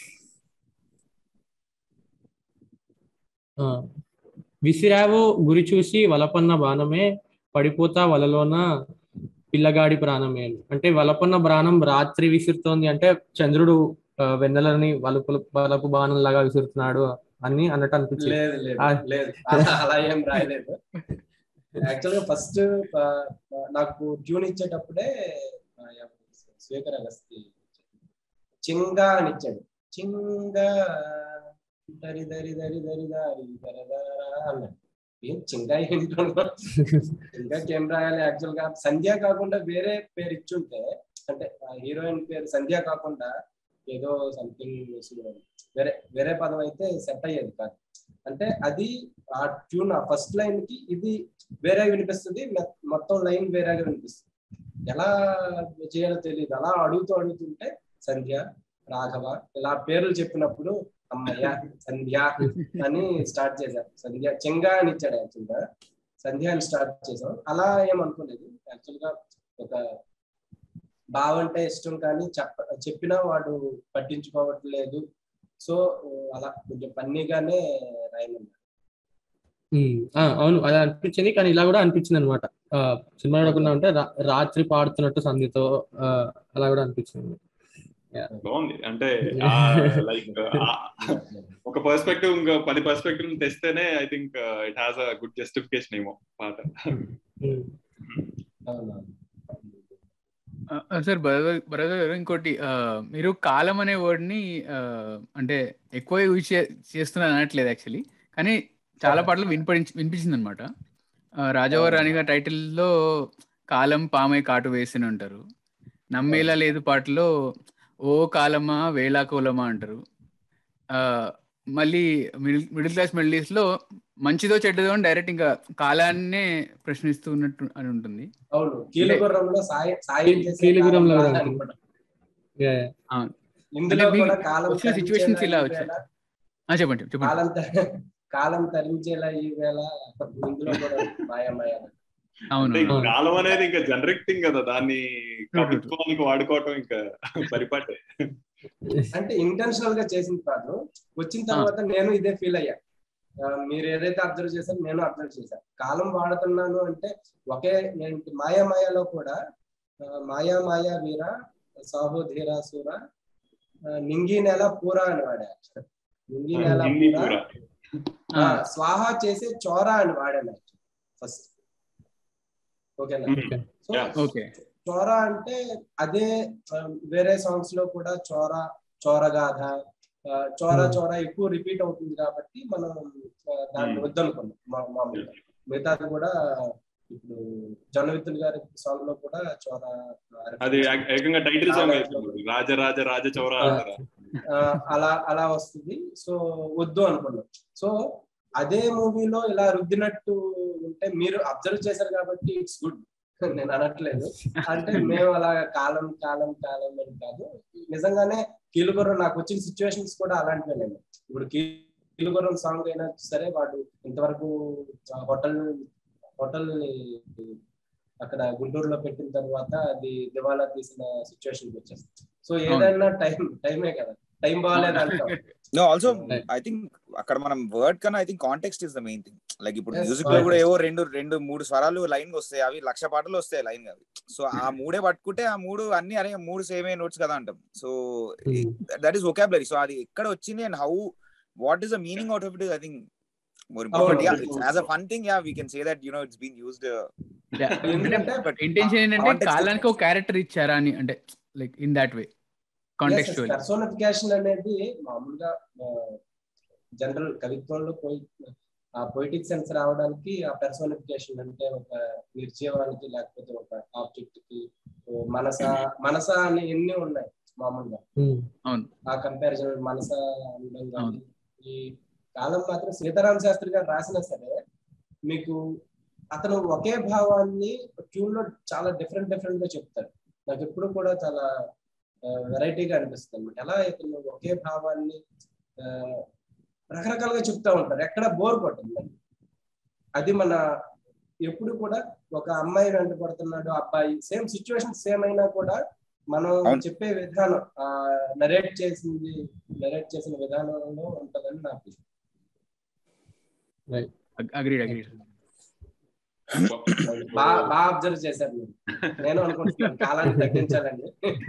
ఆ, విసిరావు గురి చూసి వలపన్న బాణమే పడిపోతా వలలోన పిల్లగాడి ప్రాణమే అని. అంటే వలపన్న బాణం రాత్రి విసురుతోంది అంటే చంద్రుడు ఆ, వెన్నెలని వలుపు వలపు బాణం లాగా విసురుతున్నాడు అని అన్నట్టు అనిపించింది లేదు లేదు ఆ. లేదు అలా అలా ఏం రాయలేదు యాక్చువల్ గా ఫస్ట్ నాకు ట్యూన్ ఇచ్చేటప్పుడే ఆ, ఎవరు? శేఖర్ అగస్తి చింగా అని ఇచ్చాడు చింగా దరి దరి దరి దరి దారి దరదరా అన్నాడు ఏం చింగా ఏంటో చింగాకి ఏం రాయాలి యాక్చువల్ గా సంధ్య కాకుండా వేరే పేరు ఇచ్చుంటే అంటే హీరోయిన్ పేరు సంధ్య కాకుండా ఏదో సంథింగ్ వేరే వేరే పదం అయితే సెట్ అయ్యేది కాదు అంటే అది ఆ ట్యూన్ ఆ ఫస్ట్ లైన్ కి ఇది వేరే వినిపిస్తుంది మె- మొత్తం లైన్ వేరేగా వినిపిస్తుంది ఎలా చేయాలో తెలియదు అలా అడుగుతూ అడుగుతుంటే సంధ్య రాఘవ ఇలా పేర్లు చెప్పినప్పుడు అమ్మయ్య సంధ్య అని స్టార్ట్ చేశారు సంధ్య చెంగా అని ఇచ్చాడు యాక్చువల్ గా సంధ్య అని స్టార్ట్ చేసాం అలా ఏమనుకోలేదు యాక్చువల్ గా ఒక బావంటే ఇష్టం కానీ చెప్ప చెప్పినా వాడు పట్టించుకోవట్లేదు సో అలా కొంచెం ఫన్నీగానే రాయమన్నారు ఉమ్, ఆ, అవును అది అనిపించింది కానీ ఇలా కూడా అనిపించింది అనమాట సినిమా చూడకుండా ఉంటే రా- రాత్రి పాడుతున్నట్టు సంధితో ఆ, అలా కూడా అనిపించింది బాగుంది అంటే లైక్ ఒక పర్స్పెక్టివ్ ఇంకా పది పర్స్పెక్టివ్ తెస్తేనే I think it has a good justification ఏమో పాట ఉమ్, అవునవును సార్ భరత్ భరత్ గారు ఇంకోటి ఆ, మీరు కాలం అనే వర్డ్ ని ఆ, అంటే ఎక్కువ యూజ్ చేస్తున్నారు అనట్లేదు యాక్చువల్లీ కానీ చాలా పాటలు వినిపడించి వినిపించింది అనమాట రాజావారి రాణిగా టైటిల్లో కాలం పామై కాటు వేసిన అంటారు నమ్మేలా లేదు పాటలో ఓ కాలమా వేళా కోలమా అంటారు ఆ, మళ్ళీ మిడిల్ మిడిల్ క్లాస్ మెలడీస్ లో మంచిదో చెడ్డదో అని డైరెక్ట్ ఇంకా కాలాన్నే ప్రశ్నిస్తూ ఉన్నట్టు అని ఉంటుంది అవును కీలుగుర్రంలో సాయం సాయం చేసే కీలుగుర్రంలో కాలం కూడా కాదు ఉంటుంది. అనుకుంటా. Yeah, yeah. ఇందులో అంటే మీకు కూడా కాలం వచ్చిన situations తరించేలా ఇలా ఈ వచ్చాయి. వేళ, ఆ, చెప్పండి చెప్పండి కాలం త- కాలం తరించేలా ఈ వేళ ఇందులో కూడా మాయా మాయా అవును అంటే అవును. కాలం అనేది ఇంకా జనరిక్ థింగ్ కదా దాన్ని True, true, true. కవిత్వానికి వాడుకోవటం ఇంకా పరిపాటే అంటే ఇంటెన్షనల్ గా చేసింది కాదు వచ్చిన తర్వాత నేను ఇదే ఫీల్ అయ్యా ఆ, మీరు ఏదైతే అబ్జర్వ్ చేశారో నేను అబ్జర్వ్ చేశాను కాలం వాడుతున్నాను అంటే ఒకే ఏంటి మాయా మాయాలో కూడా ఆ, మాయా మాయా వీర సాహో ధీర సూర ఆ, నింగి నెల పూరా అని వాడా నింగి నెల హిందీ పూరా పూరా ఆ, స్వాహ చేసే చోరా అని వాడాను ఫస్ట్ ఓకేనా Hmm. So Yeah. ఓకే చోరా అంటే అదే ఆ, వేరే సాంగ్స్ లో కూడా చోర చోరగాథ ఆ, చోర Hmm. చోర ఎక్కువ రిపీట్ అవుతుంది కాబట్టి మనం ఆ, దాన్ని Hmm. వద్దనుకున్నాం మా- మామూలుగా మిగతాది కూడా ఇప్పుడు జనవిత్తులు గారి సాంగ్ లో కూడా చోర అది ఏక- ఏకంగా టైటిల్ సాంగ్ అయిపోయింది రాజ రాజ రాజ చౌరా అంటారా ఆ, అలా అలా వస్తుంది సో వద్దు అనుకున్నాం సో అదే మూవీలో ఇలా రుద్దినట్టు ఉంటే మీరు అబ్జర్వ్ చేశారు కాబట్టి ఇట్స్ గుడ్ నేను అనట్లేదు అంటే మేము అలా కాలం కాలం కాలం అని కాదు నిజంగానే కీలుగుర్రం నాకు వచ్చిన సిచ్యువేషన్స్ కూడా అలాంటివే ఇప్పుడు కీలుగుర్రం సాంగ్ అయినా సరే వాడు ఇంతవరకు హోటల్ హోటల్ అక్కడ గుంటూరులో పెట్టిన తర్వాత అది దివాలా తీసిన సిచ్యువేషన్ వచ్చేస్తుంది సో ఏదైనా టైం టైమే కదా టైం బాగాలేదు అంటాం no also Right. I think అక్కడ మనం వర్డ్ కన్నా I think context is the main thing like ఇప్పుడు Yes, మ్యూజిక్ లో కూడా context. ఏవో రెండు రెండు మూడు స్వరాలు లైన్ వస్తాయి అవి లక్ష పాటలు వస్తాయి లైన్ అవి సో ఆ మూడే పట్టుకుంటే ఆ మూడు అన్ని అరే మూడు సేమ్ నోట్స్ కదా అంటాం so Hmm. That is vocabulary so అది ఎక్కడ వచ్చింది and how what is the meaning out of it I think more important yeah అవును. As a fun thing yeah we can say that you know it's been used ఎందుకంటే ఇంటెన్షన్ ఏంటంటే Context కాలానికి ఒక క్యారెక్టర్ ఇచ్చారా అని అంటే like in that way contextual personification అనేది మామూలుగా జనరల్ కవిత్వంలో పోయి ఆ పొయిటిక్ సెన్స్ రావడానికి ఆ పర్సోనిఫికేషన్ అంటే ఒక నిర్జీవానికి లేకపోతే ఒక ఆబ్జెక్ట్ కి ఓ మనస మనస అని ఎన్ని ఉన్నాయి మామూలుగా Hmm. ఆ కంపారిజన్ మనస అనడం కానీ అవును. ఈ కాలం మాత్రం సీతారామ శాస్త్రి గారు రాసినా సరే మీకు అతను ఒకే భావాన్ని ట్యూన్ లో చాలా డిఫరెంట్ డిఫరెంట్ గా చెప్తారు నాకు ఎప్పుడు కూడా చాలా వెరైటీగా అనిపిస్తుంది అనమాట ఎలా ఇతను ఒకే భావాన్ని ఆ, రకరకాలుగా చెప్తా ఉంటారు ఎక్కడ బోర్ కొట్టదు మనకి. అది మన ఎప్పుడు కూడా ఒక అమ్మాయి వెంట పడుతున్నాడు అబ్బాయి సేమ్ సిచ్యువేషన్ సేమ్ అయినా కూడా మనం అవును. చెప్పే విధానం ఆ నరేట్ చేసింది నరేట్ చేసిన విధానంలో ఉంటదని నా ఫీలింగ్ అగ్రీడ్ అగ్రీడ్ బాగా బాగా అబ్జర్వ్ చేశారు మీరు నేను అనుకుంటున్నాను కాలాన్ని తగ్గించాలని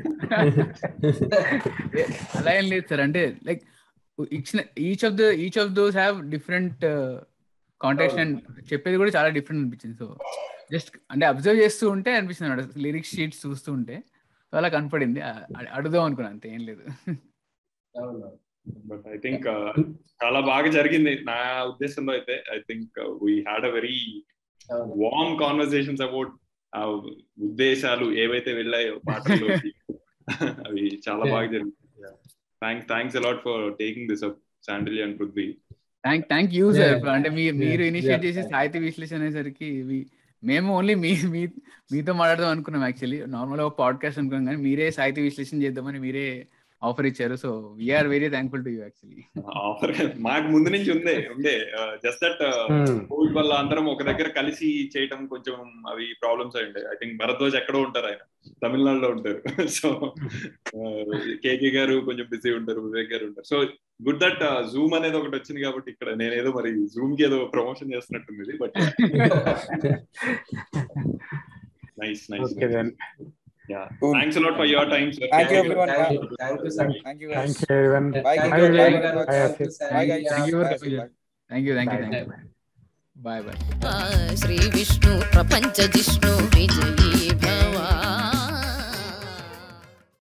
అలా ఏం లేదు సార్ అంటే లైక్ ఇచ్చిన each of the each of those have different contact and చెప్పేది కూడా చాలా డిఫరెంట్ అనిపించింది సో జస్ట్ అంటే అబ్జర్వ్ చేస్తూ ఉంటే అనిపిస్తుంది లిరిక్స్ షీట్స్ చూస్తూ ఉంటే సో అలా కనపడింది అ- అ- అడుగుదాం అనుకున్నాను అంతే ఏం లేదు అవును బట్ ఐ థింక్ చాలా బాగా జరిగింది నా ఉద్దేశంలో అయితే I think we had a very అవును వార్మ్ కాన్వర్సేషన్స్ అబౌట్ ఆ ఉద్దేశాలు ఏవైతే వెళ్ళాయో పాటల్లోకి అవి చాలా Yeah. బాగా జరిగింది thanks thanks a lot for taking this up Sandil and Prithvi thank thank you sir Yeah. అంటే మీ మీరు Yeah. Initiate Yeah. చేసి సాహిత్య విశ్లేషణ అనేసరికి ఇవి- మేము ఓన్లీ మీ మీ మీతో మాట్లాడదాం అనుకున్నాం యాక్చువల్లీ నార్మల్ ఒక పాడ్కాస్ట్ అనుకున్నాం కానీ మీరే సాహిత్య విశ్లేషణ చేద్దామని మీరే ఆఫర్ ఇచ్చారు so we are very thankful to you actually offer మాకు ముందు నుంచి ఉందే ఉండే జస్ట్ దట్ Hmm. కోవిడ్ వల్ల అందరం ఒక దగ్గర కలిసి చేయటం కొంచెం అవి ప్రాబ్లమ్స్ అయి ఉంటాయి ఐ థింక్ భరద్వాజ్ ఎక్కడో ఉంటారు ఆయన తమిళనాడులో ఉంటారు సో కేకే గారు కొంచెం బిజీ ఉంటారు వివేక్ గారు ఉంటారు సో గుడ్ దట్ జూమ్ అనేది ఒకటి వచ్చింది కాబట్టి ఇక్కడ నేనేదో మరి జూమ్ కి ఏదో ప్రమోషన్ చేస్తున్నట్టుంది but nice nice okay then Cool. Thanks a lot for your time sir Thank you, everyone. Thank you sir thank you thank you everyone Bye, Thank guys. you, Bye, Jay guys. garu. Bye, Thank you, Asif. Sandy. Bye, guys. Thank you Bye, for- Asif. Bye. Thank you thank you Bye. Thank you bye bye Shri Vishnu ప్రపంచ జిష్ణు విజయీ భవ